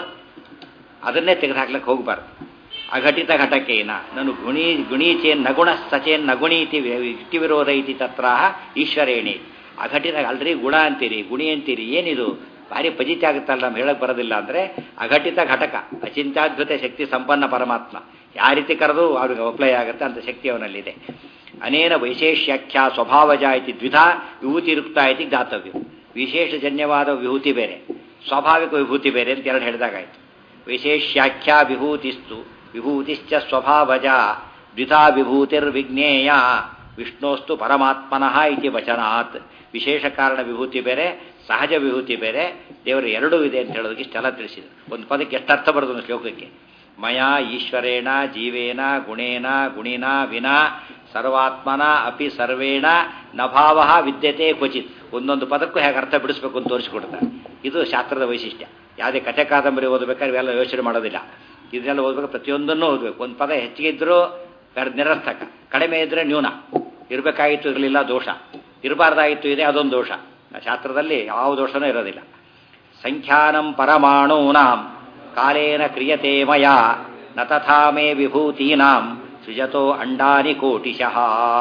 ಅದನ್ನೇ ತೆಗೆದುಹಾಕ್ಲಿಕ್ಕೆ ಹೋಗಬಾರ್ದು ಅಘಟಿತ ಘಟಕೇನ ನಾನು ಗುಣಿ ಗುಣೀಚೇನ್ ನಗುಣ ಸಚೇನ್ ನಗುಣಿ ಇತಿ ಇತಿ ವಿರೋಧ ಇತಿ ತತ್ರ ಈಶ್ವರೇಣಿ ಅಘಟಿತ ಅಲ್ರಿ ಗುಣ ಅಂತೀರಿ ಗುಣಿ ಅಂತೀರಿ ಏನಿದು ಭಾರಿ ಪಜಿತಿ ಆಗುತ್ತಲ್ಲ ನಮ್ಗೆ ಹೇಳಕ್ ಬರೋದಿಲ್ಲ ಅಂದರೆ ಅಘಟಿತ ಘಟಕ ಅಚಿಂತ್ಯಾದ್ಭುತ ಶಕ್ತಿ ಸಂಪನ್ನ ಪರಮಾತ್ಮ ಯಾವ ರೀತಿ ಕರೆದು ಅವ್ರಿಗೆ ಅಪ್ಲೈ ಆಗುತ್ತೆ ಅಂತ ಶಕ್ತಿ ಅವನಲ್ಲಿದೆ ಅನೇನ ವೈಶೇಷ್ಯಾಖ್ಯಾ ಸ್ವಭಾವಜ ಇತಿ ದ್ವಿಧಾ ವಿಭೂತಿರುಕ್ತ ಇತಿ ದಾತವ್ಯ ವಿಶೇಷಜನ್ಯವಾದ ವಿಭೂತಿ ಬೇರೆ ಸ್ವಾಭಾವಿಕ ವಿಭೂತಿ ಬೇರೆ ಅಂತ ಎರಡು ಹೇಳಿದಾಗಾಯ್ತು ವಿಶೇಷ್ಯಾಖ್ಯಾ ವಿಭೂತಿಸ್ತು ವಿಭೂತಿಶ್ಚ ಸ್ವಭಾವಜ ದ್ವಿಧಾ ವಿಭೂತಿರ್ವಿಜ್ಞೇಯ ವಿಷ್ಣೋಸ್ತು ಪರಮಾತ್ಮನಃ ಇತಿ ವಚನಾತ್ ವಿಶೇಷ ಕಾರಣ ವಿಭೂತಿ ಬೇರೆ ಸಹಜ ವಿಭೂತಿ ಬೇರೆ ದೇವರು ಎರಡೂ ಇದೆ ಅಂತ ಹೇಳೋದಕ್ಕೆ ಇಷ್ಟೆಲ್ಲ ತಿಳಿಸಿದ್ರು ಒಂದು ಪದಕ್ಕೆ ಎಷ್ಟು ಅರ್ಥ ಬರೋದು ಒಂದು ಶ್ಲೋಕಕ್ಕೆ ಮಯ ಈಶ್ವರೇಣ ಜೀವೇನ ಗುಣೇನ ಗುಣಿನ ವಿನಾ ಸರ್ವಾತ್ಮನ ಅಪಿ ಸರ್ವೇಣ ನಭಾವ ವಿದ್ಯತೆ ಕ್ವಚಿತ್ ಒಂದೊಂದು ಪದಕ್ಕೂ ಹೇಗೆ ಅರ್ಥ ಬಿಡಿಸ್ಬೇಕು ಅಂತ ತೋರಿಸಿಕೊಡ್ತಾರೆ ಇದು ಶಾಸ್ತ್ರದ ವೈಶಿಷ್ಟ್ಯ ಯಾವುದೇ ಕಥೆ ಕಾದಂಬರಿ ಓದಬೇಕಾದ್ರೆ ಇವೆಲ್ಲ ಯೋಚನೆ ಮಾಡೋದಿಲ್ಲ ಇದನ್ನೆಲ್ಲ ಓದಬೇಕು ಪ್ರತಿಯೊಂದನ್ನು ಓದಬೇಕು ಒಂದು ಪದ ಹೆಚ್ಚಿಗೆ ಇದ್ದರೂ ನಿರರ್ಥಕ ಕಡಿಮೆ ಇದ್ದರೆ ನ್ಯೂನ ಇರಬೇಕಾಗಿತ್ತು ಇರಲಿಲ್ಲ ದೋಷ ಇರಬಾರ್ದಾಗಿತ್ತು ಇದೆ ಅದೊಂದು ದೋಷ ಶಾಸ್ತ್ರದಲ್ಲಿ ಯಾವ ದೋಷನೂ ಇರೋದಿಲ್ಲ ಸಂಖ್ಯಾನಂ ಪರಮಾಣೂನಾಂ ಕಾಲೇನ ಕ್ರಿಯತೆ ಮಯ ನ ತಥಾ ಮೇ ವಿಭೂತೀನಾಂ ಸೃಜತೋ ಅಂಡಾನಿ ಕೋಟಿಶಃ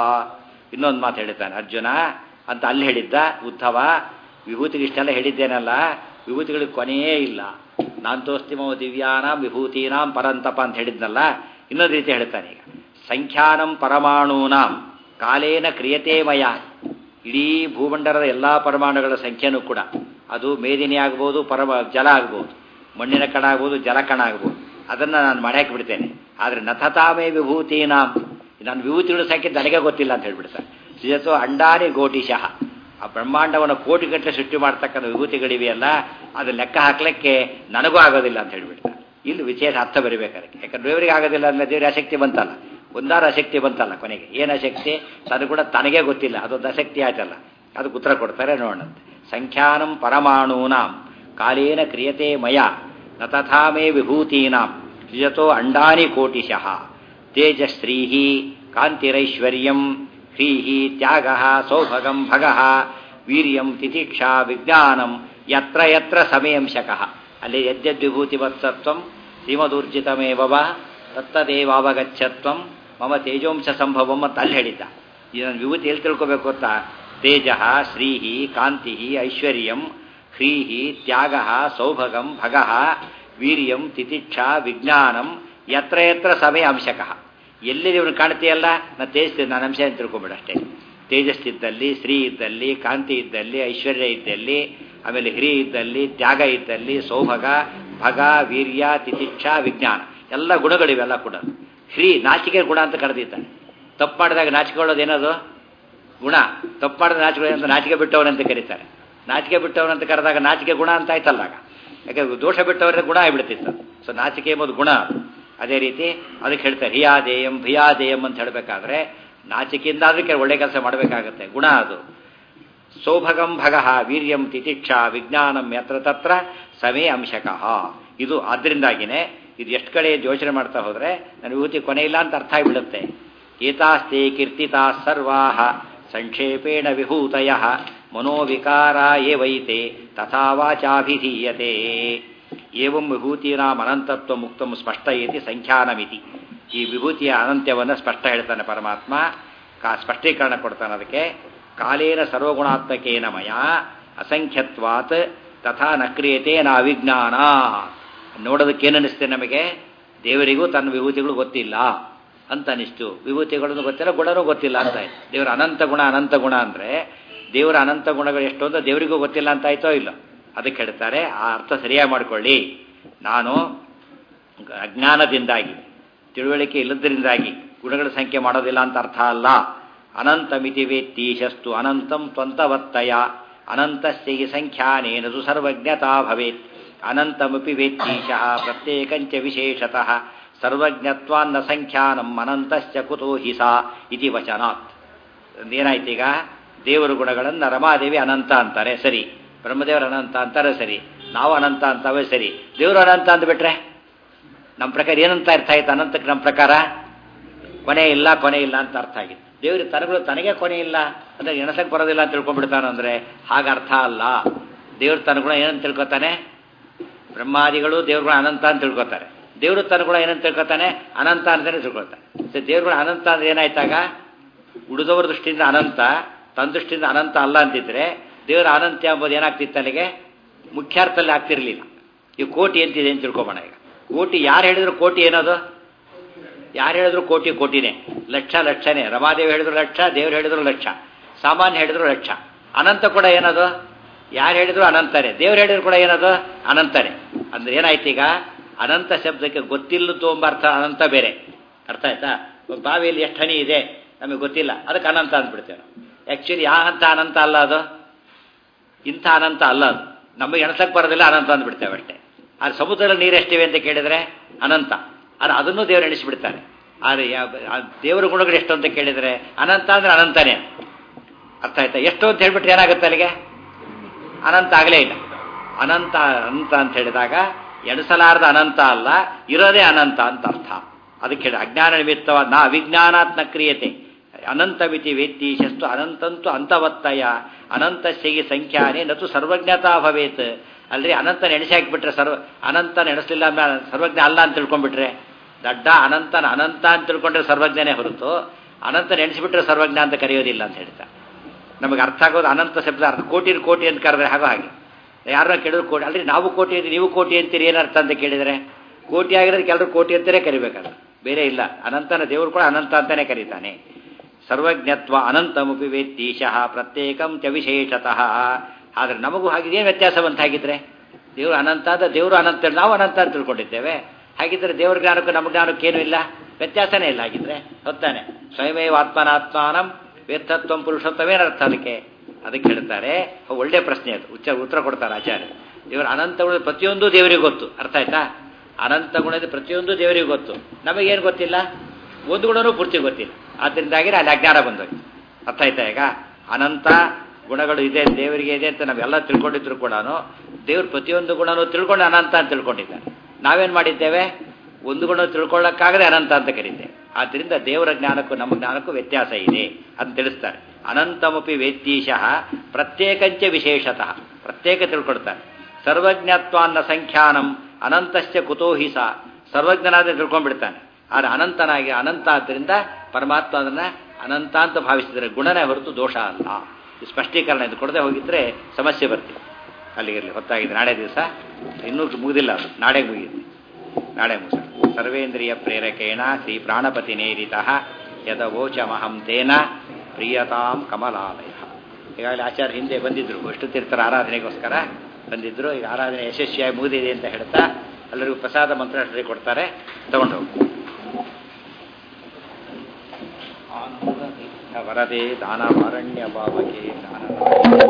ಇನ್ನೊಂದು ಮಾತು ಹೇಳಿದ್ದಾನೆ ಅರ್ಜುನ ಅಂತ ಅಲ್ಲಿ ಹೇಳಿದ್ದ ಉದ್ಧವ ವಿಭೂತಿಗಿಷ್ಟೆಲ್ಲ ಹೇಳಿದ್ದೇನಲ್ಲ ವಿಭೂತಿಗಳಿಗೆ ಕೊನೆಯೇ ಇಲ್ಲ ನಾಂತೋಸ್ತಿಮೋ ದಿವ್ಯಾನಾಂ ವಿಭೂತೀನಾಂ ಪರಂತಪ ಅಂತ ಹೇಳಿದ್ನಲ್ಲ ಇನ್ನೊಂದು ರೀತಿ ಹೇಳ್ತಾನೆ ಈಗ ಸಂಖ್ಯಾನಂ ಪರಮಾಣೂನಾಂ ಕಾಲೇನ ಕ್ರಿಯತೆ ಮಯ ಇಡೀ ಭೂಮಂಡಲದ ಎಲ್ಲ ಪರಮಾಣುಗಳ ಸಂಖ್ಯೆನೂ ಕೂಡ ಅದು ಮೇದಿನಿ ಆಗ್ಬೋದು ಪರಮ ಜಲ ಆಗ್ಬೋದು ಮಣ್ಣಿನ ಕಣ ಆಗ್ಬೋದು ಜಲಕಣ ಆಗ್ಬೋದು ಅದನ್ನು ನಾನು ಮಡ್ಯಾಕಿ ಬಿಡ್ತೇನೆ ಆದರೆ ನಥತಾಮೇ ವಿಭೂತೀನಾಂ ನಾನು ವಿಭೂತಿಗಳು ಸಂಖ್ಯೆ ನನಗೆ ಗೊತ್ತಿಲ್ಲ ಅಂತ ಹೇಳ್ಬಿಡ್ತಾರೆ ಸಿಜತೋ ಅಂಡಾನಿ ಗೋಟಿಶಃ ಆ ಬ್ರಹ್ಮಾಂಡವನ್ನು ಕೋಟಿಗಟ್ಟಲೆ ಸೃಷ್ಟಿ ಮಾಡ್ತಕ್ಕಂಥ ವಿಭೂತಿಗಳಿವೆಯಲ್ಲ ಅದು ಲೆಕ್ಕ ಹಾಕ್ಲಿಕ್ಕೆ ನನಗೂ ಆಗೋದಿಲ್ಲ ಅಂತ ಹೇಳ್ಬಿಡ್ತಾರೆ ಇಲ್ಲಿ ವಿಶೇಷ ಅರ್ಥ ಬರಿಬೇಕಾದ್ರೆ ಯಾಕಂದ್ರೆ ದೇವರಿಗೆ ಆಗೋದಿಲ್ಲ ಅಂದ್ರೆ ದೇವರ ಆಸಕ್ತಿ ಬಂತಲ್ಲ ಒಂದಾರು ಆಸಕ್ತಿ ಬಂತಲ್ಲ ಕೊನೆಗೆ ಏನು ಆಸಕ್ತಿ ಅದು ಕೂಡ ತನಗೇ ಗೊತ್ತಿಲ್ಲ ಅದೊಂದು ಆಸಕ್ತಿ ಆಯ್ತಲ್ಲ ಅದಕ್ಕೆ ಉತ್ತರ ಕೊಡ್ತಾರೆ ನೋಡೋಣಂತೆ ಸಂಖ್ಯಾನಂ ಪರಮಾಣೂನಾಂ ಕಾಲೇನ ಕ್ರಿಯತೆ ಮಯ ನ ತಥಾ ಮೇ ವಿಭೂತೀನಾಂ ಸೃಜತೋ ಅಂಡಾನಿ ಕೋಟಿಶಃ ತೇಜಶ್ರೀ ಕಾಂತಿರೈಶ್ವರ್ಯಂ ಹ್ರೀಹಿ ತ್ಯಾಗ ಸೌಭಗಂ ಭಗ ವೀರ್ಯಂ ತಿತಿಕ್ಷಾ ವಿಜ್ಞಾನಂ ಯತ್ರ ಯತ್ರ ಸಮಯಂಶಕಃ ಅಲ್ಲಿ ಯದ್ಯದ್ವಿಭೂತಿವತ್ಸತ್ವಂ ಶ್ರೀಮದೂರ್ಜಿತಮೇವ ತತ್ತದೇವಾವಗಚ್ಚತ್ವಂ ಮಮ ತೇಜೋಂಶ ಸಂಭವಂ ಅಂತ ಅಲ್ಲಿ ಹೇಳಿದ್ದ ಇದನ್ನು ವಿಭೂತಿ ಎಲ್ಲಿ ತಿಳ್ಕೋಬೇಕು ಗೊತ್ತಾ ತೇಜ ಶ್ರೀಹಿ ಕಾಂತಿ ಐಶ್ವರ್ಯಂ ಹ್ರೀಹಿ ತ್ಯಾಗ ಸೌಭಗಂ ಭಗ ವೀರ್ಯಂ ತಿತಿಕ್ಷಾ ವಿಜ್ಞಾನಂ ಯತ್ರ ಯತ್ರ ಸಮಯ ಅಂಶಕಃ ಎಲ್ಲಿ ಇವನು ಕಾಣ್ತೀಯಲ್ಲ ನಾನು ತೇಜ್ ನಾನು ಅಂಶ ಅಂತ ತಿಳ್ಕೊಂಬಿಡ ಅಷ್ಟೇ ತೇಜಸ್ಸಿದ್ದಲ್ಲಿ ಶ್ರೀ ಇದ್ದಲ್ಲಿ ಕಾಂತಿ ಇದ್ದಲ್ಲಿ ಐಶ್ವರ್ಯ ಇದ್ದಲ್ಲಿ ಆಮೇಲೆ ಹಿರಿ ಇದ್ದಲ್ಲಿ ತ್ಯಾಗ ಇದ್ದಲ್ಲಿ ಸೌಭಗ ಭಗ ವೀರ್ಯ ತಿತಿಕ್ಷಾ ವಿಜ್ಞಾನ ಎಲ್ಲ ಗುಣಗಳಿವೆಲ್ಲ ಕೂಡ ಶ್ರೀ ನಾಚಿಕೆ ಗುಣ ಅಂತ ಕರೆದಿದ್ದಾನೆ ತಪ್ಪು ಮಾಡಿದಾಗ ನಾಚಿಕೊಳ್ಳೋದು ಏನದು ಗುಣ ತಪ್ಪು ಮಾಡಿದ ನಾಚಿಕೆ ಅಂತ ನಾಚಿಕೆ ಬಿಟ್ಟವನಂತ ಕರೀತಾರೆ ನಾಚಿಕೆ ಬಿಟ್ಟವನಂತ ಕರೆದಾಗ ನಾಚಿಕೆ ಗುಣ ಅಂತ ಆಯ್ತಲ್ಲ ಆಗ ಯಾಕೆ ದೋಷ ಬಿಟ್ಟವರ ಗುಣ ಆಗಿಬಿಡ್ತಿತ್ತು ಸೊ ನಾಚಿಕೆ ಎಂಬುದು ಗುಣ ಅದು ಅದೇ ರೀತಿ ಅದಕ್ಕೆ ಹೇಳ್ತಾರೆ ಹಿಯಾದೇಯಂ ಭಿಯಾದೇಯಂ ಅಂತ ಹೇಳಬೇಕಾದ್ರೆ ನಾಚಿಕೆಯಿಂದ ಅದಕ್ಕೆ ಒಳ್ಳೆ ಕೆಲಸ ಮಾಡಬೇಕಾಗತ್ತೆ ಗುಣ ಅದು ಸೌಭಗಂ ಭಗ ವೀರ್ಯಂ ತಿತಿಕ್ಷಾ ವಿಜ್ಞಾನಂ ಯತ್ರ ತತ್ರ ಸಮೇ ಅಂಶಕಃ ಇದು ಆದ್ದರಿಂದಾಗಿನೇ ಇದು ಎಷ್ಟು ಕಡೆ ಯೋಚನೆ ಮಾಡ್ತಾ ಹೋದರೆ ನನ್ನ ವಿಭೂತಿ ಕೊನೆ ಇಲ್ಲ ಅಂತ ಅರ್ಥ ಆಗಿಬಿಡುತ್ತೆ ಏತಾಸ್ತೆ ಕೀರ್ತಿತಾ ಸರ್ವಾ ಸಂಕ್ಷೇಪೇಣ ವಿಭೂತಯ ಮನೋವಿಕಾರ ಏವೈತೆ ತಥಾ ವಾಚಾಭಿಧೀಯತೆ ಏವಂ ವಿಭೂತೀನಾಂ ಅನಂತತ್ವ ಮುಕ್ತಂ ಸ್ಪಷ್ಟಯೇತಿ ಸಂಖ್ಯಾನಮಿತಿ ಈ ವಿಭೂತಿಯ ಅನಂತ್ಯವನ್ನು ಸ್ಪಷ್ಟ ಹೇಳ್ತಾನೆ ಪರಮಾತ್ಮ ಕಾ ಸ್ಪಷ್ಟೀಕರಣ ಕೊಡ್ತಾನೆ ಅದಕ್ಕೆ ಕಾಲೇನ ಸರ್ವಗುಣಾತ್ಮಕೇನ ಮಯ ಅಸಂಖ್ಯತ್ವಾತ್ ತಥಾ ನ ಕ್ರಿಯತೆ ನ ಅವಿಜ್ಞಾನ ನೋಡೋದಕ್ಕೆ ಏನನ್ನಿಸ್ತೆ ನಮಗೆ ದೇವರಿಗೂ ತನ್ನ ವಿಭೂತಿಗಳು ಗೊತ್ತಿಲ್ಲ ಅಂತ ಅನಿಸ್ತು ವಿಭೂತಿಗಳನ್ನು ಗೊತ್ತಿಲ್ಲ ಗುಣನೂ ಗೊತ್ತಿಲ್ಲ ಅಂತ ಆಯ್ತು ದೇವರ ಅನಂತ ಗುಣ ಅನಂತ ಗುಣ ಅಂದರೆ ದೇವರ ಅನಂತ ಗುಣಗಳು ಎಷ್ಟು ಅಂತ ದೇವರಿಗೂ ಗೊತ್ತಿಲ್ಲ ಅಂತ ಆಯ್ತೋ ಇಲ್ಲ ಅದಕ್ಕೆ ಹೇಳ್ತಾರೆ ಆ ಅರ್ಥ ಸರಿಯಾಗಿ ಮಾಡ್ಕೊಳ್ಳಿ ನಾನು ಅಜ್ಞಾನದಿಂದಾಗಿ ತಿಳುವಳಿಕೆ ಇಲ್ಲದರಿಂದಾಗಿ ಗುಣಗಳ ಸಂಖ್ಯೆ ಮಾಡೋದಿಲ್ಲ ಅಂತ ಅರ್ಥ ಅಲ್ಲ ಅನಂತ ಮಿತಿ ವೇತ್ತೀಶಸ್ತು ಅನಂತಂ ತ್ವಂತವತ್ತಯ ಅನಂತಸ್ಯ ಸಂಖ್ಯಾನೇನದು ಸರ್ವಜ್ಞತಾ ಭವೇತ್ ಅನಂತಮಪಿ ವೇತ್ತೀಶಃ ಪ್ರತ್ಯೇಕಂಚ ವಿಶೇಷತಃ ಸರ್ವಜ್ಞತ್ವಾನ್ನ ಸಂಖ್ಯಾನಂ ಅನಂತಶ್ಚ ಕುತೋ ಹಿ ಸಾ ಇತಿ ವಚನಾತ್ ಏನಾಯ್ತೀಗ ದೇವರ ಗುಣಗಳನ್ನು ರಮಾದೇವಿ ಅನಂತ ಅಂತಾರೆ ಸರಿ ಬ್ರಹ್ಮದೇವರ ಅನಂತ ಅಂತಾರೆ ಸರಿ ನಾವು ಅನಂತ ಅಂತವೇ ಸರಿ ದೇವರು ಅನಂತ ಅಂದ್ಬಿಟ್ರೆ ನಮ್ಮ ಪ್ರಕಾರ ಏನಂತ ಅರ್ಥ ಆಯ್ತು ಅನಂತಕ್ಕೆ ನಮ್ಮ ಪ್ರಕಾರ ಕೊನೆ ಇಲ್ಲ ಕೊನೆ ಇಲ್ಲ ಅಂತ ಅರ್ಥ ಆಗಿತ್ತು ದೇವ್ರ ತನಗಳು ತನಗೆ ಕೊನೆ ಇಲ್ಲ ಅಂದ್ರೆ ಎಣಸಕ್ಕೆ ಬರೋದಿಲ್ಲ ಅಂತ ತಿಳ್ಕೊಂಡ್ಬಿಡ್ತಾನಂದ್ರೆ ಹಾಗ ಅರ್ಥ ಅಲ್ಲ ದೇವ್ರ ತನಗುಣ ಏನಂತ ತಿಳ್ಕೊತಾನೆ ಬ್ರಹ್ಮಾದಿಗಳು ದೇವ್ರಗುಣ ಅನಂತ ಅಂತ ತಿಳ್ಕೊತಾರೆ ದೇವರು ತನಗುಣ ಏನಂತ ತಿಳ್ಕೊತಾನೆ ಅನಂತ ಅಂತಾನೆ ತಿಳ್ಕೊಳ್ತಾನೆ ಸೊ ದೇವ್ರಗುಣ ಅನಂತ ಅಂದ್ರೆ ಏನಾಯ್ತಾಗ ಉಳಿದವರ ದೃಷ್ಟಿಯಿಂದ ಅನಂತ ತನ್ನ ದೃಷ್ಟಿಯಿಂದ ಅನಂತ ಅಲ್ಲ ಅಂತಿದ್ರೆ ದೇವರ ಅನಂತ ಎಂಬುದು ಏನಾಗ್ತಿತ್ತು ಅಲ್ಲಿಗೆ ಮುಖ್ಯಾರ್ಥದಲ್ಲಿ ಆಗ್ತಿರ್ಲಿಲ್ಲ ಈ ಕೋಟಿ ಅಂತಿದೆ ಅಂತ ತಿಳ್ಕೊಬೋಣ ಈಗ ಕೋಟಿ ಯಾರು ಹೇಳಿದ್ರು ಕೋಟಿ ಏನದು ಯಾರು ಹೇಳಿದ್ರು ಕೋಟಿ ಕೋಟಿನೇ ಲಕ್ಷ ಲಕ್ಷನೇ ರಮಾದೇವಿ ಹೇಳಿದ್ರು ಲಕ್ಷ ದೇವ್ರು ಹೇಳಿದ್ರು ಲಕ್ಷ ಸಾಮಾನ್ಯ ಹೇಳಿದ್ರು ಲಕ್ಷ ಅನಂತ ಕೂಡ ಏನದು ಯಾರು ಹೇಳಿದ್ರು ಅನಂತನೇ ದೇವ್ರು ಹೇಳಿದ್ರು ಕೂಡ ಏನದು ಅನಂತನೇ ಅಂದ್ರೆ ಏನಾಯ್ತು ಈಗ ಅನಂತ ಶಬ್ದಕ್ಕೆ ಗೊತ್ತಿಲ್ಲದ್ದು ಎಂಬ ಅರ್ಥ ಅನಂತ ಬೇರೆ ಅರ್ಥ ಆಯ್ತಾ ಒಂದು ಬಾವಿಯಲ್ಲಿ ಎಷ್ಟು ಹನಿ ಇದೆ ನಮಗೆ ಗೊತ್ತಿಲ್ಲ ಅದಕ್ಕೆ ಅನಂತ ಅಂದ್ಬಿಡ್ತೇವೆ ನಾವು ಆ್ಯಕ್ಚುಲಿ ಯಾವ ಹಂತ ಅನಂತ ಅಲ್ಲ ಅದು ಇಂಥ ಅನಂತ ಅಲ್ಲ ಅದು ನಮಗೆ ಎಣಸಕ್ಕೆ ಬರೋದಿಲ್ಲ ಅನಂತ ಅಂದ್ಬಿಡ್ತೇವೆ ಅಷ್ಟೇ ಆದರೆ ಸಮುದ್ರದಲ್ಲಿ ನೀರು ಎಷ್ಟಿವೆ ಅಂತ ಕೇಳಿದರೆ ಅನಂತ ಆದರೆ ಅದನ್ನು ದೇವರು ಎಣಿಸ್ಬಿಡ್ತಾರೆ ಆದರೆ ದೇವರ ಗುಣಗಳು ಎಷ್ಟು ಅಂತ ಕೇಳಿದರೆ ಅನಂತ ಅಂದರೆ ಅನಂತನೇ ಅರ್ಥ ಆಯ್ತಾ ಎಷ್ಟು ಅಂತ ಹೇಳ್ಬಿಟ್ರೆ ಏನಾಗುತ್ತೆ ಅಲ್ಲಿಗೆ ಅನಂತ ಆಗಲೇ ಇಲ್ಲ ಅನಂತ ಅನಂತ ಅಂತ ಹೇಳಿದಾಗ ಎಣಿಸಲಾರದ ಅನಂತ ಅಲ್ಲ ಇರೋದೇ ಅನಂತ ಅಂತ ಅರ್ಥ ಅದಕ್ಕೆ ಹೇಳಿ ಅಜ್ಞಾನ ನಿಮಿತ್ತವಾದ ನಾ ಅವಿಜ್ಞಾನಾತ್ಮ ಕ್ರಿಯತೆ ಅನಂತ ಮಿತಿ ವೇತ್ತೀಶಸ್ತು ಅನಂತಂತು ಅಂತವತ್ತಯ ಅನಂತಸ್ಯಗೆ ಸಂಖ್ಯಾನೇ ನತು ಸರ್ವಜ್ಞತಾ ಭವೇತ್ ಅಲ್ರಿ ಅನಂತ ನೆನೆಸಿ ಹಾಕಿಬಿಟ್ರೆ ಸರ್ವ ಅನಂತ ನೆನೆಸಲಿಲ್ಲ ಸರ್ವಜ್ಞ ಅಲ್ಲ ಅಂತ ತಿಳ್ಕೊಂಡ್ಬಿಟ್ರೆ ದಡ್ಡ ಅನಂತನ ಅನಂತ ಅಂತ ತಿಳ್ಕೊಂಡ್ರೆ ಸರ್ವಜ್ಞನೇ ಹೊರತು ಅನಂತ ನೆನೆಸಿಬಿಟ್ರೆ ಸರ್ವಜ್ಞ ಅಂತ ಕರೆಯೋದಿಲ್ಲ ಅಂತ ಹೇಳ್ತಾರೆ ನಮಗೆ ಅರ್ಥ ಆಗೋದು ಅನಂತ ಶಬ್ದ ಅರ್ಥ ಕೋಟಿ ಕೋಟಿ ಅಂತ ಕರೆದ್ರೆ ಹಾಗೋ ಹಾಗೆ ಯಾರನ್ನ ಕೇಳಿದ್ರು ಕೋಟಿ ಅಲ್ರಿ ನಾವು ಕೋಟಿ ಅಂತೀರಿ ನೀವು ಕೋಟಿ ಅಂತೀರಿ ಏನರ್ಥ ಅಂತ ಕೇಳಿದರೆ ಕೋಟಿ ಆಗಿರೋದು ಕೆಲವರು ಕೋಟಿ ಅಂತಾನೆ ಕರಿಬೇಕಲ್ಲ ಬೇರೆ ಇಲ್ಲ ಅನಂತನ ದೇವರು ಕೂಡ ಅನಂತ ಅಂತಾನೆ ಕರೀತಾನೆ ಸರ್ವಜ್ಞತ್ವ ಅನಂತಮುಪಿ ವೇತ್ತೀಶಃ ಪ್ರತ್ಯೇಕಂ ಚ ವಿಶೇಷತಃ ಆದರೆ ನಮಗೂ ಹಾಗಿದೇನು ವ್ಯತ್ಯಾಸ ಬಂತಾಗಿದ್ರೆ ದೇವರು ಅನಂತ ಆದ ದೇವರು ಅನಂತ ನಾವು ಅನಂತ ಅಂತ ತಿಳ್ಕೊಂಡಿದ್ದೇವೆ ಹಾಗಿದ್ರೆ ದೇವ್ರ ಜ್ಞಾನಕ್ಕೂ ನಮ್ಮ ಜ್ಞಾನಕ್ಕೇನು ಇಲ್ಲ ವ್ಯತ್ಯಾಸನೇ ಇಲ್ಲ ಹಾಗಿದ್ರೆ ಹೊತ್ತಾನೆ ಸ್ವಯಮೇವ ಆತ್ಮನಾತ್ಮಾನಂ ವೇತ್ತತ್ವಂ ಪುರುಷತ್ವವೇನರ್ಥ ಅದಕ್ಕೆ ಅದಕ್ಕೆ ಹೇಳ್ತಾರೆ ಒಳ್ಳೆ ಪ್ರಶ್ನೆ ಅದು ಉಚ್ಚ ಉತ್ತರ ಕೊಡ್ತಾರೆ ಆಚಾರ್ಯ ದೇವರ ಅನಂತ ಗುಣದ ಪ್ರತಿಯೊಂದು ದೇವರಿಗೆ ಗೊತ್ತು ಅರ್ಥ ಆಯ್ತಾ ಅನಂತ ಗುಣದ ಪ್ರತಿಯೊಂದು ದೇವರಿಗೆ ಗೊತ್ತು ನಮಗೇನು ಗೊತ್ತಿಲ್ಲ ಒಂದು ಗುಣನೂ ಪೂರ್ತಿ ಗೊತ್ತಿಲ್ಲ ಆದ್ದರಿಂದಾಗಿ ಅಲ್ಲಿ ಅಜ್ಞಾನ ಬಂದೋಯ್ತು ಅರ್ಥ ಆಯ್ತಾ ಈಗ ಅನಂತ ಗುಣಗಳು ಇದೆ ದೇವರಿಗೆ ಇದೆ ಅಂತ ನಾವೆಲ್ಲ ತಿಳ್ಕೊಂಡಿದ್ರು ಕೂಡ ದೇವ್ರ ಪ್ರತಿಯೊಂದು ಗುಣನೂ ತಿಳ್ಕೊಂಡು ಅನಂತ ಅಂತ ತಿಳ್ಕೊಂಡಿದ್ದಾರೆ ನಾವೇನು ಮಾಡಿದ್ದೇವೆ ಒಂದು ಗುಣ ತಿಳ್ಕೊಳ್ಳೋಕ್ಕಾಗದೆ ಅನಂತ ಅಂತ ಕರೀತೇವೆ ಆದ್ದರಿಂದ ದೇವರ ಜ್ಞಾನಕ್ಕೂ ನಮ್ಮ ಜ್ಞಾನಕ್ಕೂ ವ್ಯತ್ಯಾಸ ಇದೆ ಅಂತ ತಿಳಿಸ್ತಾರೆ ಅನಂತಮಪಿ ವೇತ್ತೀಶಃ ಪ್ರತ್ಯೇಕಂಚ ವಿಶೇಷತಃ ಪ್ರತ್ಯೇಕ ತಿಳ್ಕೊಡ್ತಾನೆ ಸರ್ವಜ್ಞತ್ವಾನ್ನ ಸಂಖ್ಯಾನಂ ಅನಂತಶ್ಚ ಕುತೋ ಹಿ ಸಾ ಸರ್ವಜ್ಞನಾದ ತಿಳ್ಕೊಂಡ್ಬಿಡ್ತಾನೆ ಆದರೆ ಅನಂತನಾಗಿ ಅನಂತ ಆದ್ದರಿಂದ ಪರಮಾತ್ಮ ಅದನ್ನ ಅನಂತ ಅಂತ ಭಾವಿಸಿದರೆ ಗುಣನೇ ಹೊರತು ದೋಷ ಅಲ್ಲ ಈ ಸ್ಪಷ್ಟೀಕರಣ ಇದು ಕೊಡದೆ ಹೋಗಿದ್ರೆ ಸಮಸ್ಯೆ ಬರ್ತೀವಿ ಅಲ್ಲಿಗಿರಲಿ ಹೊತ್ತಾಗಿದೆ ನಾಳೆ ದಿವಸ ಇನ್ನೂ ಮುಗಿದಿಲ್ಲ ಅದು ನಾಳೆ ಮುಗಿಯುತ್ತೆ ನಾಳೆ ಮುಗಿಸ ಸರ್ವೇಂದ್ರಿಯ ಪ್ರೇರಕೇಣ ಶ್ರೀ ಪ್ರಾಣಪತಿ ನೇರಿತ ಯದವೋಚಮಹಂ ತೇನ ಪ್ರಿಯತಾಂ ಕಮಲಾಲಯ ಈಗಾಗಲೇ ಆಚಾರ್ಯ ಹಿಂದೆ ಬಂದಿದ್ರು ವಿಷ್ಣು ತೀರ್ಥರ ಆರಾಧನೆಗೋಸ್ಕರ ಬಂದಿದ್ರು ಈಗ ಆರಾಧನೆ ಯಶಸ್ವಿಯಾಗಿ ಮುಗಿದಿದೆ ಅಂತ ಹೇಳ್ತಾ ಎಲ್ಲರಿಗೂ ಪ್ರಸಾದ ಮಂತ್ರಾಕ್ಷರಿ ಕೊಡ್ತಾರೆ ತಗೊಂಡು ಹೋಗು ವರದೆ ದಾನವಾರಣ್ಯ ಭಾವಕೆ ದಾನ